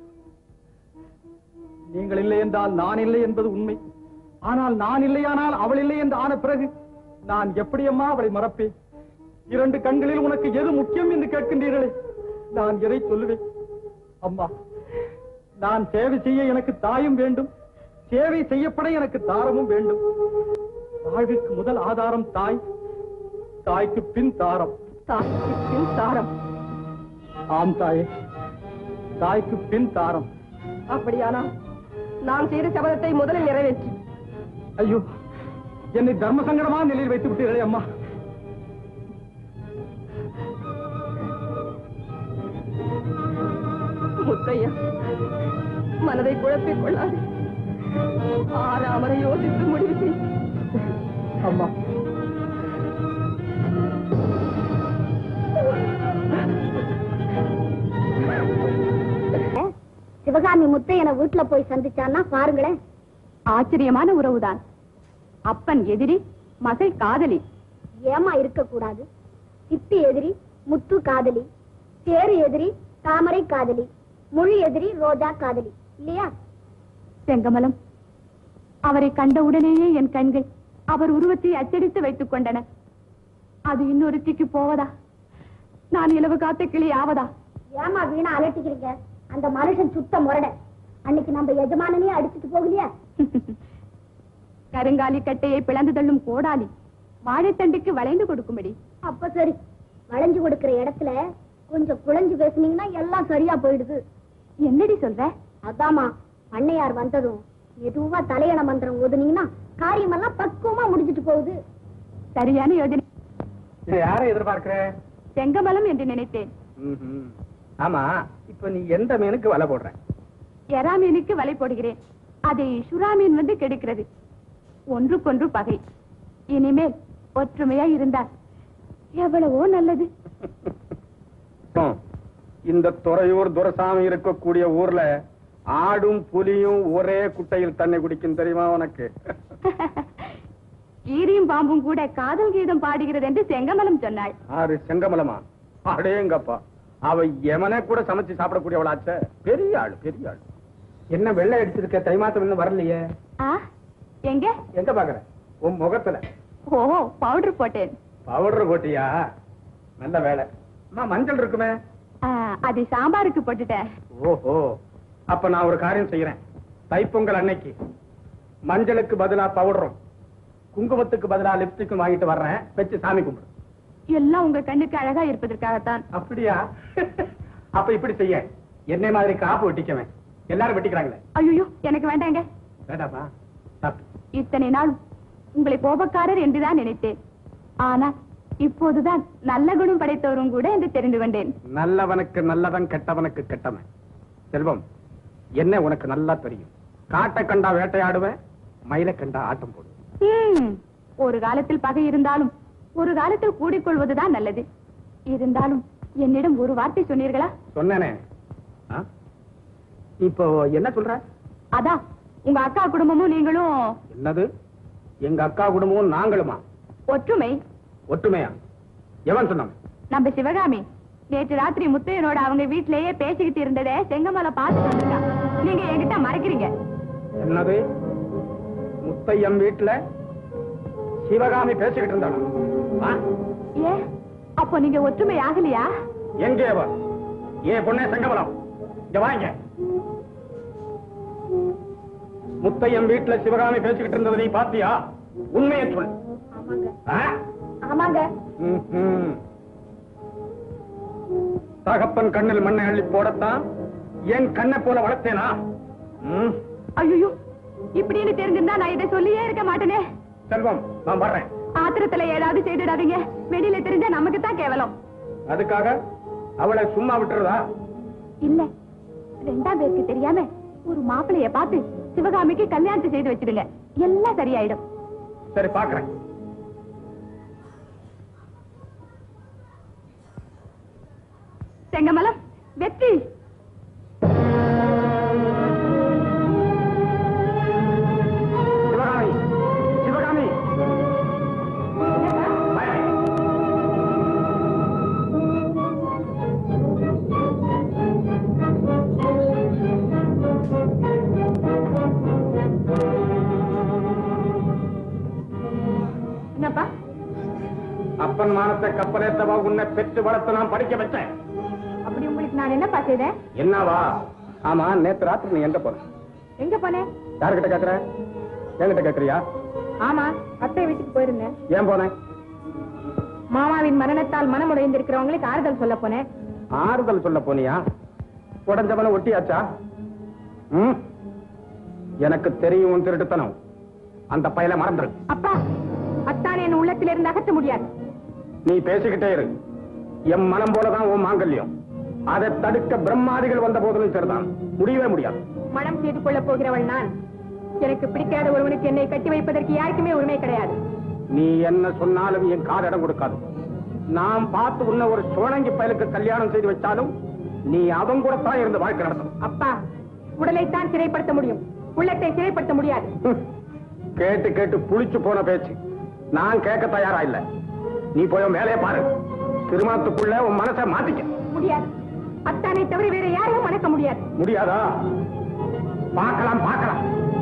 நீங்கள் இல்லை என்றால் நான் இல்லை என்பது உண்மை ஆனால் நான் இல்லையானால் அவள் இல்லை என்று ஆன பிறகு நான் எப்படியம்மா அவளை மறப்பேன் இரண்டு கண்களில் உனக்கு எது முக்கியம் என்று கேட்கின்றீர்களே நான் எதை சொல்லுவேன் அம்மா நான் சேவை செய்ய எனக்கு தாயும் வேண்டும் சேவை செய்யப்பட எனக்கு தாரமும் வேண்டும் வாழ்விற்கு முதல் ஆதாரம் தாய் தாய்க்கு பின் தாரம் தாய்க்கு பின் தாரம் ஆம் தாயே தாய்க்கு பின் தாரம் அப்படியானால் நான் செய்த சபதத்தை முதலில் நிறைவேற்றி ஐயோ என்னை தர்ம சங்கடமான நிலையில் வைத்து விட்டீர்களே அம்மா முத்தையா மனதை குழப்பிக் கொள்ளாது ஆறாமரை யோசித்து முடிவு செய் அம்மா சிவகாமி முத்தையனை வீட்டுல போய் சந்திச்சான்னா பாருங்களேன் ஆச்சரியமான உறவுதான் அப்பன் எதிரி மகள் காதலி ஏமா இருக்க கூடாது சிப்பி எதிரி முத்து காதலி தேரு எதிரி தாமரை காதலி மொழி எதிரி ரோஜா காதலி இல்லையா செங்கமலம் அவரை கண்டவுடனேயே என் கண்கள் அவர் உருவத்தை அச்சடித்து வைத்துக் கொண்டன அது இன்னொருத்திக்கு போவதா நான் இலவு காத்த கிளி ஆவதா ஏமா வீணா அலட்டிக்கிறீங்க அந்த மனுஷன் சுத்த முரட அன்னைக்கு நம்ம எஜமானனே அடிச்சுட்டு போகலையா கருங்காலி கட்டையை பிளந்து தள்ளும் கோடாலி வாழைத்தண்டுக்கு வளைந்து கொடுக்கும்படி அப்ப சரி வளைஞ்சு கொடுக்கிற இடத்துல கொஞ்சம் குழஞ்சு பேசுனீங்கன்னா எல்லாம் சரியா போயிடுது என்னடி சொல்ற அதாம்மா பண்ணையார் வந்ததும் மெதுவா தலையண மந்திரம் ஓதுனீங்கன்னா காரியமெல்லாம் பக்குவமா முடிஞ்சிட்டு போகுது சரியான யோஜனை இதை யாரை எதிர்பார்க்கிற செங்கமலம் என்று நினைத்தேன் ம்ஹும். ஆமா இப்ப நீ எந்த மீனுக்கு வலை போடுற எறா மீனுக்கு வலை போடுகிறேன் அதை சுறா மீன் வந்து கெடுக்கிறது ஒன்றுக்கொன்று பகை இனிமேல் ஒற்றுமையா இருந்தால் எவ்வளவோ நல்லது ம். இந்த துறையூர் துரசாமி இருக்கக்கூடிய ஊர்ல ஆடும் புலியும் ஒரே குட்டையில் தண்ணி குடிக்கும் தெரியுமா உனக்கு கீரியும் பாம்பும் கூட காதல் கீதம் பாடுகிறது என்று செங்கமலம் சொன்னாள் ஆறு செங்கமலமா அடேங்கப்பா அவ எமனே கூட சமைச்சு சாப்பிடக்கூடியவளாச்ச பெரிய ஆள் பெரிய ஆள் என்ன வெள்ளை அடிச்சிருக்க தை மாசம் இன்னும் வரலையே ஆ எங்க எங்க பாக்குற உன் முகத்துல ஓ பவுடர் போட்டேன் பவுடர் போட்டியா நல்ல வேலை அம்மா மஞ்சள் இருக்குமே ஆ, அது சாம்பாருக்கு போட்டுட்டேன் ஓஹோ அப்ப நான் ஒரு காரியம் செய்யறேன் தைப்பொங்கல் அன்னைக்கு மஞ்சளுக்கு பதிலா பவுடரும் குங்குமத்துக்கு பதிலா லிப்ஸ்டிக்கும் வாங்கிட்டு வர்றேன் வச்சு சாமி கும்பிடு எல்லாம் உங்க கண்ணுக்கு அழகா இருப்பதற்காகத்தான் அப்படியா அப்ப இப்படி செய்ய என்னை மாதிரி காப்பு வெட்டிக்கவேன் எல்லாரும் வெட்டிக்கிறாங்களே ஐயோ எனக்கு வேண்டாங்க வேண்டாமா தப்பு இத்தனை நாள் உங்களை கோபக்காரர் என்றுதான் நினைத்தேன் ஆனால் இப்போதுதான் நல்ல குணம் படைத்தவரும் கூட என்று தெரிந்து கொண்டேன் நல்லவனுக்கு நல்லவன் கெட்டவனுக்கு கெட்டவன் செல்வம் என்ன உனக்கு நல்லா தெரியும் காட்டை கண்டா வேட்டையாடுவேன் மயிலை கண்டா ஆட்டம் போடுவேன் ஹம், ஒரு காலத்தில் பகை இருந்தாலும் ஒரு காலத்தில் கூடிக்கொள்வதுதான் நல்லது இருந்தாலும் என்னிடம் ஒரு வார்த்தை சொன்னீர்களா சொன்னேனே ஆ? இப்போ என்ன சொல்ற அதான் உங்க அக்கா குடும்பமும் நீங்களும் என்னது எங்க அக்கா குடும்பமும் நாங்களுமா ஒற்றுமை ஒற்றுமையா எவன் சொன்னான் நம்ம சிவகாமி நேற்று ராத்திரி முத்தையனோட அவங்க வீட்டிலேயே பேசிக்கிட்டு இருந்ததே செங்கமலை பார்த்துட்டு வந்திருக்கா நீங்க என்கிட்ட மறைக்கிறீங்க என்னது முத்தையம் வீட்டுல சிவகாமி பேசிக்கிட்டு இருந்தாளா ஆ? ஏ அப்போ நீங்க ஒற்றுமை ஆகலையா எங்கே அவ ஏ பொண்ணே சங்கமலம் இங்க வாங்க முத்தையம் வீட்டுல சிவகாமி பேசிக்கிட்டு இருந்ததை நீ பாத்தியா உண்மையை சொல் ஆமாங்க ஆ? ஆமாங்க ம்ஹும். தகப்பன் கண்ணில் மண்ணை அள்ளி போடத்தான் என் கண்ணை போல வளர்த்தேனா ம். ஐயோ இப்படின்னு தெரிஞ்சிருந்தா நான் இதை சொல்லியே இருக்க மாட்டேனே செல்வம் நான் வர்றேன் ஆத்திரத்துல ஏதாவது செய்துடாதீங்க வெளியில தெரிஞ்சா நமக்கு தான் கேவலம் அதுக்காக அவளை சும்மா விட்டுறதா இல்ல ரெண்டாம் பேருக்கு தெரியாம ஒரு மாப்பிளைய பார்த்து சிவகாமிக்கு கல்யாணத்தை செய்து வச்சிடுங்க எல்லாம் சரியாயிடும் சரி பாக்குறேன் செங்கமலம் வெற்றி சிவகாமி சிவகாமி பய. என்னப்பா அப்பன் மானத்தை கப்பலேத்தவா உன்னை பெற்று வளர்த்து நான் படிக்க வச்சேன் அப்படி உங்களுக்கு நான் என்னப்பா செய்தேன் என்னவா ஆமா நேத்து ராத்திரி நீ எங்க போன எங்க போனேன் யாருகிட்ட கேக்குற என்கிட்ட கேக்குறியா ஆமா அத்தை வீட்டுக்கு போயிருந்தேன் ஏன் போனேன் மாமாவின் மரணத்தால் மனமுடைந்திருக்கிறவங்களுக்கு ஆறுதல் சொல்ல போனேன் ஆறுதல் சொல்ல போனியா உடஞ்சவன ஒட்டியாச்சா ம்? எனக்கு தெரியும் உன் திருட்டுத்தனம் அந்த பயல மறந்துரு அப்பா அத்தான் என் உள்ளத்திலிருந்து அகற்ற முடியாது நீ பேசிக்கிட்டே இரு என் மனம் போலதான் உன் மாங்கல்யம் அதை தடுக்க பிரம்மாதிகள் வந்த போதிலும் சரிதான் முடியவே முடியாது மனம் செய்து கொள்ளப் போகிறவள் நான் எனக்கு பிடிக்காத ஒருவனுக்கு என்னை கட்டி வைப்பதற்கு யாருக்குமே உரிமை கிடையாது நீ என்ன சொன்னாலும் என் காது இடம் கொடுக்காது நான் பார்த்து உன்னை ஒரு சோழங்கி பயலுக்கு கல்யாணம் செய்து வச்சாலும் நீ அவன் கூட தான் இருந்து வாழ்க்கை நடத்தணும் அப்பா உடலைத்தான் சிறைப்படுத்த முடியும் உள்ளத்தை சிறைப்படுத்த முடியாது ஹம். கேட்டு கேட்டு புளிச்சு போன பேச்சு நான் கேட்க தயாரா இல்ல நீ போய் உன் வேலையை பாரு திருமணத்துக்குள்ள உன் மனசை மாத்திக்க முடியாது அத்தானை தவிர வேற யாரையும் மணக்க முடியாது முடியாதா பார்க்கலாம் பார்க்கலாம்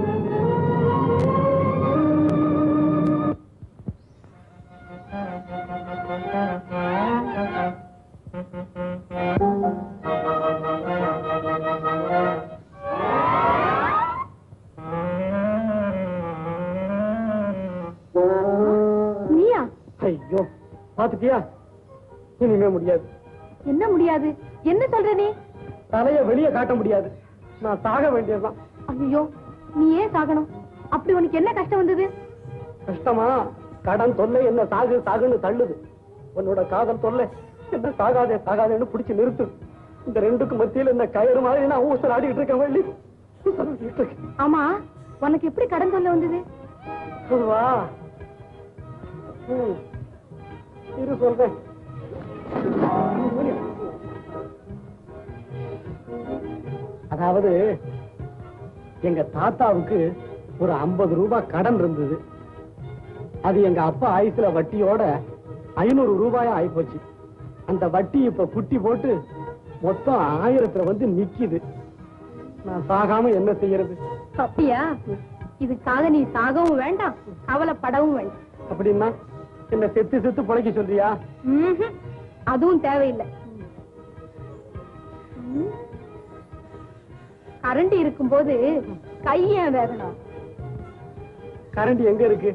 நீயா ஐயோ பாத்துட்டியா இனிமே முடியாது என்ன முடியாது என்ன சொல்ற நீ தலைய வெளியே காட்ட முடியாது நான் சாக வேண்டியதுதான் ஐயோ நீ ஏன் சாகணும் அப்படி உனக்கு என்ன கஷ்டம் வந்தது கஷ்டமா கடன் தொல்லை என்ன சாகு சாகுன்னு தள்ளுது உன்னோட காதல் தொல்லை என்ன சாகாதே சாகாதேன்னு பிடிச்சு நிறுத்து இந்த ரெண்டுக்கு மத்தியில இந்த கயிறு மாதிரி நான் ஊசல் ஆடிட்டு இருக்கேன் வள்ளி ஊசல் ஆடிட்டு இருக்கேன். ஆமா உனக்கு எப்படி கடன் தொல்லை வந்தது வா ம். இரு சொல்றேன் அதாவது எங்க தாத்தாவுக்கு ஒரு ஐம்பது ரூபாய் கடன் இருந்தது அது எங்க அப்பா ஆயுசுல வட்டியோட ஐநூறு ரூபாயா ஆயிப்போச்சு அந்த வட்டி இப்ப குட்டி போட்டு மொத்தம் ஆயிரத்துல வந்து நிக்குது நான் சாகாம என்ன செய்யறது அப்படியா இதுக்காக நீ சாகவும் வேண்டாம் கவலைப்படவும் வேண்டாம் அப்படின்னா என்ன செத்து செத்து பிழைக்க சொல்றியா ம்ஹும். அதுவும் தேவையில்லை கரண்ட் இருக்கும்போது கைய வேகணும் கரண்ட் எங்க இருக்கு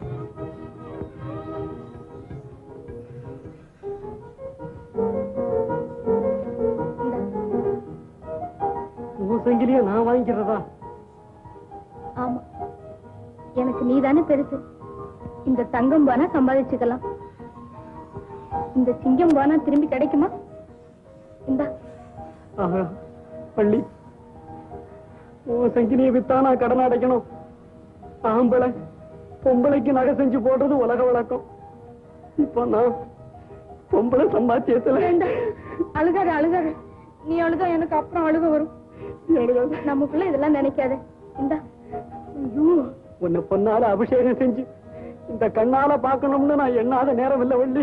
உன் சங்கிலிய நான் வாங்கிக்கிறதா ஆமா எனக்கு நீதானே பெருசு இந்த தங்கம் போனா சம்பாதிச்சுக்கலாம் இந்த சிங்கம் போனா திரும்பி கிடைக்குமா இந்தா ஆஹா, பள்ளி உன் சங்கிலியை வித்தா நான் கடன் அடைக்கணும் ஆம்பளை பொம்பளைக்கு நகை செஞ்சு போடுறது உலக வழக்கம் இப்போ நான் பொம்பளை சம்பாத்தியத்துல அழுகாத அழுகாத நீ அழுதா எனக்கு அப்புறம் அழுக வரும் எழுதாத. நமக்குள்ள இதெல்லாம் நினைக்காத இந்தா ஐயோ, உன்னை பொன்னால அபிஷேகம் செஞ்சு இந்த கண்ணால பார்க்கணும்னு நான் எண்ணாத நேரம் இல்லை வள்ளி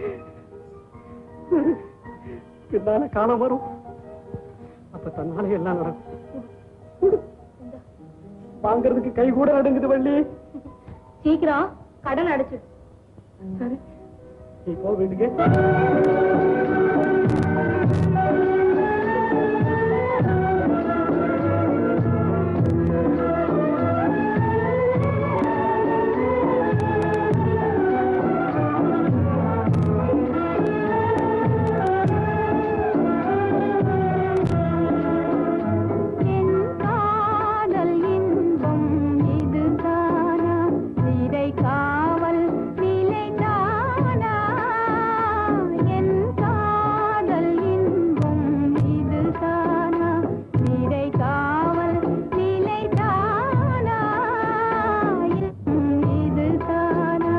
பின்னால காலம் வரும் அப்ப தன்னால எல்லாம் நடக்கும் வாங்குறதுக்கு கை கூட நடுங்குது வள்ளி சீக்கிரம் கடன் அடைச்சு சரி நீ போ வீட்டுக்கு என் காதல் இன்பம் இதுதானா இறை காவல் நிலைதானா என் காதல் இன்பம் இதுதானா இறை காவல் நிலைதானா இதுதானா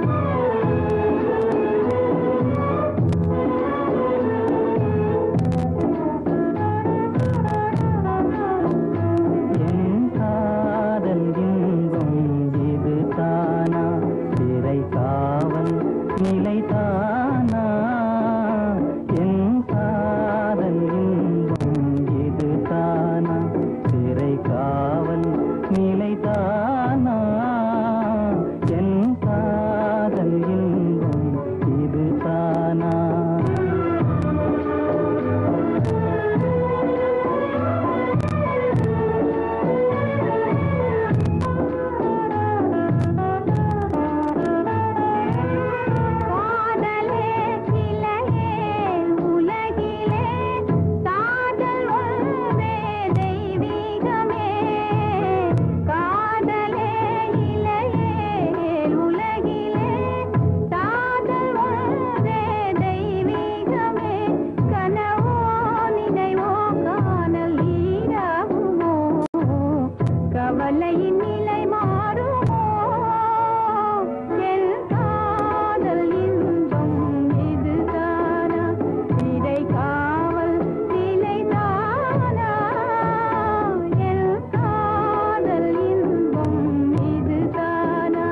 என் காதல் இன்பம் இது தானா சிறை காவல் நிலை தானா என் காதல் இன்பம் இது தானா சிறை காவல் நிலை தானா என் காதல் இன்பம் இது தானா காதலே இலையே உலகிலே காதல் ஒன்றே தெய்வீகமே காதலே இலையே உலகிலே காதல் ஒன்றே தெய்வீகமே கனவோ நினைவோ காணல் ஈராகுமோ கவலையின் நிலை மாறுமோ என் காதல் இன்பம் இதுதானா இதை காவல் நிலைதானா என் காதல் இன்பம் இதுதானா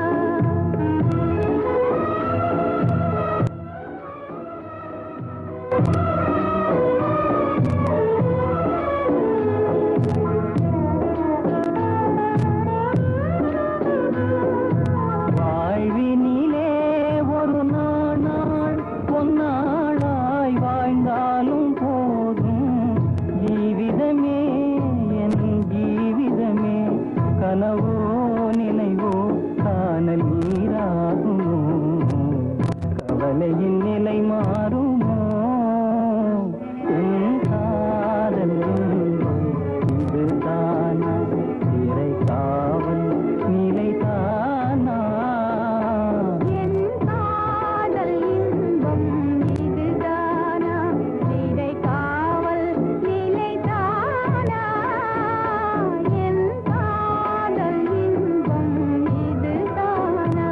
மாலையின் நிலை மாறுமோ உன் காதல் இதுதானா இறை காவல் நிலைதானா என் காதல் இன்பம் இதுதானா நிலை காவல் நிலைதானா என் காதல் இன்பம் இதுதானா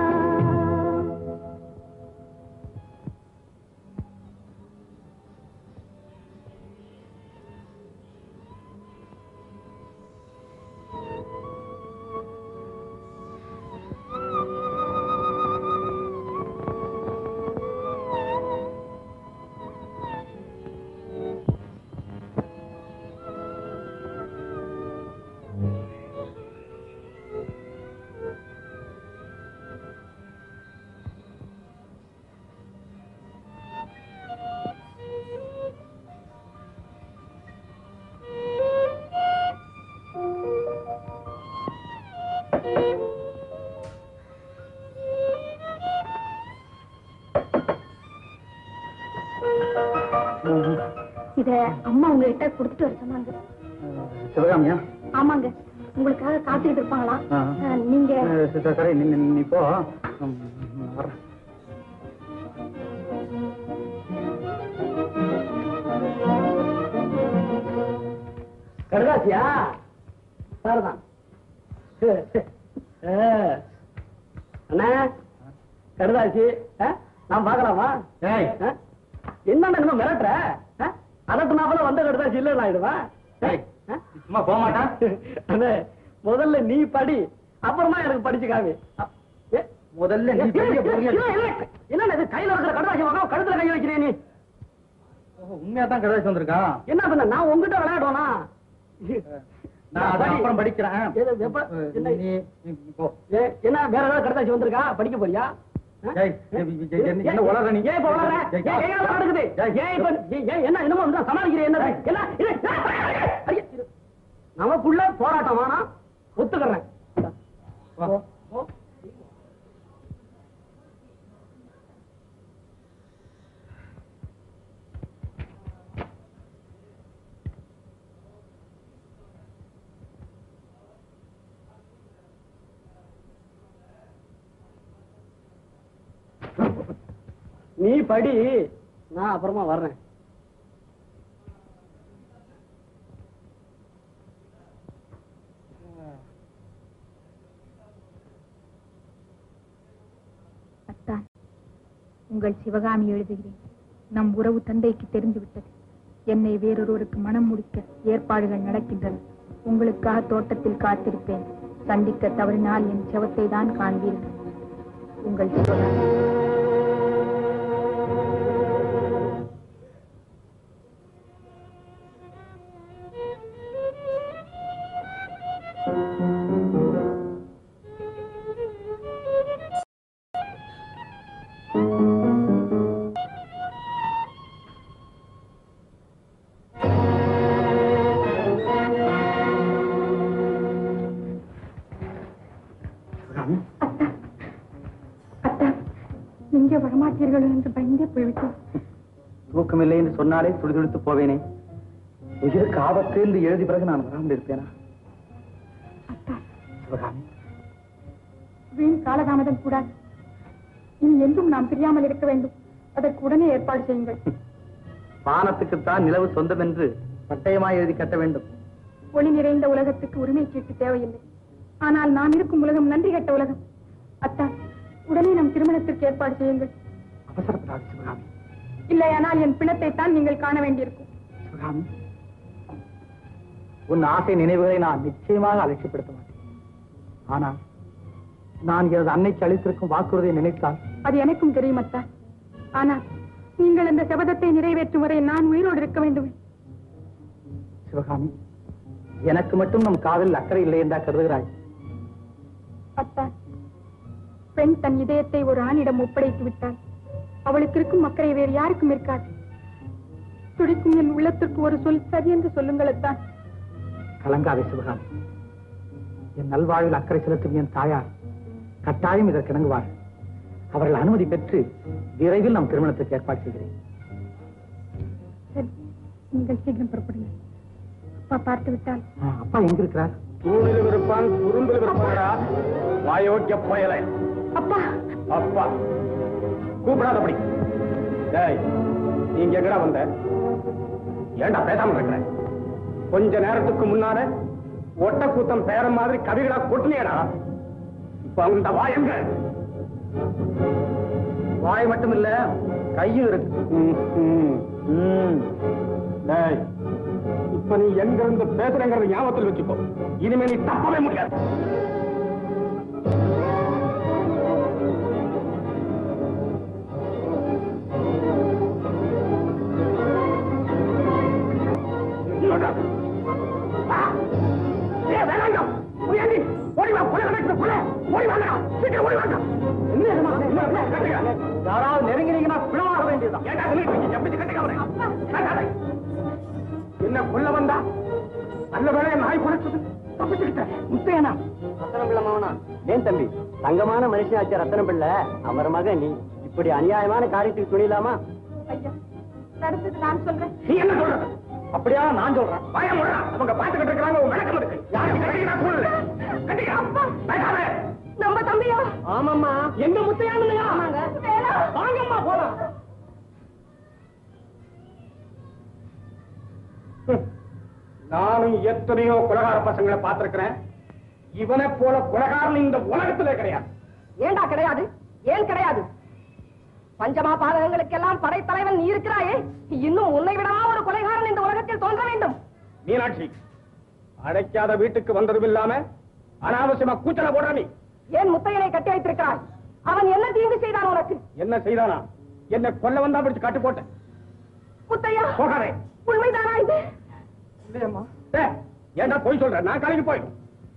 இத அம்மா உங்ககிட்ட கொடுத்துட்டு வர சொன்னாங்க சிவகாமியா ஆமாங்க உங்களுக்காக காத்துக்கிட்டு இருப்பாங்களாம் ஆ. அஹ், நீங்க அஹ் சரி, சரி நீ நீ- நீ போ ம், நான் வரேன் கடதாசியா சார்தான் அண்ணா கடதாசி ஆ? நான் பாக்கலாமா ஏய் என்ன இன்னும் மிரட்டுற அதட்டுனாப்புல வந்த கடதாசி இல்ல ஆயிடுவா ஏய், சும்மா போக மாட்டான் அண்ணே முதல்ல நீ படி அப்புறமா எனக்கு படிச்சு காமி அ- ஏ, முதல்ல நீ பெரிய பொறுமையா இல்ல, இல்ல, என்ன இது கையில இருக்கிற கடதாசி வாங்க கழுத்துல கை வைக்கிறே நீ உண்மையா தான் கடைசி வந்திருக்கான் என்ன பண்ண நான் உங்ககிட்ட விளையாடுவேனா நான் அதான் அப்புறம் படிக்கிறேன் எது, எப்ப? அஹ் என்ன? நீ நீ போ ஏ, என்ன வேற ஏதாவது கடதாசி வந்திருக்கா படிக்க போறியா ஆ? ஏய், ஏய், ஏய், ஏய், என்ன உளற நீ? ஏன் இப்ப உளற? ஏய், ஏன் ஏன் இதெல்லாம் நடக்குது? ஏன் இப்ப ஏன் ஏன் என்ன என்னமோ வந்து சமாளிக்கிறேன் என்ன என்ன இது? ஐயா, இது. நமக்குள்ள போராட்டம் வேணாம் ஒத்துக்கிறேன் வா. போ, போ. நீ படி நான் அப்புறமா வர்றேன் அத்தான் உங்கள் சிவகாமி எழுதுகிறேன் நம் உறவு தந்தைக்கு தெரிந்து விட்டது என்னை வேறொருவருக்கு மனம் முடிக்க ஏற்பாடுகள் நடக்கின்றன உங்களுக்காக தோட்டத்தில் காத்திருப்பேன் சந்திக்க தவறினால் என் செவத்தை தான் காண்பீர்கள் உங்கள் சிவகாமி அத்தா நீங்க வரமாட்டீர்கள் என்று பயந்தே போய்விட்டேன் தூக்கமில்லை என்று சொன்னாலே துடிதுடித்து போவேனே உயிருக்கு ஆபத்து என்று எழுதி பிறகு நான் வராமல் இருப்பேனா அத்தா சிவகாமி வீண் காலதாமதம் கூடாது இனி என்றும் நாம் பிரியாமல் இருக்க வேண்டும் அதற்கு உடனே ஏற்பாடு செய்யுங்கள் வானத்துக்குத்தான் நிலவு சொந்தம் என்று பட்டயமாய் எழுதி கட்ட வேண்டும் ஒளி நிறைந்த உலகத்துக்கு உரிமை சீட்டு தேவையில்லை ஆனால் நாம் இருக்கும் உலகம் நன்றி கெட்ட உலகம் அத்தா உடனே நம் திருமணத்திற்கு ஏற்பாடு செய்யுங்கள் அவசரப்படாது சிவகாமி இல்லையானால் என் பிணத்தை தான் நீங்கள் காண வேண்டியிருக்கும் சிவகாமி உன் ஆசை நினைவுகளை நான் நிச்சயமாக அலட்சியப்படுத்த மாட்டேன் ஆனால் நான் எனது அன்னைக்கு அளித்திருக்கும் வாக்குறுதியை நினைத்தால் அது எனக்கும் தெரியும் அத்தா ஆனால் நீங்கள் இந்த சபதத்தை நிறைவேற்றும் வரை நான் உயிரோடு இருக்க வேண்டும் சிவகாமி எனக்கு மட்டும் நம் காதலில் அக்கறை இல்லை என்றா கருதுகிறாய் அத்தா பெண் தன் இதயத்தை ஒரு ஆணிடம் ஒப்படைத்து விட்டாள் அவளுக்கு இருக்கும் அக்கறை வேறு யாருக்கும் இருக்காது துடிக்கும் என் உள்ளத்திற்கு ஒரு சொல் சரி என்று சொல்லுங்கள் அத்தான் கலங்காதே சிவகாமி என் நல்வாழ்வில் அக்கறை செலுத்தும் என் தாயார் கட்டாயம் இதற்கு இணங்குவார் அவர்கள் அனுமதி பெற்று விரைவில் நாம் திருமணத்துக்கு ஏற்பாடு செய்கிறேன் சரி நீங்கள் சீக்கிரம் புறப்படுங்க அப்பா பார்த்து விட்டால் ஆ, அப்பா எங்க இருக்கிறார் தூணிலும் இருப்பான் துரும்பிலும் இருப்பாடா வாயோக்கிய புயல அப்பா அப்பா கூப்பிடாதபடி டேய் நீங்க எங்கடா வந்த ஏன்டா பேசாம இருக்கிற கொஞ்ச நேரத்துக்கு முன்னால ஒட்ட கூத்தம் பேர மாதிரி கவிகளா கொட்டினியடா இப்ப அந்த வாயங்க வாய் மட்டும் இல்ல கையும் இருக்கு ம். டேய் இப்ப நீ எங்க இருந்து பேசுறேங்கிறத ஞாபகத்தில் வச்சுக்கோ இனிமே நீ தப்பவே முடியாது ஏய், வேலாயுதம், புரியாண்டி, ஓடி வா, கொலை நடக்குது, கொலை. ஓடி வாங்கடா, சீக்கிரம் ஓடி வாங்க. என்ன இதுமா? என்ன, என்ன, கட்டுங்க. யாராவது நெருங்கினீங்கன்னா பிளவாக வேண்டியதுதான் ஏன்டா சொல்லிட்டு இருக்கீங்க? எப்படி கட்டுங்க அவரை? கட்டாதே. என்ன கொல்ல வந்தா நல்ல வேலையை நாய் குறைச்சது தப்பிச்சுக்கிட்டேன் முத்தையனா ரத்தனம் பிள்ளை மகனா ஏன் தம்பி தங்கமான மனுஷனாச்ச ரத்தனம் பிள்ளை அவர் மகன் நீ இப்படி அநியாயமான காரியத்துக்கு துணியலாமா ஐயா நடந்தது நான் சொல்றேன் நீ என்ன சொல்ற அப்படியா நான் சொல்றேன் பயம் விடுறா அவங்க பாத்துக்கிட்டு இருக்காங்க உன் விளக்கம் இருக்கு யாருக்கு கட்டிக்கிறா சூழ்நிலை கட்டிக்கா பேசாதே நம்ம தம்பியா ஆமாம்மா எங்க முத்தையான் இல்லையா ஆமாங்க வேணா வாங்கம்மா போலாம் நானும் எத்தனையோ கொலகார பசங்களை பார்த்திருக்கிறேன் இவனை போல கொலகாரன் இந்த உலகத்திலே கிடையாது ஏண்டா கிடையாது ஏன் கிடையாது பஞ்சமா பாதகங்களுக்கெல்லாம் படைத்தலைவன் நீ இருக்கிறாயே இன்னும் உன்னை விடா ஒரு கொலைகாரன் இந்த உலகத்தில் தோன்ற வேண்டும் மீனாட்சி அடைக்காத வீட்டுக்கு வந்ததும் இல்லாம அனாவசியமா கூச்சல போடுற நீ ஏன் முத்தையனை கட்டி வைத்திருக்கிறாய் அவன் என்ன தீங்கு செய்தான் உனக்கு என்ன செய்தானா என்ன கொல்ல வந்தா பிடிச்சு கட்டு போட்டேன் முத்தையா போகாதே உண்மைதானா இது இல்லையம்மா ஏன்டா போய் சொல்ற நான் கலைக்கு போயிடும்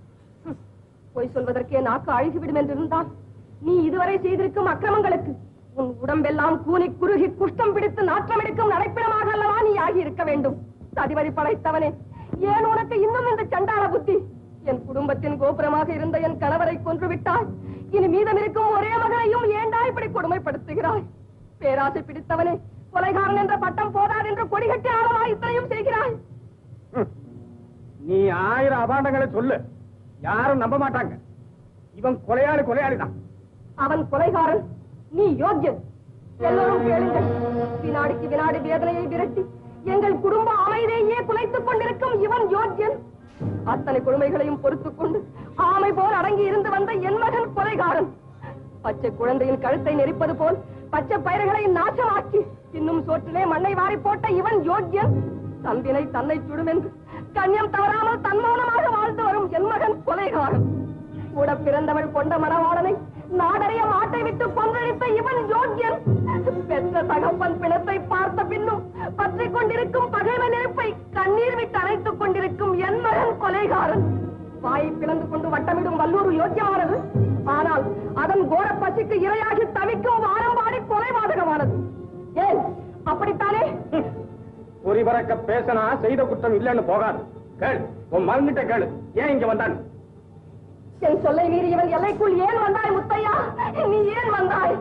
பொய் சொல்வதற்கே நாக்கு அழுகிவிடும் என்றிருந்தால் நீ இதுவரை செய்திருக்கும் அக்கிரமங்களுக்கு உன் உடம்பெல்லாம் கூனி குறுகி குஷ்டம் பிடித்து நாற்றம் எடுக்கும் நடைப்பிடமாக அல்லவா நீ ஆகி இருக்க வேண்டும் சதிவரி படைத்தவனே ஏன் உனக்கு இன்னும் இந்த சண்டாள புத்தி என் குடும்பத்தின் கோபுரமாக இருந்த என் கணவரை கொன்று விட்டாய் இனி மீதம் இருக்கும் ஒரே மகனையும் ஏண்டா இப்படி கொடுமைப்படுத்துகிறாய் பேராசை பிடித்தவனே கொலைகாரன் என்ற பட்டம் போதாது என்று கொடிகட்டி ஆளவா இத்தனையும் செய்கிறாய் ம். நீ ஆயிரம் அபாண்டங்களை சொல்லு யாரும் நம்ப மாட்டாங்க இவன் கொலையாளி கொலையாளி தான் அவன் கொலைகாரன் நீ யோக்கியன் எல்லோரும் கேளுங்கள் வினாடிக்கு வினாடி வேதனையை விரட்டி எங்கள் குடும்ப அமைதியையே குலைத்துக் கொண்டிருக்கும் இவன் யோக்கியன் அத்தனை கொடுமைகளையும் பொறுத்துக் கொண்டு ஆமை போல் அடங்கி இருந்து வந்த என் மகன் கொலைகாரன் பச்சை குழந்தையின் கழுத்தை நெரிப்பது போல் பச்சை பயிர்களை நாசமாக்கி இன்னும் சோற்றிலே மண்ணை வாரி போட்ட இவன் யோக்கியன் தம்பினை தன்னை சுடும் என்று கண்ணியம் தவறாமல் தன்மௌனமாக வாழ்ந்து வரும் என் மகன் கொலைகாரன் கூட பிறந்தவள் கொண்ட மணவாளனை நாடறிய மாட்டை விட்டு கொன்றழித்த இவன் யோக்கியன் பெற்ற தகப்பன் பிணத்தை பார்த்த பின்னும் பற்றிக் கொண்டிருக்கும் பகைவ நெருப்பை கண்ணீர் விட்டு அணைத்துக் கொண்டிருக்கும் என் மகன் கொலைகாரன் வாயை பிளந்து கொண்டு வட்டமிடும் வல்லூர் யோக்கியமானது ஆனால் அதன் கோர பசிக்கு இரையாகி தவிக்கும் வாரம்பாடி கொலைபாதகமானது ஏன் அப்படித்தானே பொறி பறக்க பேசினா செய்த குற்றம் இல்லைன்னு போகாது கேள் உன் மறந்துட்ட கேளு ஏன் இங்க வந்தான் என் சொல்லை மீறி இவன் எல்லைக்குள் ஏன் வந்தாய் முத்தையா நீ ஏன் வந்தாய்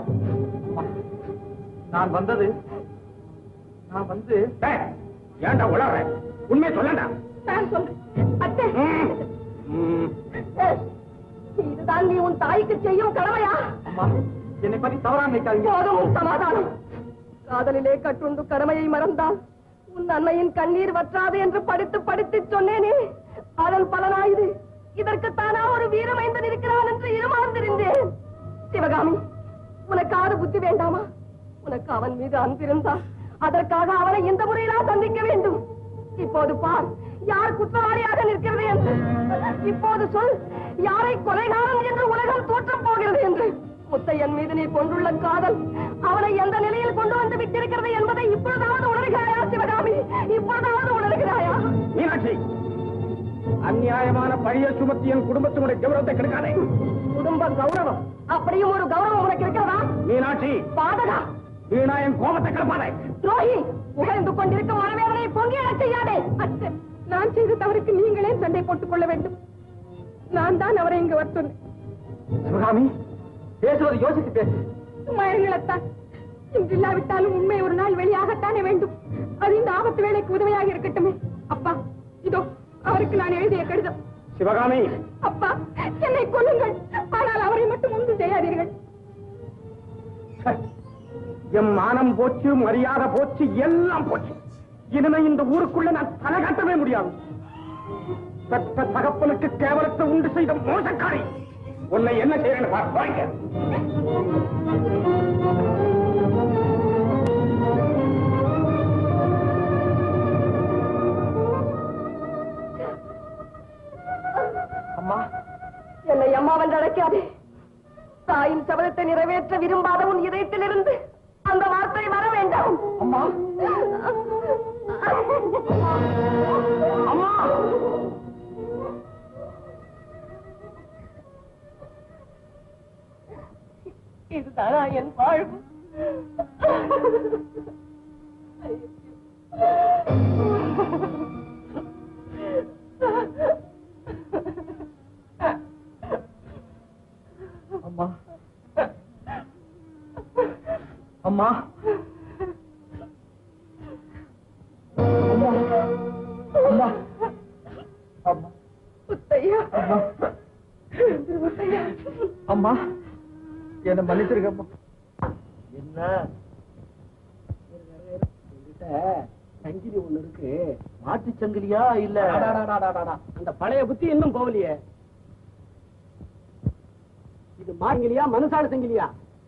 நான் வந்தது நான் வந்து டேய், ஏன்டா உளற உண்மையை சொல்லண்டா நான் சொல்றேன் அத்தே ம். ஏய், இதுதான் நீ உன் தாய்க்கு செய்யும் கடமையா அம்மா என்னை பத்தி தவறா நினைக்காதீங்க போதும் உன் சமாதானம் காதலிலே கட்டுண்டு கடமையை மறந்தால் உன் அன்னையின் கண்ணீர் வற்றாது என்று படித்து படித்து சொன்னேனே அதன் பலனாயுது இதற்கு தானா ஒரு வீரமைந்தன் இருக்கிறான் என்று இருமாந்திருந்தேன் சிவகாமி உனக்காவது புத்தி வேண்டாமா உனக்கு அவன் மீது அன்பிருந்தால் அதற்காக அவனை இந்த முறையிலா சந்திக்க வேண்டும் இப்போது பார் யார் குற்றவாளியாக நிற்கிறது என்று இப்போது சொல் யாரை கொலைகாரன் என்று உலகம் தோற்றம் போகிறது என்று முத்தையன் மீது நீ கொண்டுள்ள காதல் அவனை எந்த நிலையில் கொண்டு வந்து விட்டிருக்கிறது என்பதை இப்பொழுதாவது உணர்கிறாயா சிவகாமி இப்பொழுதாவது உணர்கிறாயா மீனாட்சி அநியாயமான பழிய சுமத்தி என் குடும்பத்தினுடைய கௌரவத்தை கெடுக்காதே குடும்ப கௌரவம் அப்படியும் ஒரு கௌரவம் உனக்கு இருக்கிறதா மீனாட்சி பாதகா வீணா என் கோபத்தை கிளப்பாதே துரோகி புகழ்ந்து கொண்டிருக்கும் மனவேதனை பொங்கி எழச் செய்யாதே அத்தை, நான் செய்த தவறுக்கு நீங்களே சண்டை போட்டுக் கொள்ள வேண்டும் நான் தான் அவரை இங்கு வர சொன்னேன் சிவகாமி பேசுவது யோசித்து பேசு சும்மா இருங்களத்தான் இன்று இல்லாவிட்டாலும் உண்மை ஒரு நாள் வெளியாகத்தானே வேண்டும் அது இந்த ஆபத்து வேலைக்கு உதவியாக இருக்கட்டுமே அப்பா இதோ அவருக்கு நான் எழுதிய கடிதம் சிவகாமி அப்பா என்னை கொல்லுங்கள் ஆனால் அவரை மட்டும் ஒன்றும் செய்யாதீர்கள் என் மானம் போச்சு மரியாதை போச்சு எல்லாம் போச்சு இனிமே இந்த ஊருக்குள்ள நான் தலை காட்டவே முடியாது பெற்ற தகப்பனுக்கு கேவலத்தை உண்டு செய்த மோசக்காரி உன்னை என்ன செய்யறேன்னு பார், வாங்க. அம்மா என்னை அம்மாவென்று அழைக்காதே தாயின் சபதத்தை நிறைவேற்ற விரும்பாத உன் இதயத்திலிருந்து அந்த வார்த்தை வர வேண்டாம் அம்மா அம்மா இதுதானா என் வாழ்வு அம்மா அம்மா அம்மா அம்மா அம்மா முத்தையா அம்மா அம்மா என்ன மன்னிச்சிருக்கம்மா என்ன சங்கிலி ஒண்ணு இருக்கு மாட்டு சங்கிலியா இல்ல அந்த பழைய புத்தி இன்னும் போகலையே இது மாங்கலியா மனுஷால சங்கிலியா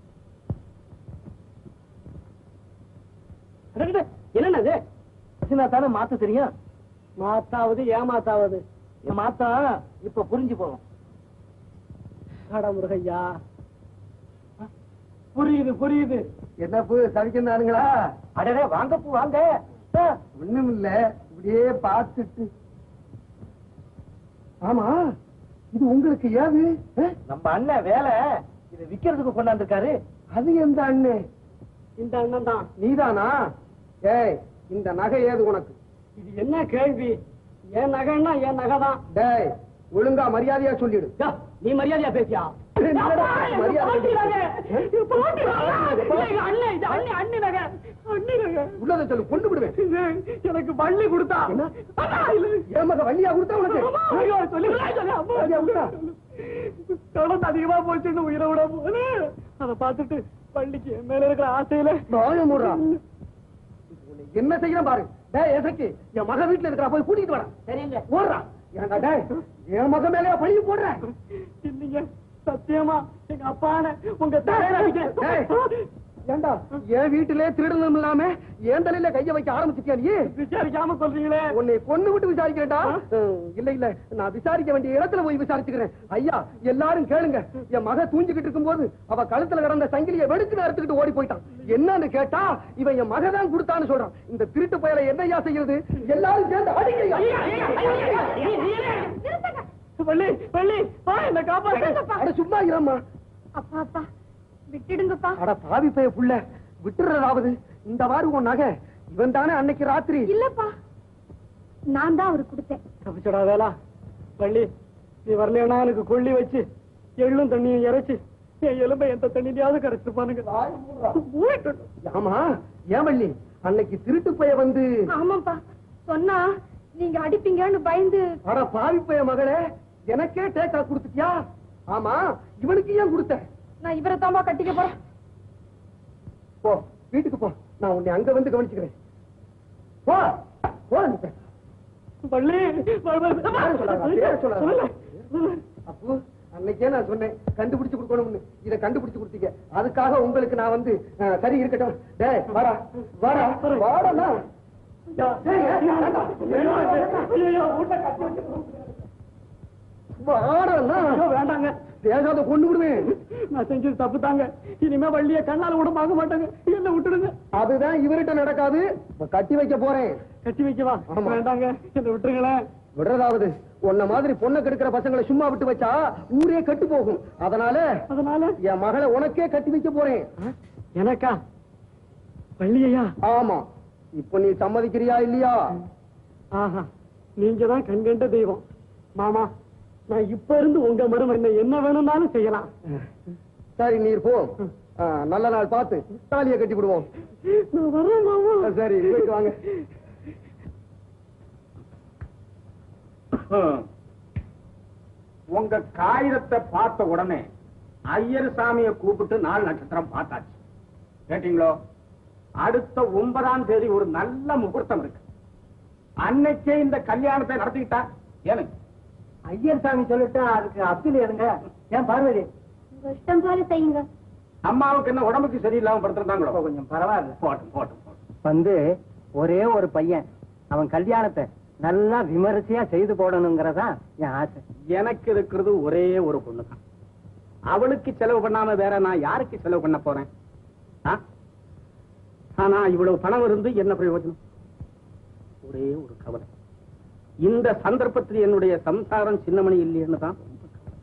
என்னது தானே மாத்த தெரியும் மாத்தாவது ஏமாத்தாவது என் மாத்தா இப்ப புரிஞ்சு போகும் அட முருகையா புரியுது புரியுது என்ன பூ சவிக்கிறானுங்களா அடடே வாங்க பூ வாங்க ஒண்ணும் இல்ல இப்படியே பார்த்துட்டு ஆமா இது உங்களுக்கு ஏது நம்ம அண்ணன் வேலை இதை விக்கிறதுக்கு கொண்டாந்துருக்காரு அது எந்த அண்ணன் இந்த அண்ணன் தான் நீதானா ஏய் இந்த நகை ஏது உனக்கு இது என்ன கேள்வி என் நகைன்னா என் நகை தான் டேய் ஒழுங்கா மரியாதையா சொல்லிடு யா, நீ மரியாதையா பேசியா என்னடா மரியாதை? பாண்டி நகை. இது பாண்டி நகை. இது அண்ணன், இது அண்ணன், அண்ணி நகை. அண்ணி நகை. உள்ளதை சொல்லு கொண்டு விடுவேன் இது எனக்கு வள்ளி கொடுத்தா என்ன? அண்ணா, இல்ல. ஏன் மக வள்ளியா கொடுத்தா உனக்கு அம்மா, ஐயோ, சொல்லுங்களே, சொல்லு, அம்மா. வள்ளியா கொடுத்தா தொடர்ந்து அதிகமா போச்சுன்னு உயிரை விட போனே அதை பார்த்துட்டு பள்ளிக்கு என் மேல இருக்கிற ஆசையில வாய மூடுறா உன்னை என்ன செய்யணும் பாரு டேய் எசக்கி என் மக வீட்டுல இருக்கிறா போய் கூட்டிட்டு வரா சரிங்க ஓடுறா ஏன்டா டேய் என் மக மேலயா பழிய போடுற இல்லைங்க சத்தியமா எங்க அப்பான உங்க தலையில டேய், அடிக்கிறேன். ஏண்டா என் வீட்டிலே திருடனும் இல்லாம என் தலையில கைய வைக்க ஆரம்பிச்சிட்டியா நீ விசாரிக்காம சொல்றீங்களே உன்னை கொன்னு விட்டு விசாரிக்கிறேன்டா ம், இல்ல இல்ல நான் விசாரிக்க வேண்டிய இடத்துல போய் விசாரிச்சுக்கிறேன் ஐயா எல்லாரும் கேளுங்க என் மக தூஞ்சிக்கிட்டு இருக்கும்போது அவ கழுத்துல கிடந்த சங்கிலியை வெடுக்கு எடுத்துக்கிட்டு ஓடி போயிட்டான் என்னன்னு கேட்டா இவன் என் மக தான் கொடுத்தான்னு சொல்றான் இந்த திருட்டு பயலை என்னையா செய்யறது எல்லாரும் சேர்ந்து அடிக்கையா வள்ளி வள்ளி வா என்ன காப்பாத்து அட சும்மா இரம்மா அப்பா அப்பா விட்டுடுங்கப்பா அட பாவி பைய புள்ள விட்டுறதாவது இந்த வாரு உன் நகை இவன் தானே அன்னைக்கு ராத்திரி இல்லப்பா நான் தான் அவருக்கு கொடுத்தேன் தப்பிச்சடா வேலா வள்ளி நீ வரலையா எனக்கு கொள்ளி வச்சு எள்ளும் தண்ணியும் இறைச்சு என் எலும்பை எந்த தண்ணியாவது கரைச்சிருப்பானுங்க ஆமா ஏன் வள்ளி அன்னைக்கு திருட்டு பைய வந்து ஆமாப்பா சொன்னா நீங்க அடிப்பீங்கன்னு பயந்து அட பாவி பைய மகளே எனக்கே டேக்கா கொடுத்துட்டியா ஆமா இவனுக்கு ஏன் கொடுத்த நான் இவரை தாமா கட்டிக்க போறேன் போ வீட்டுக்கு போ நான் உன்னை அங்க வந்து கவனிச்சுக்கிறேன் போ போ நீ போ. வள்ளி பேரை சொல்லாதடா, பேரை சொல்லாதடா. அப்பு அன்னைக்கே நான் சொன்னேன் கண்டுபிடிச்சு கொடுக்கணும்னு இதை கண்டுபிடிச்சு கொடுத்தீங்க அதுக்காக உங்களுக்கு நான் வந்து அஹ், சரி இருக்கட்டும் டேய் வாடா வாடா வாடா வாடா வேண்டாங்க தேகாத கொண்டு விடுவேன் நான் செஞ்சது தப்பு தாங்க இனிமே வள்ளிய கண்ணால கூட பார்க்க மாட்டாங்க என்ன விட்டுடுங்க அதுதான் இவர்கிட்ட நடக்காது இப்ப கட்டி வைக்க போறேன் கட்டி வைக்கவா ஆமா. வேண்டாங்க என்ன விட்டுருங்களேன் விடுறதாவது உன்ன மாதிரி பொண்ணை கெடுக்கிற பசங்களை சும்மா விட்டு வச்சா ஊரே கெட்டு போகும் அதனால அதனால என் மகளை உனக்கே கட்டி வைக்க போறேன் எனக்கா வள்ளியையா ஆமா இப்ப நீ சம்மதிக்கிறியா இல்லையா ஆஹா நீங்க தான் கண்கண்ட தெய்வம் மாமா நான் இப்ப இருந்து உங்க மருமகன் என்ன வேணும்னாலும் செய்யலாம் சரி நீர் போ ஆ, நல்ல நாள் பார்த்து தாலியை கட்டி விடுவோம் சரி போயிட்டு வாங்க உங்க காகிதத்தை பார்த்த உடனே ஐயர் சாமியை கூப்பிட்டு நாள் நட்சத்திரம் பார்த்தாச்சு கேட்டீங்களோ அடுத்த ஒன்பதாம் தேதி ஒரு நல்ல முகூர்த்தம் இருக்கு அன்னைக்கே இந்த கல்யாணத்தை நடத்திக்கிட்டா எனக்கு ஐயர் சாமி சொல்லிட்டு அதுக்கு அப்பீல் எடுங்க ஏன் பார்வதி இஷ்டம் போல செய்யுங்க அம்மாவுக்கு என்ன உடம்புக்கு சரியில்லாம படுத்திருந்தாங்களோ கொஞ்சம் பரவாயில்ல போட்டும் போட்டும் போட்டும் வந்து ஒரே ஒரு பையன் அவன் கல்யாணத்தை நல்லா விமரிசையா செய்து போடணுங்கிறதா என் ஆசை எனக்கு இருக்கிறது ஒரே ஒரு பொண்ணு தான் அவளுக்கு செலவு பண்ணாம வேற நான் யாருக்கு செலவு பண்ண போறேன் ஆ? ஆனா இவ்வளவு பணம் இருந்து என்ன பிரயோஜனம் ஒரே ஒரு கவலை இந்த சந்தர்ப்பத்தில் என்னுடைய சம்சாரம் சின்னமணி இல்லைன்னு தான் ரொம்ப கவலை.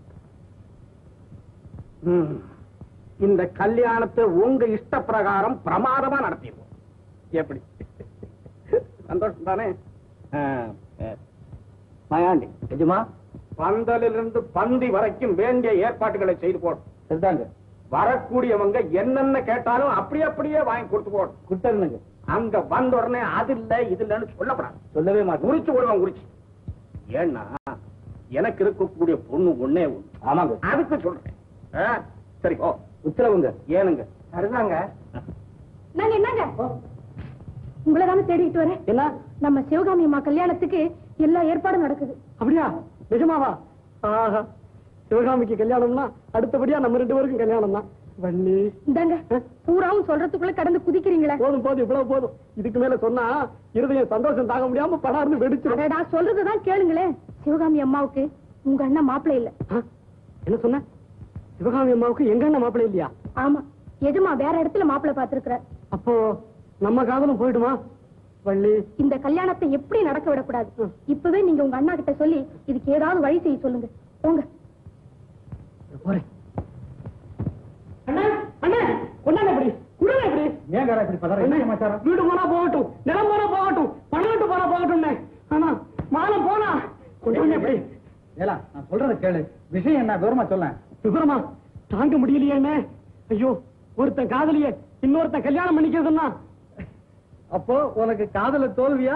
ம். இந்த கல்யாணத்தை உங்க இஷ்ட பிரகாரம் பிரமாதமா நடத்திடுவோம் எப்படி சந்தோஷம் தானே ஆ, ஆ. மயாண்டி நிஜமா பந்தலிலிருந்து பந்தி வரைக்கும் வேண்டிய ஏற்பாடுகளை செய்து போடும் சரிதாங்க வரக்கூடியவங்க என்னென்ன கேட்டாலும் அப்படி அப்படியே வாங்கி கொடுத்து போடும் குட்டருங்க அங்க வந்த உடனே அது இல்ல இது இல்லன்னு சொல்லப்படாது சொல்லவே மாட்டேன் குறிச்சு விடுவான் குறிச்சு ஏன்னா எனக்கு இருக்கக்கூடிய பொண்ணு ஒண்ணே ஒண்ணு ஆமாங்க அதுக்கு சொல்றேன் ஆ, சரி ஓ உத்தரவுங்க ஏனுங்க சரிதாங்க நாங்க என்னங்க உங்களை தானே தேடிட்டு வரேன் என்ன நம்ம சிவகாமி அம்மா கல்யாணத்துக்கு எல்லா ஏற்பாடும் நடக்குது அப்படியா நிஜமாவா ஆஹா சிவகாமிக்கு கல்யாணம்னா அடுத்தபடியா நம்ம ரெண்டு பேருக்கும் கல்யாணம் தான் வள்ளி இந்தாங்க பூராவும் சொல்றதுக்குள்ள கடந்து குதிக்கிறீங்களே போதும் போதும் இவ்வளவு போதும் இதுக்கு மேல சொன்னா இருதயம் சந்தோஷம் தாங்க முடியாம படார்னு வெடிச்சிடும் அடடா சொல்றதுதான் கேளுங்களேன் சிவகாமி அம்மாவுக்கு உங்க அண்ணன் மாப்பிள்ளை இல்ல ஆ? என்ன சொன்ன சிவகாமி அம்மாவுக்கு எங்க அண்ணன் மாப்பிள்ளை இல்லையா ஆமா எஜமா வேற இடத்துல மாப்பிள்ளை பாத்துருக்கிறார் அப்போ நம்ம காதலும் போயிடுமா வள்ளி இந்த கல்யாணத்தை எப்படி நடக்க விடக்கூடாது இப்பவே நீங்க உங்க அண்ணா கிட்ட சொல்லி இதுக்கு ஏதாவது வழி செய்ய சொல்லுங்க போங்க போறேன் அண்ணா அண்ணா கொண்டாங்க இப்படி குடுங்க இப்படி ஏன் வேற இப்படி பதற என்ன சமாச்சாரம் வீடு போனா போகட்டும் நிலம் போனா போகட்டும் பணம் போனா போகட்டும் ஆனா மானம் போனா கொண்டாங்க இப்படி ஏலா நான் சொல்றத கேளு விஷயம் என்ன விவரமா சொல்லேன் விவரமா தாங்க முடியலையே ஐயோ ஒருத்தன் காதலிய இன்னொருத்தன் கல்யாணம் பண்ணிக்கிறதுன்னா அப்போ உனக்கு காதல தோல்வியா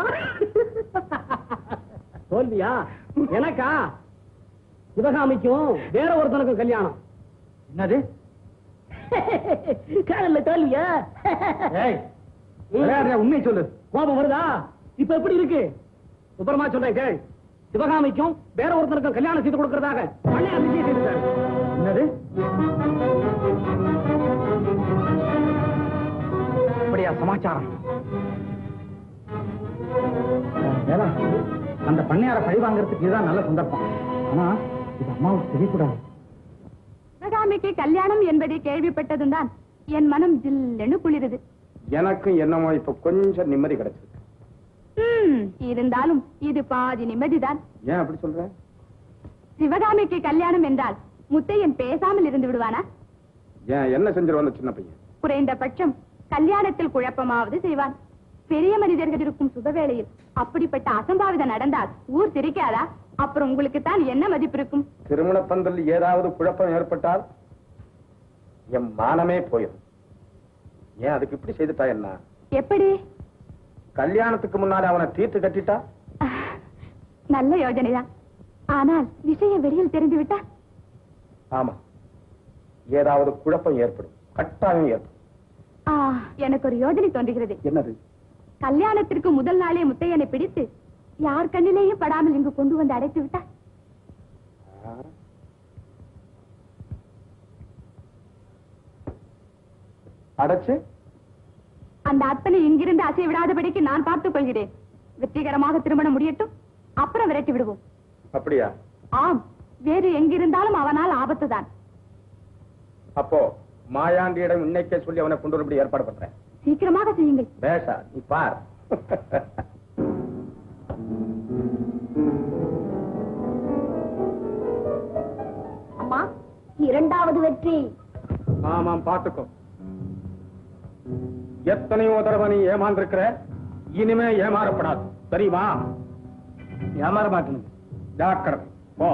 தோல்வியா எனக்கா சிவகாமிக்கும் வேற ஒருத்தனுக்கும் கல்யாணம் என்னது காதல்ல தோல்வியா ஏய் விளையாடுறியா உண்மை சொல்லு கோபம் வருதா இப்ப எப்படி இருக்கு சுப்பரமா சொல்றேன் கேள் சிவகாமிக்கும் வேற ஒருத்தனுக்கும் கல்யாணம் செய்து கொடுக்கறதாக பண்ணையார் நிச்சயம் செய்திருக்காரு என்னது அப்படியா சமாச்சாரம் வேலா அந்த பண்ணையார பழி வாங்குறதுக்கு இதுதான் நல்ல சந்தர்ப்பம் ஆனா இது அம்மாவுக்கு தெரியக்கூடாது சிவகாமிக்கு கல்யாணம் என்பதை கேள்விப்பட்டதும் தான் என் மனம் ஜில்லென்னு குளிருது எனக்கும் என்னமோ இப்ப கொஞ்சம் நிம்மதி கிடைச்சிருக்கு ம், இருந்தாலும் இது பாதி நிம்மதிதான் ஏன் அப்படி சொல்ற சிவகாமிக்கு கல்யாணம் என்றால் முத்தையன் பேசாமல் இருந்து விடுவானா ஏன் என்ன செஞ்சிருவான் அந்த சின்ன பையன் குறைந்தபட்சம் கல்யாணத்தில் குழப்பமாவது செய்வான் பெரிய மனிதர்கள் இருக்கும் சுபவேளையில் அப்படிப்பட்ட அசம்பாவிதம் நடந்தால் ஊர் சிரிக்காதா அப்புறம் உங்களுக்கு தான் என்ன மதிப்பு இருக்கும் திருமண பந்தல் ஏதாவது குழப்பம் ஏற்பட்டால் என் மானமே போயிடும் ஏன் அதுக்கு இப்படி செய்துட்டா என்ன எப்படி கல்யாணத்துக்கு முன்னாடி அவனை தீர்த்து கட்டிட்டா நல்ல யோஜனைதான் ஆனால் விஷயம் வெளியில் தெரிந்து விட்டா ஆமா ஏதாவது குழப்பம் ஏற்படும் கட்டாயம் ஏற்படும் ஆ, எனக்கு ஒரு யோஜனை தோன்றுகிறது என்னது கல்யாணத்திற்கு முதல் நாளே முத்தையனை பிடித்து யார் கண்ணிலேயும் படாமல் இங்கு கொண்டு வந்து அடைத்து விட்டா அடைச்சு அந்த அத்தனை இங்கிருந்து அசை விடாதபடிக்கு நான் பார்த்துக் கொள்கிறேன் வெற்றிகரமாக திருமணம் முடியட்டும் அப்புறம் விரட்டி விடுவோம் அப்படியா ஆம் வேறு எங்கிருந்தாலும் அவனால் ஆபத்துதான் அப்போ மாயாண்டியிடம் இன்னைக்கே சொல்லி அவனை கொண்டு வரும்படி ஏற்பாடு பண்றேன் சீக்கிரமாக செய்யுங்கள் பேசா நீ பார் அம்மா இரண்டாவது வெற்றி ஆமாம் பாத்துக்கோ எத்தனையோ தடவை நீ ஏமாந்திருக்கிற இனிமே ஏமாறப்படாது தெரியுமா ஏமாற மாட்டேனுங்க ஜாக்கிரதை போ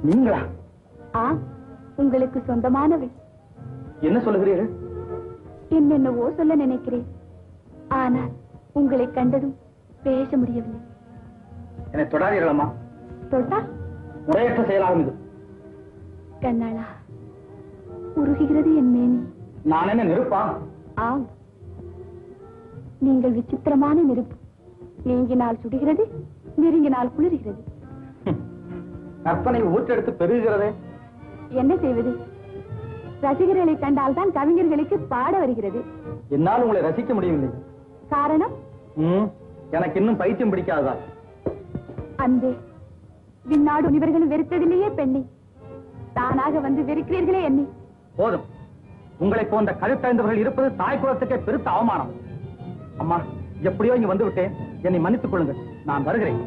நீங்களா ஆ உங்களுக்கு சொந்தமானவள் என்ன சொல்லுகிறீர்கள் என்னென்னவோ சொல்ல நினைக்கிறேன் ஆனால் உங்களை கண்டதும் பேச முடியவில்லை என்னை தொடாதீர்கள் அம்மா தொட்டா முறையற்ற செயலாகும் இது கண்ணாளா உருகுகிறது என் மேனி நான் என்ன நெருப்பா ஆம் நீங்கள் விசித்திரமான நெருப்பு நீங்கினால் சுடுகிறது நெருங்கினால் குளிர்கிறது கற்பனை ஊற்றெடுத்து பெருகிறதே என்ன செய்வது ரசிகர்களை கண்டால் தான் கவிஞர்களுக்கு பாட வருகிறது என்னால் உங்களை ரசிக்க முடியவில்லை காரணம் ம், எனக்கு இன்னும் பைத்தியம் பிடிக்காதா அந்த விண்ணாடு இவர்களும் வெறுத்ததிலேயே பெண்ணை தானாக வந்து வெறுக்கிறீர்களே என்னை போதும் உங்களை போன்ற கழுத்தறிந்தவர்கள் இருப்பது தாய் குலத்துக்கே பெருத்த அவமானம் அம்மா எப்படியோ இங்க வந்து விட்டேன் என்னை மன்னித்துக் கொள்ளுங்கள் நான் வருகிறேன்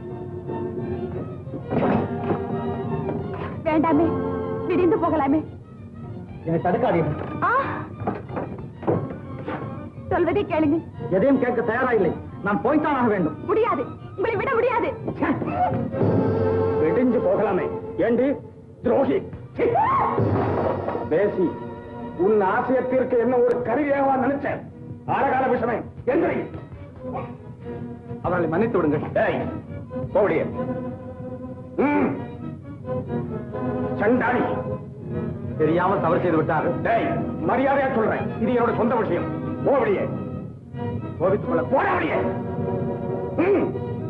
வேண்டாமே விடிந்து போகலாமே என்னை தடுக்காதீர்கள் ஆ! சொல்வதை கேளுங்க எதையும் கேட்க தயாரா இல்லை நான் போய்த்தான் ஆக வேண்டும் முடியாது உங்களை விட முடியாது வெடிஞ்சு போகலாமே ஏண்டி துரோகி சீ! பேசி உன் ஆசையத்திற்கு என்ன ஒரு கருவியாவா நினைச்சேன் ஆழகால விஷமே எந்திரி அவர்களை மன்னித்து விடுங்கள் டேய் கோவடியே ம். சண்டாளி தெரியாமல் தவறு செய்து விட்டார்கள் டேய் மரியாதையா சொல்றேன் இது என்னோட சொந்த விஷயம் கோவடியே கோவித்துக் கொள்ள போடாவடியே ம்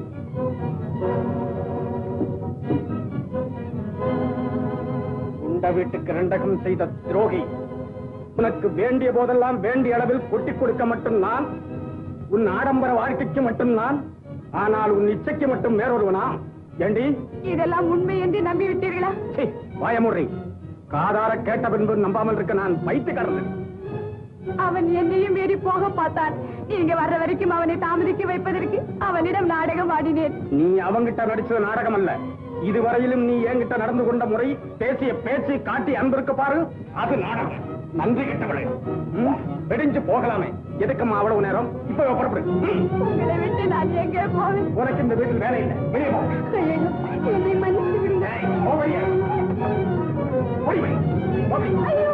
உண்ட வீட்டுக்கு ரெண்டகம் செய்த துரோகி உனக்கு வேண்டிய போதெல்லாம் வேண்டிய அளவில் கொட்டிக் கொடுக்க மட்டும் நான் உன் ஆடம்பர வாழ்க்கைக்கு மட்டும் நான் ஆனால் உன் இச்சைக்கு மட்டும் வேறொருவனா ஏண்டி இதெல்லாம் உண்மை என்று நம்பி விட்டீர்களா சீ, வாயமுறி காதார கேட்ட பின்பு நம்பாமல் இருக்க நான் பைத்து கடல் அவன் என்னையும் மீறி போக பார்த்தான் நீங்க வர்ற வரைக்கும் அவனை தாமதிக்க வைப்பதற்கு அவனிடம் நாடகம் ஆடினேன் நீ அவங்கிட்ட நடிச்சது நாடகம் அல்ல இதுவரையிலும் நீ என்கிட்ட நடந்து கொண்ட முறை பேசிய பேச்சு காட்டி அன்பிருக்க பாரு அது நாடகம் நன்றி கெட்டவளே ம், வெடிஞ்சு போகலாமே எதுக்கம்மா அவ்வளவு நேரம் இப்ப புறப்படு ம். உங்களை விட்டு நான் எங்கே போவேன் உனக்கு இந்த வீட்டில் வேலை இல்லை வெளியே போ ஐயோ, என்னை மன்னித்து விடுங்க ஏய், போ வெளியே. போடி வெளியே. போ வெளியே. ஐயோ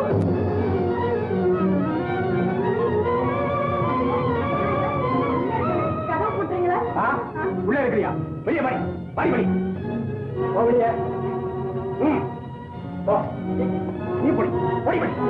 கதவு போட்டுறீங்களா ஆ? உள்ள இருக்கிறியா வெளியே படி படி படி போ வெளியே ம். போ நீ போடி போடி படி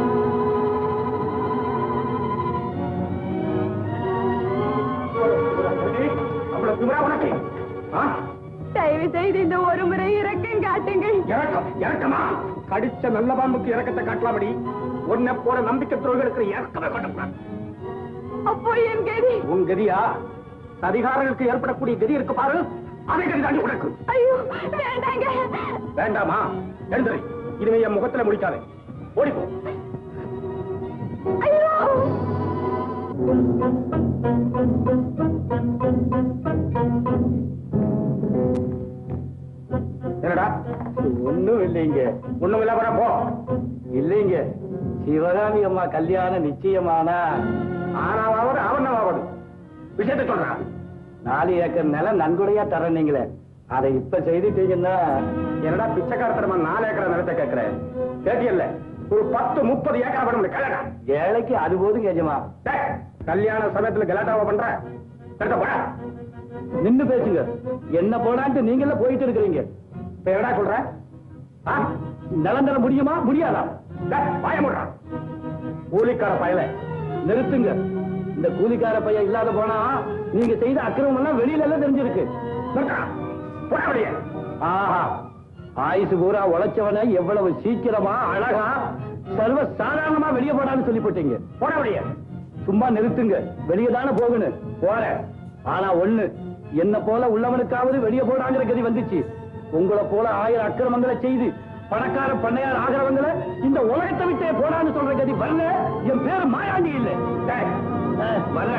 அவ்வளவு திமிரா உனக்கு ஆ? தயவு செய்து இந்த ஒரு முறை இறக்கம் காட்டுங்கள் இறக்கம் இறக்கமா கடிச்ச நல்ல பாம்புக்கு இறக்கத்தை காட்டலாமடி உன்னை போல நம்பிக்கை துறைகளுக்கு இறக்கமே காட்டக்கூடாது அப்போ என் கதி உன் கதியா அதிகாரங்களுக்கு ஏற்படக்கூடிய கதி இருக்கு பாரு அதை கதி தாண்டி உனக்கு ஐயோ வேண்டாங்க வேண்டாமா எழுந்துரு இனிமே என் முகத்துல முடிக்காதே ஓடிப்போ ஐயோ என்னடா ஒண்ணும் இல்லைங்க ஒண்ணும் இல்ல வர போ இல்லைங்க சிவகாமி அம்மா கல்யாணம் நிச்சயமானா ஆனாவது அவனாவது விஷயத்தை சொல்றான் நாலு ஏக்கர் நிலம் நன்கொடையா தரேன் நீங்களே அதை இப்ப செய்துட்டீங்கன்னா என்னடா பிச்சைக்காரத்தனமா நாலு ஏக்கர் நிலத்தை கேட்கிறேன் கேட்டியல்ல ஒரு பத்து முப்பது ஏக்கர் வேணும் கல்யாணம் ஏழைக்கு அது போதும் கேஜமா டேய், கல்யாண சமயத்துல கலாட்டாவா பண்ற எடுத்த போடா நின்னு பேசுங்க என்ன போடான்ட்டு நீங்களே போயிட்டு இருக்கிறீங்க இப்ப என்னடா சொல்ற ஆ? நிலம் தர முடியுமா முடியாதா டேய், வாய மூடுறா. கூலிக்கார பயல நிறுத்துங்க இந்த கூலிக்கார பையன் இல்லாத போனா நீங்க செய்த அக்கிரமம் எல்லாம் வெளியில எல்லாம் தெரிஞ்சிருக்கு நிறுத்தா போடா வெளியே ஆஹா ஆயுசு பூரா உழைச்சவன எவ்வளவு சீக்கிரமா அழகா சர்வ சாதாரணமா வெளியே போடான்னு சொல்லி போட்டீங்க போடா வெளியே சும்மா நிறுத்துங்க வெளியே தானே போகணும் போறேன் ஆனா ஒண்ணு என்ன போல உள்ளவனுக்காவது வெளியே போடாங்கிற கதி வந்துச்சு உங்களை போல ஆயிரம் அக்கிரமங்களை செய்து பணக்கார பண்ணையார் ஆகிறவங்களை இந்த உலகத்தை விட்டே போடான்னு சொல்ற கதி வரல என் பேரு மாயாண்டி இல்ல டேய், வர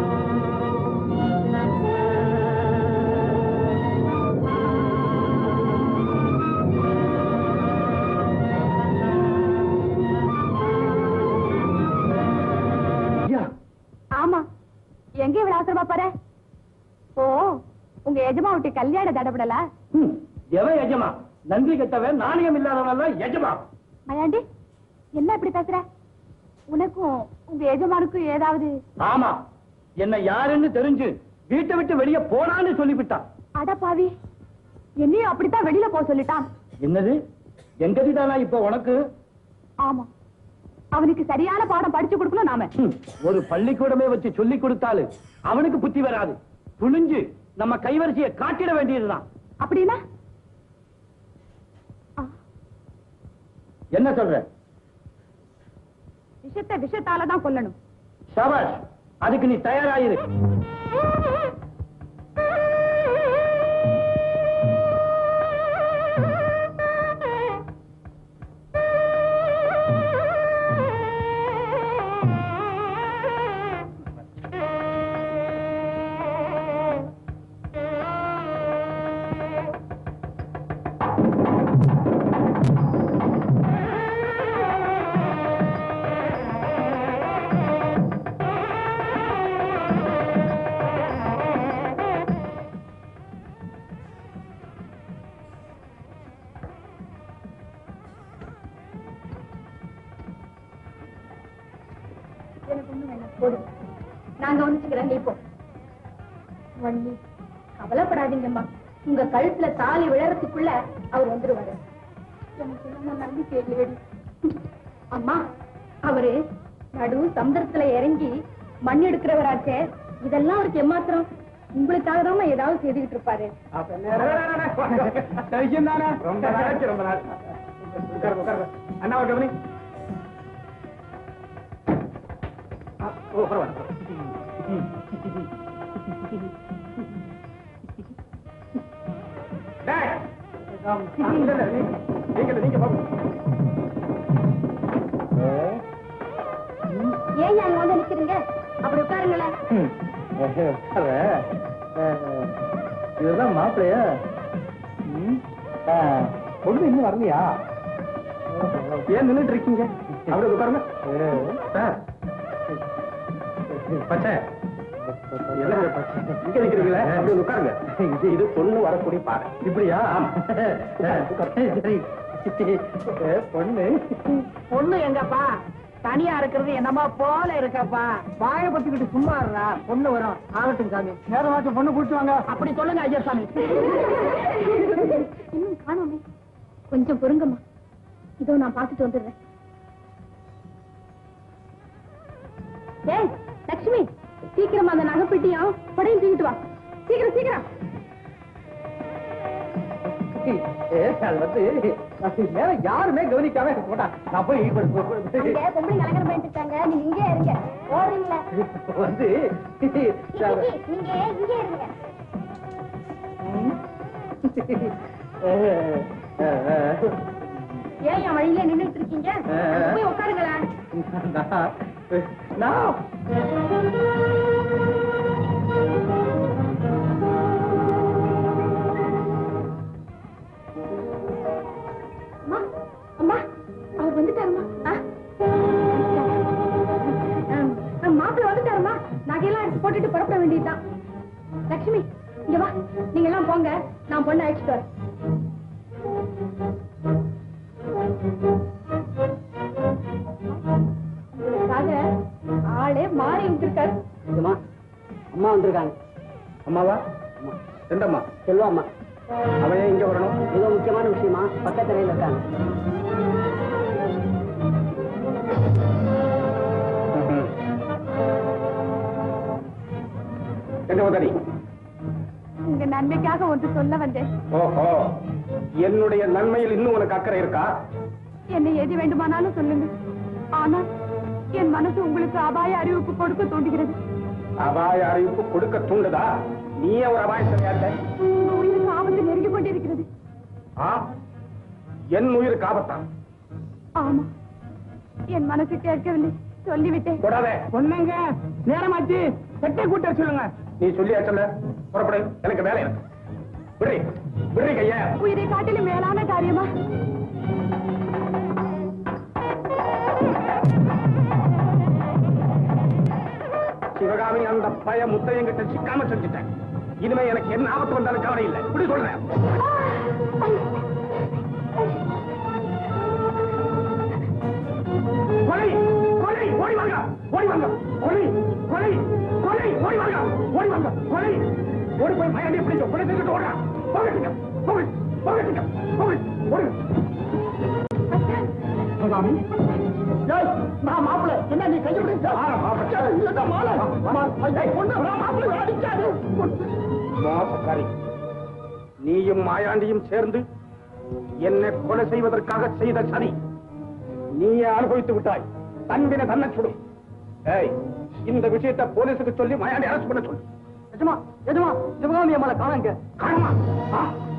ஆமா எங்க இவ்வளவு அவசரமா போற ஓ உங்க எஜமா விட்டு கல்யாண தடப்படல எவன் எஜமா நன்றி கெட்டவன் நாணயம் இல்லாதவன் எஜமா மயாண்டி என்ன இப்படி பேசுற உனக்கும் உங்க எஜமானுக்கும் ஏதாவது ஆமா என்ன யாருன்னு தெரிஞ்சு வீட்டை விட்டு வெளியே போனான்னு சொல்லிவிட்டான் அட பாவி என்னையும் அப்படித்தான் வெளியில போக சொல்லிட்டான் என்னது எங்கதி தானா இப்ப உனக்கு ஆமா அவனுக்கு சரியான பாடம் படிச்சு கொடுக்கணும் நாம ஹம், ஒரு பள்ளிக்கூடமே வச்சு சொல்லி கொடுத்தாலும் அவனுக்கு புத்தி வராது துணிஞ்சு நம்ம கைவரிசையை காட்டிட வேண்டியதுதான் அப்படின்னா என்ன சொல்ற விஷத்தை விஷத்தால தான் கொல்லணும் சபாஷ் அதுக்கு நீ தயாராயிரு எனக்கு ஒண்ணும் வேண்டாம் போதும் நாங்க வந்துச்சுக்கிறேன் நீ போ வள்ளி கவலைப்படாதீங்கம்மா உங்க கழுத்துல தாலி விழறதுக்குள்ள அவர் வந்துருவாரு எனக்கு என்ன நம்பிக்கை இல்லையடி அம்மா அவரு நடு சமுதிரத்துல இறங்கி மண் எடுக்கிறவராச்சே இதெல்லாம் அவருக்கு எம்மாத்திரம் உங்களுக்காக தான் ஏதாவது செய்துகிட்டு இருப்பாரு ரொம்ப நாளாச்சு, ரொம்ப நாள். உட்காருங்க, உட்காருங்க. அண்ணா ஒரு கவனி. ஆ, ஓ, பரவாயில்ல. டேய். இல்ல, இல்ல, நீங்க- நீங்க இல்ல, நீங்க போங்க. ஏன் அங்க வந்து நிக்கிறீங்க அப்படி உட்காருங்களேன் இதுதான் மாப்பிள்ளையா பொண்ணு இன்னும் வரலையா ஏன் நின்னுட்டு இருக்கீங்க அப்படியே உட்காருங்க சார். பச்சை என்ன பச்சை? இங்க நிக்கிறீங்களே அப்படியே உட்காருங்க இது இது பொண்ணு வரக்கூடிய பாரு இப்படியா சரி பொண்ணு பொண்ணு எங்கப்பா தனியா இருக்கிறது என்னமா போல இருக்கப்பா வாய பத்திக்கிட்டு சும்மா இருடா பொண்ணு வரும் ஆகட்டும் சாமி நேரமாச்சும் பொண்ணு கூட்டு வாங்க அப்படி சொல்லுங்க ஐயா சாமி இன்னும் காணோமே கொஞ்சம் பொறுங்கம்மா இதோ நான் பார்த்துட்டு வந்துடுறேன் ஏய் லட்சுமி சீக்கிரமா அந்த நகைப்பெட்டியும் படையும் தூக்கிட்டு வா சீக்கிரம் சீக்கிரம் அது வந்து அது மேல யாருமே கவனிக்காம போட்டா நான் போய் அங்க பொம்பளை கலங்கரம் பண்ணிட்டு இருக்காங்க நீங்க இங்கே இருங்க ஓடுறீங்களா வந்து நீங்க இங்கே இருங்க ஏன் என் வழியில நின்னுட்டு இருக்கீங்க அங்க போய் உட்காருங்களேன் நான் அம்மா அம்மா அவர் வந்துட்டாருமா மாப்பிள்ள வந்துட்டாருமா நகையெல்லாம் எடுத்து போட்டுட்டு புறப்பட வேண்டியதுதான் லட்சுமி இங்க வா நீங்க எல்லாம் போங்க நான் பொண்ணு அழைச்சிட்டு வரேன் உங்களுக்காக ஆளே மாறி விட்டுருக்காரு அம்மா வந்திருக்காங்க அம்மாவா எந்தம்மா செல்வா அம்மா அவன் ஏன் இங்க வரணும் ஏதோ முக்கியமான விஷயமா பக்கத்துறையில் இருக்காங்க என்ன உதவி உங்க நன்மைக்காக ஒன்று சொல்ல வந்தேன் ஓஹோ என்னுடைய நன்மையில் இன்னும் உனக்கு அக்கறை இருக்கா என்னை எது வேண்டுமானாலும் சொல்லுங்க ஆனா என் மனசு உங்களுக்கு அபாய அறிவிப்பு கொடுக்க தோன்றுகிறது அபாய அறிவிப்பு கொடுக்க தூண்டுதா நீயே ஒரு அபாயத்தை யார்கிட்ட? உங்க உயிருக்கு ஆபத்து நெருங்கி கொண்டிருக்கிறது ஆ என் உயிருக்கு ஆபத்தான் ஆமா என் மனசு கேட்கவில்லை சொல்லிவிட்டேன் தொடாத பொண்ணுங்க நேரமாச்சு செட்டை கூட்ட சொல்லுங்க நீ சொல்லியா சொல்ல புறப்படு எனக்கு வேலை இருக்கு விடுறி விடுறி கைய உயிரை காட்டிலும் மேலான காரியமா சிவகாமி அந்த பய முத்தையங்கிட்ட சிக்காம செஞ்சுட்டேன் இனிமே எனக்கு என்ன ஆபத்து வந்தாலும் கவலை இல்லை இப்படி சொல்றேன் ஓடி வாங்க கொலை ஓடி போய் மயாண்டி பிடிச்ச கொலை செஞ்சுட்டு ஓடுறான் போகட்டுங்க போக போகட்டுங்க போக ஓடு சாமி ஏய், நான் மாப்பிள என்ன நீ கையை விடுங்க இல்ல மாலை மாப்பிள அடிக்காது மோசக்காரி நீயும் மாயாண்டியும் சேர்ந்து என்னை கொலை செய்வதற்காக செய்த சதி நீயே அனுபவித்து விட்டாய் தன்வின தன்னை சுடும் ஏய் இந்த விஷயத்தை போலீஸுக்கு சொல்லி மாயாண்டி அரசு பண்ண சொல்லு எஜமா எஜமா சிவகாமி அம்மாளை காணுங்க காணுமா ஆ.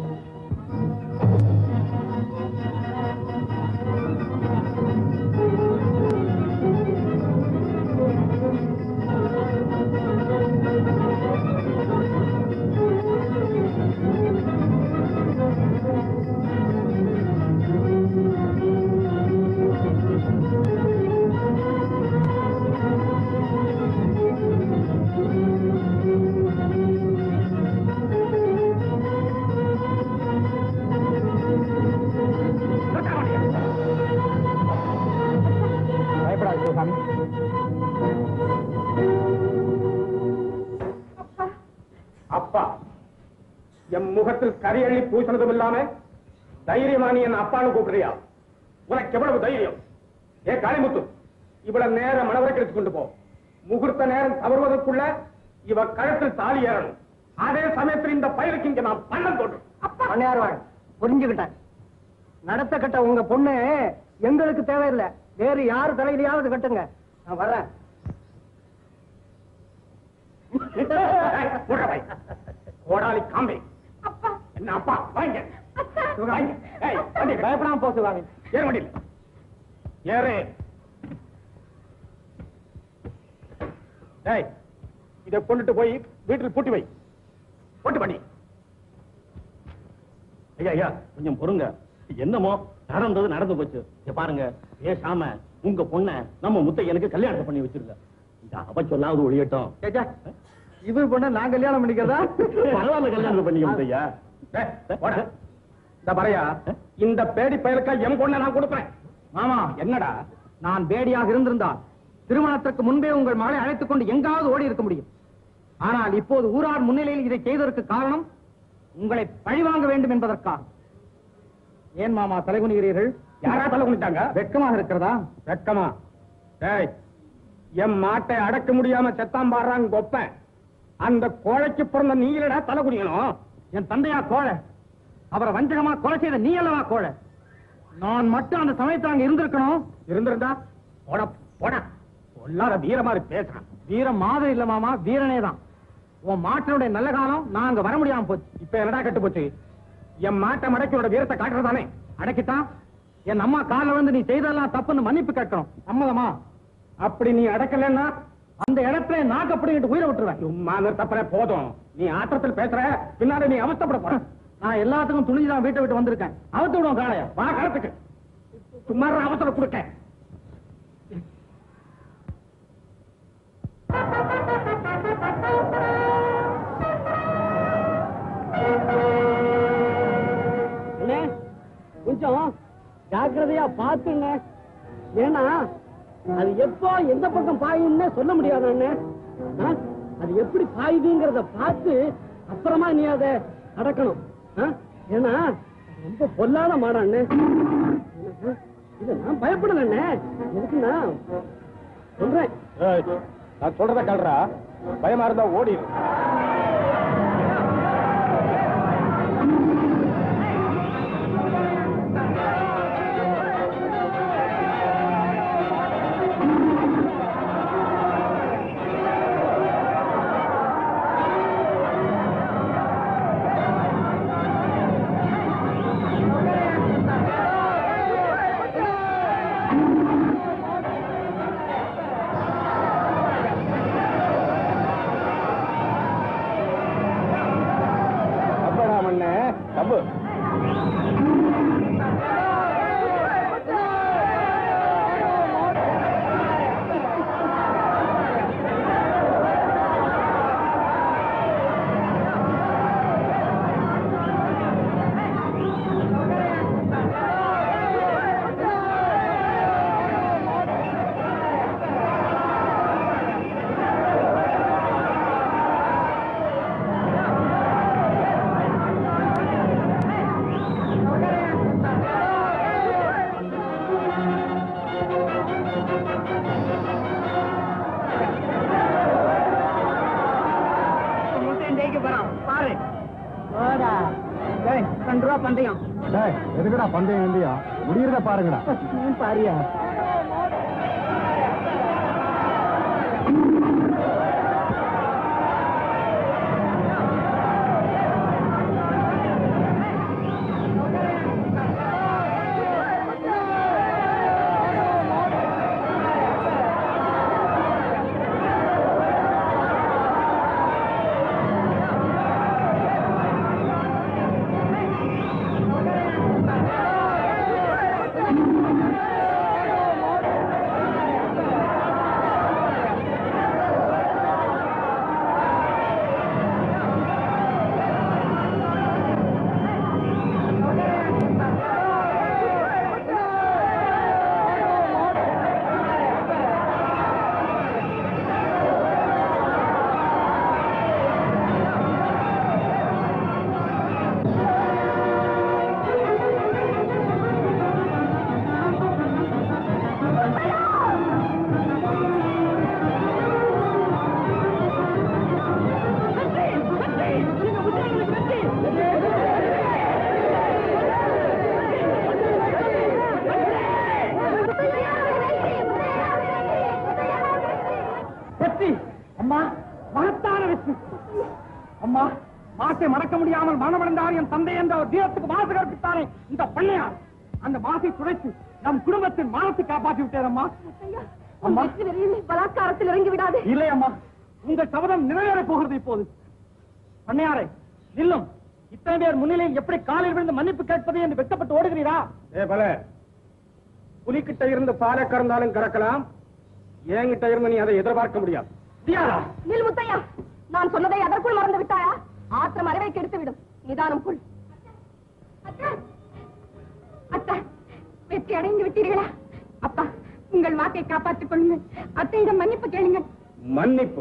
பயப்படாது சிவகாமி அப்பா என் முகத்தில் கரியள்ளி பூசினதும் இல்லாம தைரியமா நீ என் அப்பான்னு கூப்பிடுறியா உனக்கு எவ்வளவு தைரியம் ஏ காளிமுத்து இவ்வளவு நேரம் மனவரை எடுத்து கொண்டு போ முகூர்த்த நேரம் தவறுவதற்குள்ள இவ கழுத்தில் தாலி ஏறணும் அதே சமயத்தில் இந்த பயிருக்கு இங்க நான் பள்ளம் தோன்றும் பண்ணையார்வாள் புரிஞ்சுக்கிட்டேன் நடத்த கட்ட உங்க பொண்ணு எங்களுக்கு தேவையில்லை வேறு யாரு தலையிலையாவது கட்டுங்க நான் வர்றேன் கோடாலி காம்பே என்ன அப்பா வாங்க வாங்க ஏய், வண்டி எடு. பயப்படாம போ சிவாமி ஏற வண்டியில் ஏறு ஏய் இதை கொண்டுட்டு போய் வீட்டில் பூட்டி வை போட்டு பண்ணி ஐயா ஐயா கொஞ்சம் பொறுங்க என்னமோ நடந்தது நடந்து போச்சு இங்க பாருங்க பேசாம உங்க பொண்ண நம்ம முத்தை எனக்கு கல்யாணம் பண்ணி வச்சிருக்க இந்த அவ சொல்லாவது ஒழியட்டும் ஏச்சா, இவர் பொண்ண நான் கல்யாணம் பண்ணிக்கிறதா பரவாயில்ல கல்யாணம் பண்ணிக்க முத்தையா ஏய், போடா. இந்த பறையா இந்த பேடி பயலுக்கா என் பொண்ணை நான் கொடுப்பேன் மாமா என்னடா நான் பேடியாக இருந்திருந்தால் திருமணத்திற்கு முன்பே உங்கள் மகளை அழைத்துக் கொண்டு எங்காவது ஓடி இருக்க முடியும் ஆனால் இப்போது ஊரார் முன்னிலையில் இதை செய்ததற்கு காரணம் உங்களை பழிவாங்க வேண்டும் என்பதற்காக ஏன் மாமா தலைகுனிகிறீர்கள் யாரா தலை குனிட்டாங்க வெட்கமாக இருக்கிறதா வெக்கமா டேய் என் மாட்டை அடக்க முடியாம செத்தாம் பாடுறாங்க கொப்பன் அந்த கோழைக்கு பிறந்த நீங்களடா தலை குனியணும் என் தந்தையா கோழை அவரை வஞ்சகமா கொலை செய்த நீ அல்லவா கோழை நான் மட்டும் அந்த சமயத்தில் அங்க இருந்திருக்கணும் இருந்திருந்தா போட போடா சொல்லாத வீர மாதிரி பேசுறான் வீரம் மாதிரி இல்ல மாமா வீரனே தான் உன் மாட்டினுடைய நல்ல காலம் நான் அங்க வர முடியாம போச்சு இப்ப என்னடா கெட்டு போச்சு என் மாட்டை மடக்கியோட வீரத்தை காட்டுறதானே அடக்கிட்டான் என் அம்மா காலில் வந்து நீ செய்ததெல்லாம் தப்புன்னு மன்னிப்பு கேட்கணும் சம்மதமா அப்படி நீ அடக்கலன்னா அந்த இடத்துல நாக்கு அப்படிங்கிட்டு உயிரை விட்டுருவேன் சும்மா நிறுத்தப்பற போதும் நீ ஆட்டத்தில் பேசுற பின்னாடி நீ அவஸ்தப்பட போற நான் எல்லாத்துக்கும் துணிஞ்சுதான் வீட்டை விட்டு வந்திருக்கேன் அவுத்து விடுவோம் காளைய வா காலத்துக்கு சும்மா ஒரு அவசரம் கொடுக்க அண்ணே கொஞ்சம் ஜாக்கிரதையா பாத்துங்க ஏன்னா அது எப்போ எந்த பக்கம் பாயும்னு சொல்ல முடியாது அண்ணே ஆ? அது எப்படி பாயுதுங்கிறத பார்த்து அப்புறமா நீ அதை அடக்கணும் ஆ? ஏன்னா ரொம்ப பொல்லாத மாடம் அண்ணே ஆ? இது நான் பயப்படல அண்ணே எதுக்குன்னா சொல்றேன் நான் சொல்றத கேள்றா பயமா இருந்தா ஓடிடு ஆ எங்கடா பந்தயம் எதுக்குடா பந்தயம் இல்லையா முடியறத பாருங்கடா பாரியா வெற்றி அம்மா மகத்தான வெற்றி அம்மா மாசை மறக்க முடியாமல் மரணமடைந்தார் என் தந்தை என்ற ஒரு தீரத்துக்கு மாசு கற்பித்தானே இந்த பண்ணையார் அந்த மாசை துடைத்து நம் குடும்பத்தின் மானத்தை காப்பாற்றி விட்டேன் அம்மா அம்மா பலாத்காரத்தில் இறங்கி விடாதே இல்லை அம்மா உங்கள் சபதம் நிறைவேறப் போகிறது இப்போது பண்ணையாரே நில்லும் இத்தனை பேர் முன்னிலையில் எப்படி காலில் விழுந்து மன்னிப்பு கேட்பது என்று வெட்டப்பட்டு ஓடுகிறீரா ஏ பல புலிக்கிட்ட இருந்து பாலை கறந்தாலும் கறக்கலாம் என்கிட்ட இருந்து நீ அதை எதிர்பார்க்க முடியாது முடியாதா நில் முத்தையா நான் சொன்னதை அதற்குள் மறந்து விட்டாயா ஆத்திரம் அறிவை கெடுத்து விடும் நிதானம் கொள் அத்தா வெற்றி அடைந்து விட்டீர்களா அப்பா உங்கள் வாக்கை காப்பாற்றிக் கொள்ளுங்கள் அத்தையிடம் மன்னிப்பு கேளுங்கள் மன்னிப்பு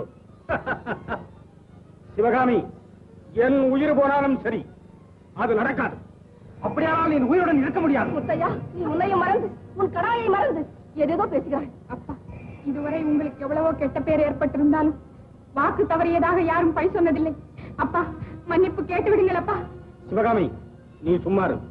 சிவகாமி என் உயிர் போனாலும் சரி அது நடக்காது அப்படியானால் நீ உயிருடன் இருக்க முடியாது முத்தையா நீ உன்னையும் மறந்து உன் கடாயை மறந்து ஏதேதோ பேசுகிறாய் அப்பா இதுவரை உங்களுக்கு எவ்வளவோ கெட்ட பேர் ஏற்பட்டிருந்தாலும் வாக்கு தவறியதாக யாரும் பழி சொன்னதில்லை அப்பா மன்னிப்பு கேட்டு விடுங்கள் அப்பா சிவகாமி நீ சும்மா இரு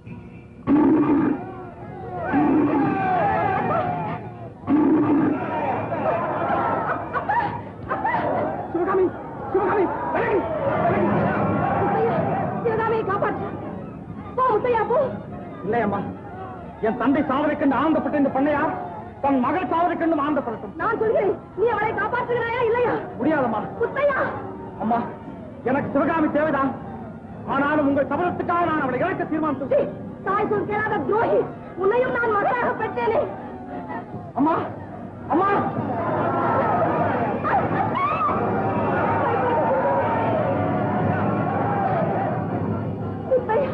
சிவகாமி சிவகாமி விலகு, விலகு. முத்தையா சிவகாமியை காப்பாற்று போ முத்தையா போ இல்லை அம்மா என் தந்தை சாவரை கண்டு ஆனந்தப்பட்ட இந்த பண்ணையார் தன் மகள் சாவரை கண்டும் ஆனந்தப்படட்டும் நான் சொல்கிறேன் நீ அவளை காப்பாற்றுகிறாயா இல்லையா முடியாதம்மா முத்தையா அம்மா எனக்கு சிவகாமி தேவைதான் ஆனாலும் உங்கள் சபதத்துக்காக நான் அவளை இழக்க தீர்மானித்து சீ, தாய் சொல் கேளாத துரோகி உன்னையும் நான் மகளாக பெற்றேனே அம்மா அம்மா முத்தையா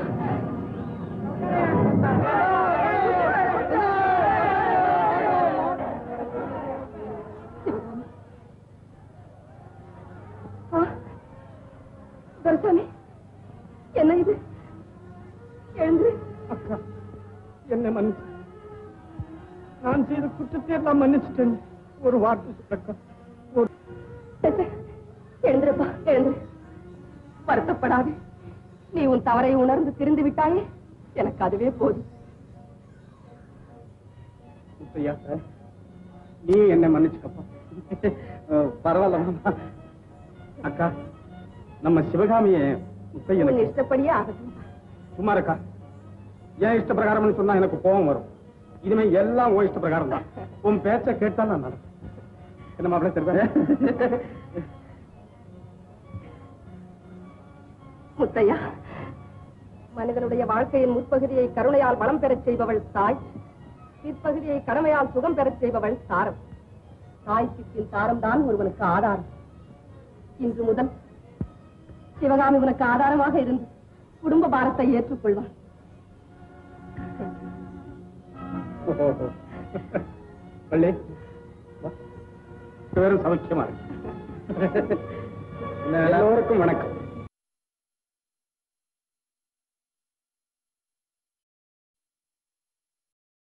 ஆ, துரைசாமி என்ன இது எழுந்து அக்கா என்ன மன்னிச்சு நான் செய்த குற்றத்தை எல்லாம் மன்னிச்சுட்டேன் ஒரு வார்த்தை சொல்லக்கா ஒரு எழுந்திருப்பா எழுந்திரு வருத்தப்படாது நீ உன் தவறை உணர்ந்து திருந்து விட்டாயே எனக்கு அதுவே போதும் முத்தையா நீ என்ன மன்னிச்சுக்கப்பா பரவாயில்ல அக்கா நம்ம சிவகாமிய உன் முத்தையனுக்கு இஷ்டப்படியே ஆகட்டும் சும்மா இருக்கா ஏன் இஷ்ட பிரகாரம்னு சொன்னா எனக்கு கோபம் வரும் இனிமே எல்லாம் உன் இஷ்ட பிரகாரம் தான் உன் பேச்ச கேட்டா நான் நடப்பேன் என்ன மாப்பிள்ள தெரியும் முத்தையா மனிதனுடைய வாழ்க்கையின் முற்பகுதியை கருணையால் வளம் பெறச் செய்பவள் தாய் பிற்பகுதியை கடமையால் சுகம் பெறச் செய்பவள் தாரம் தாய் சித்தின் தாரம் தான் ஒருவனுக்கு ஆதாரம் இன்று முதல் சிவகாமி உனக்கு ஆதாரமாக இருந்து குடும்ப பாரத்தை ஏற்றுக்கொள்வான் பள்ளி வா. வெறும் சௌக்கியமா இருக்கு எல்லோருக்கும் வணக்கம்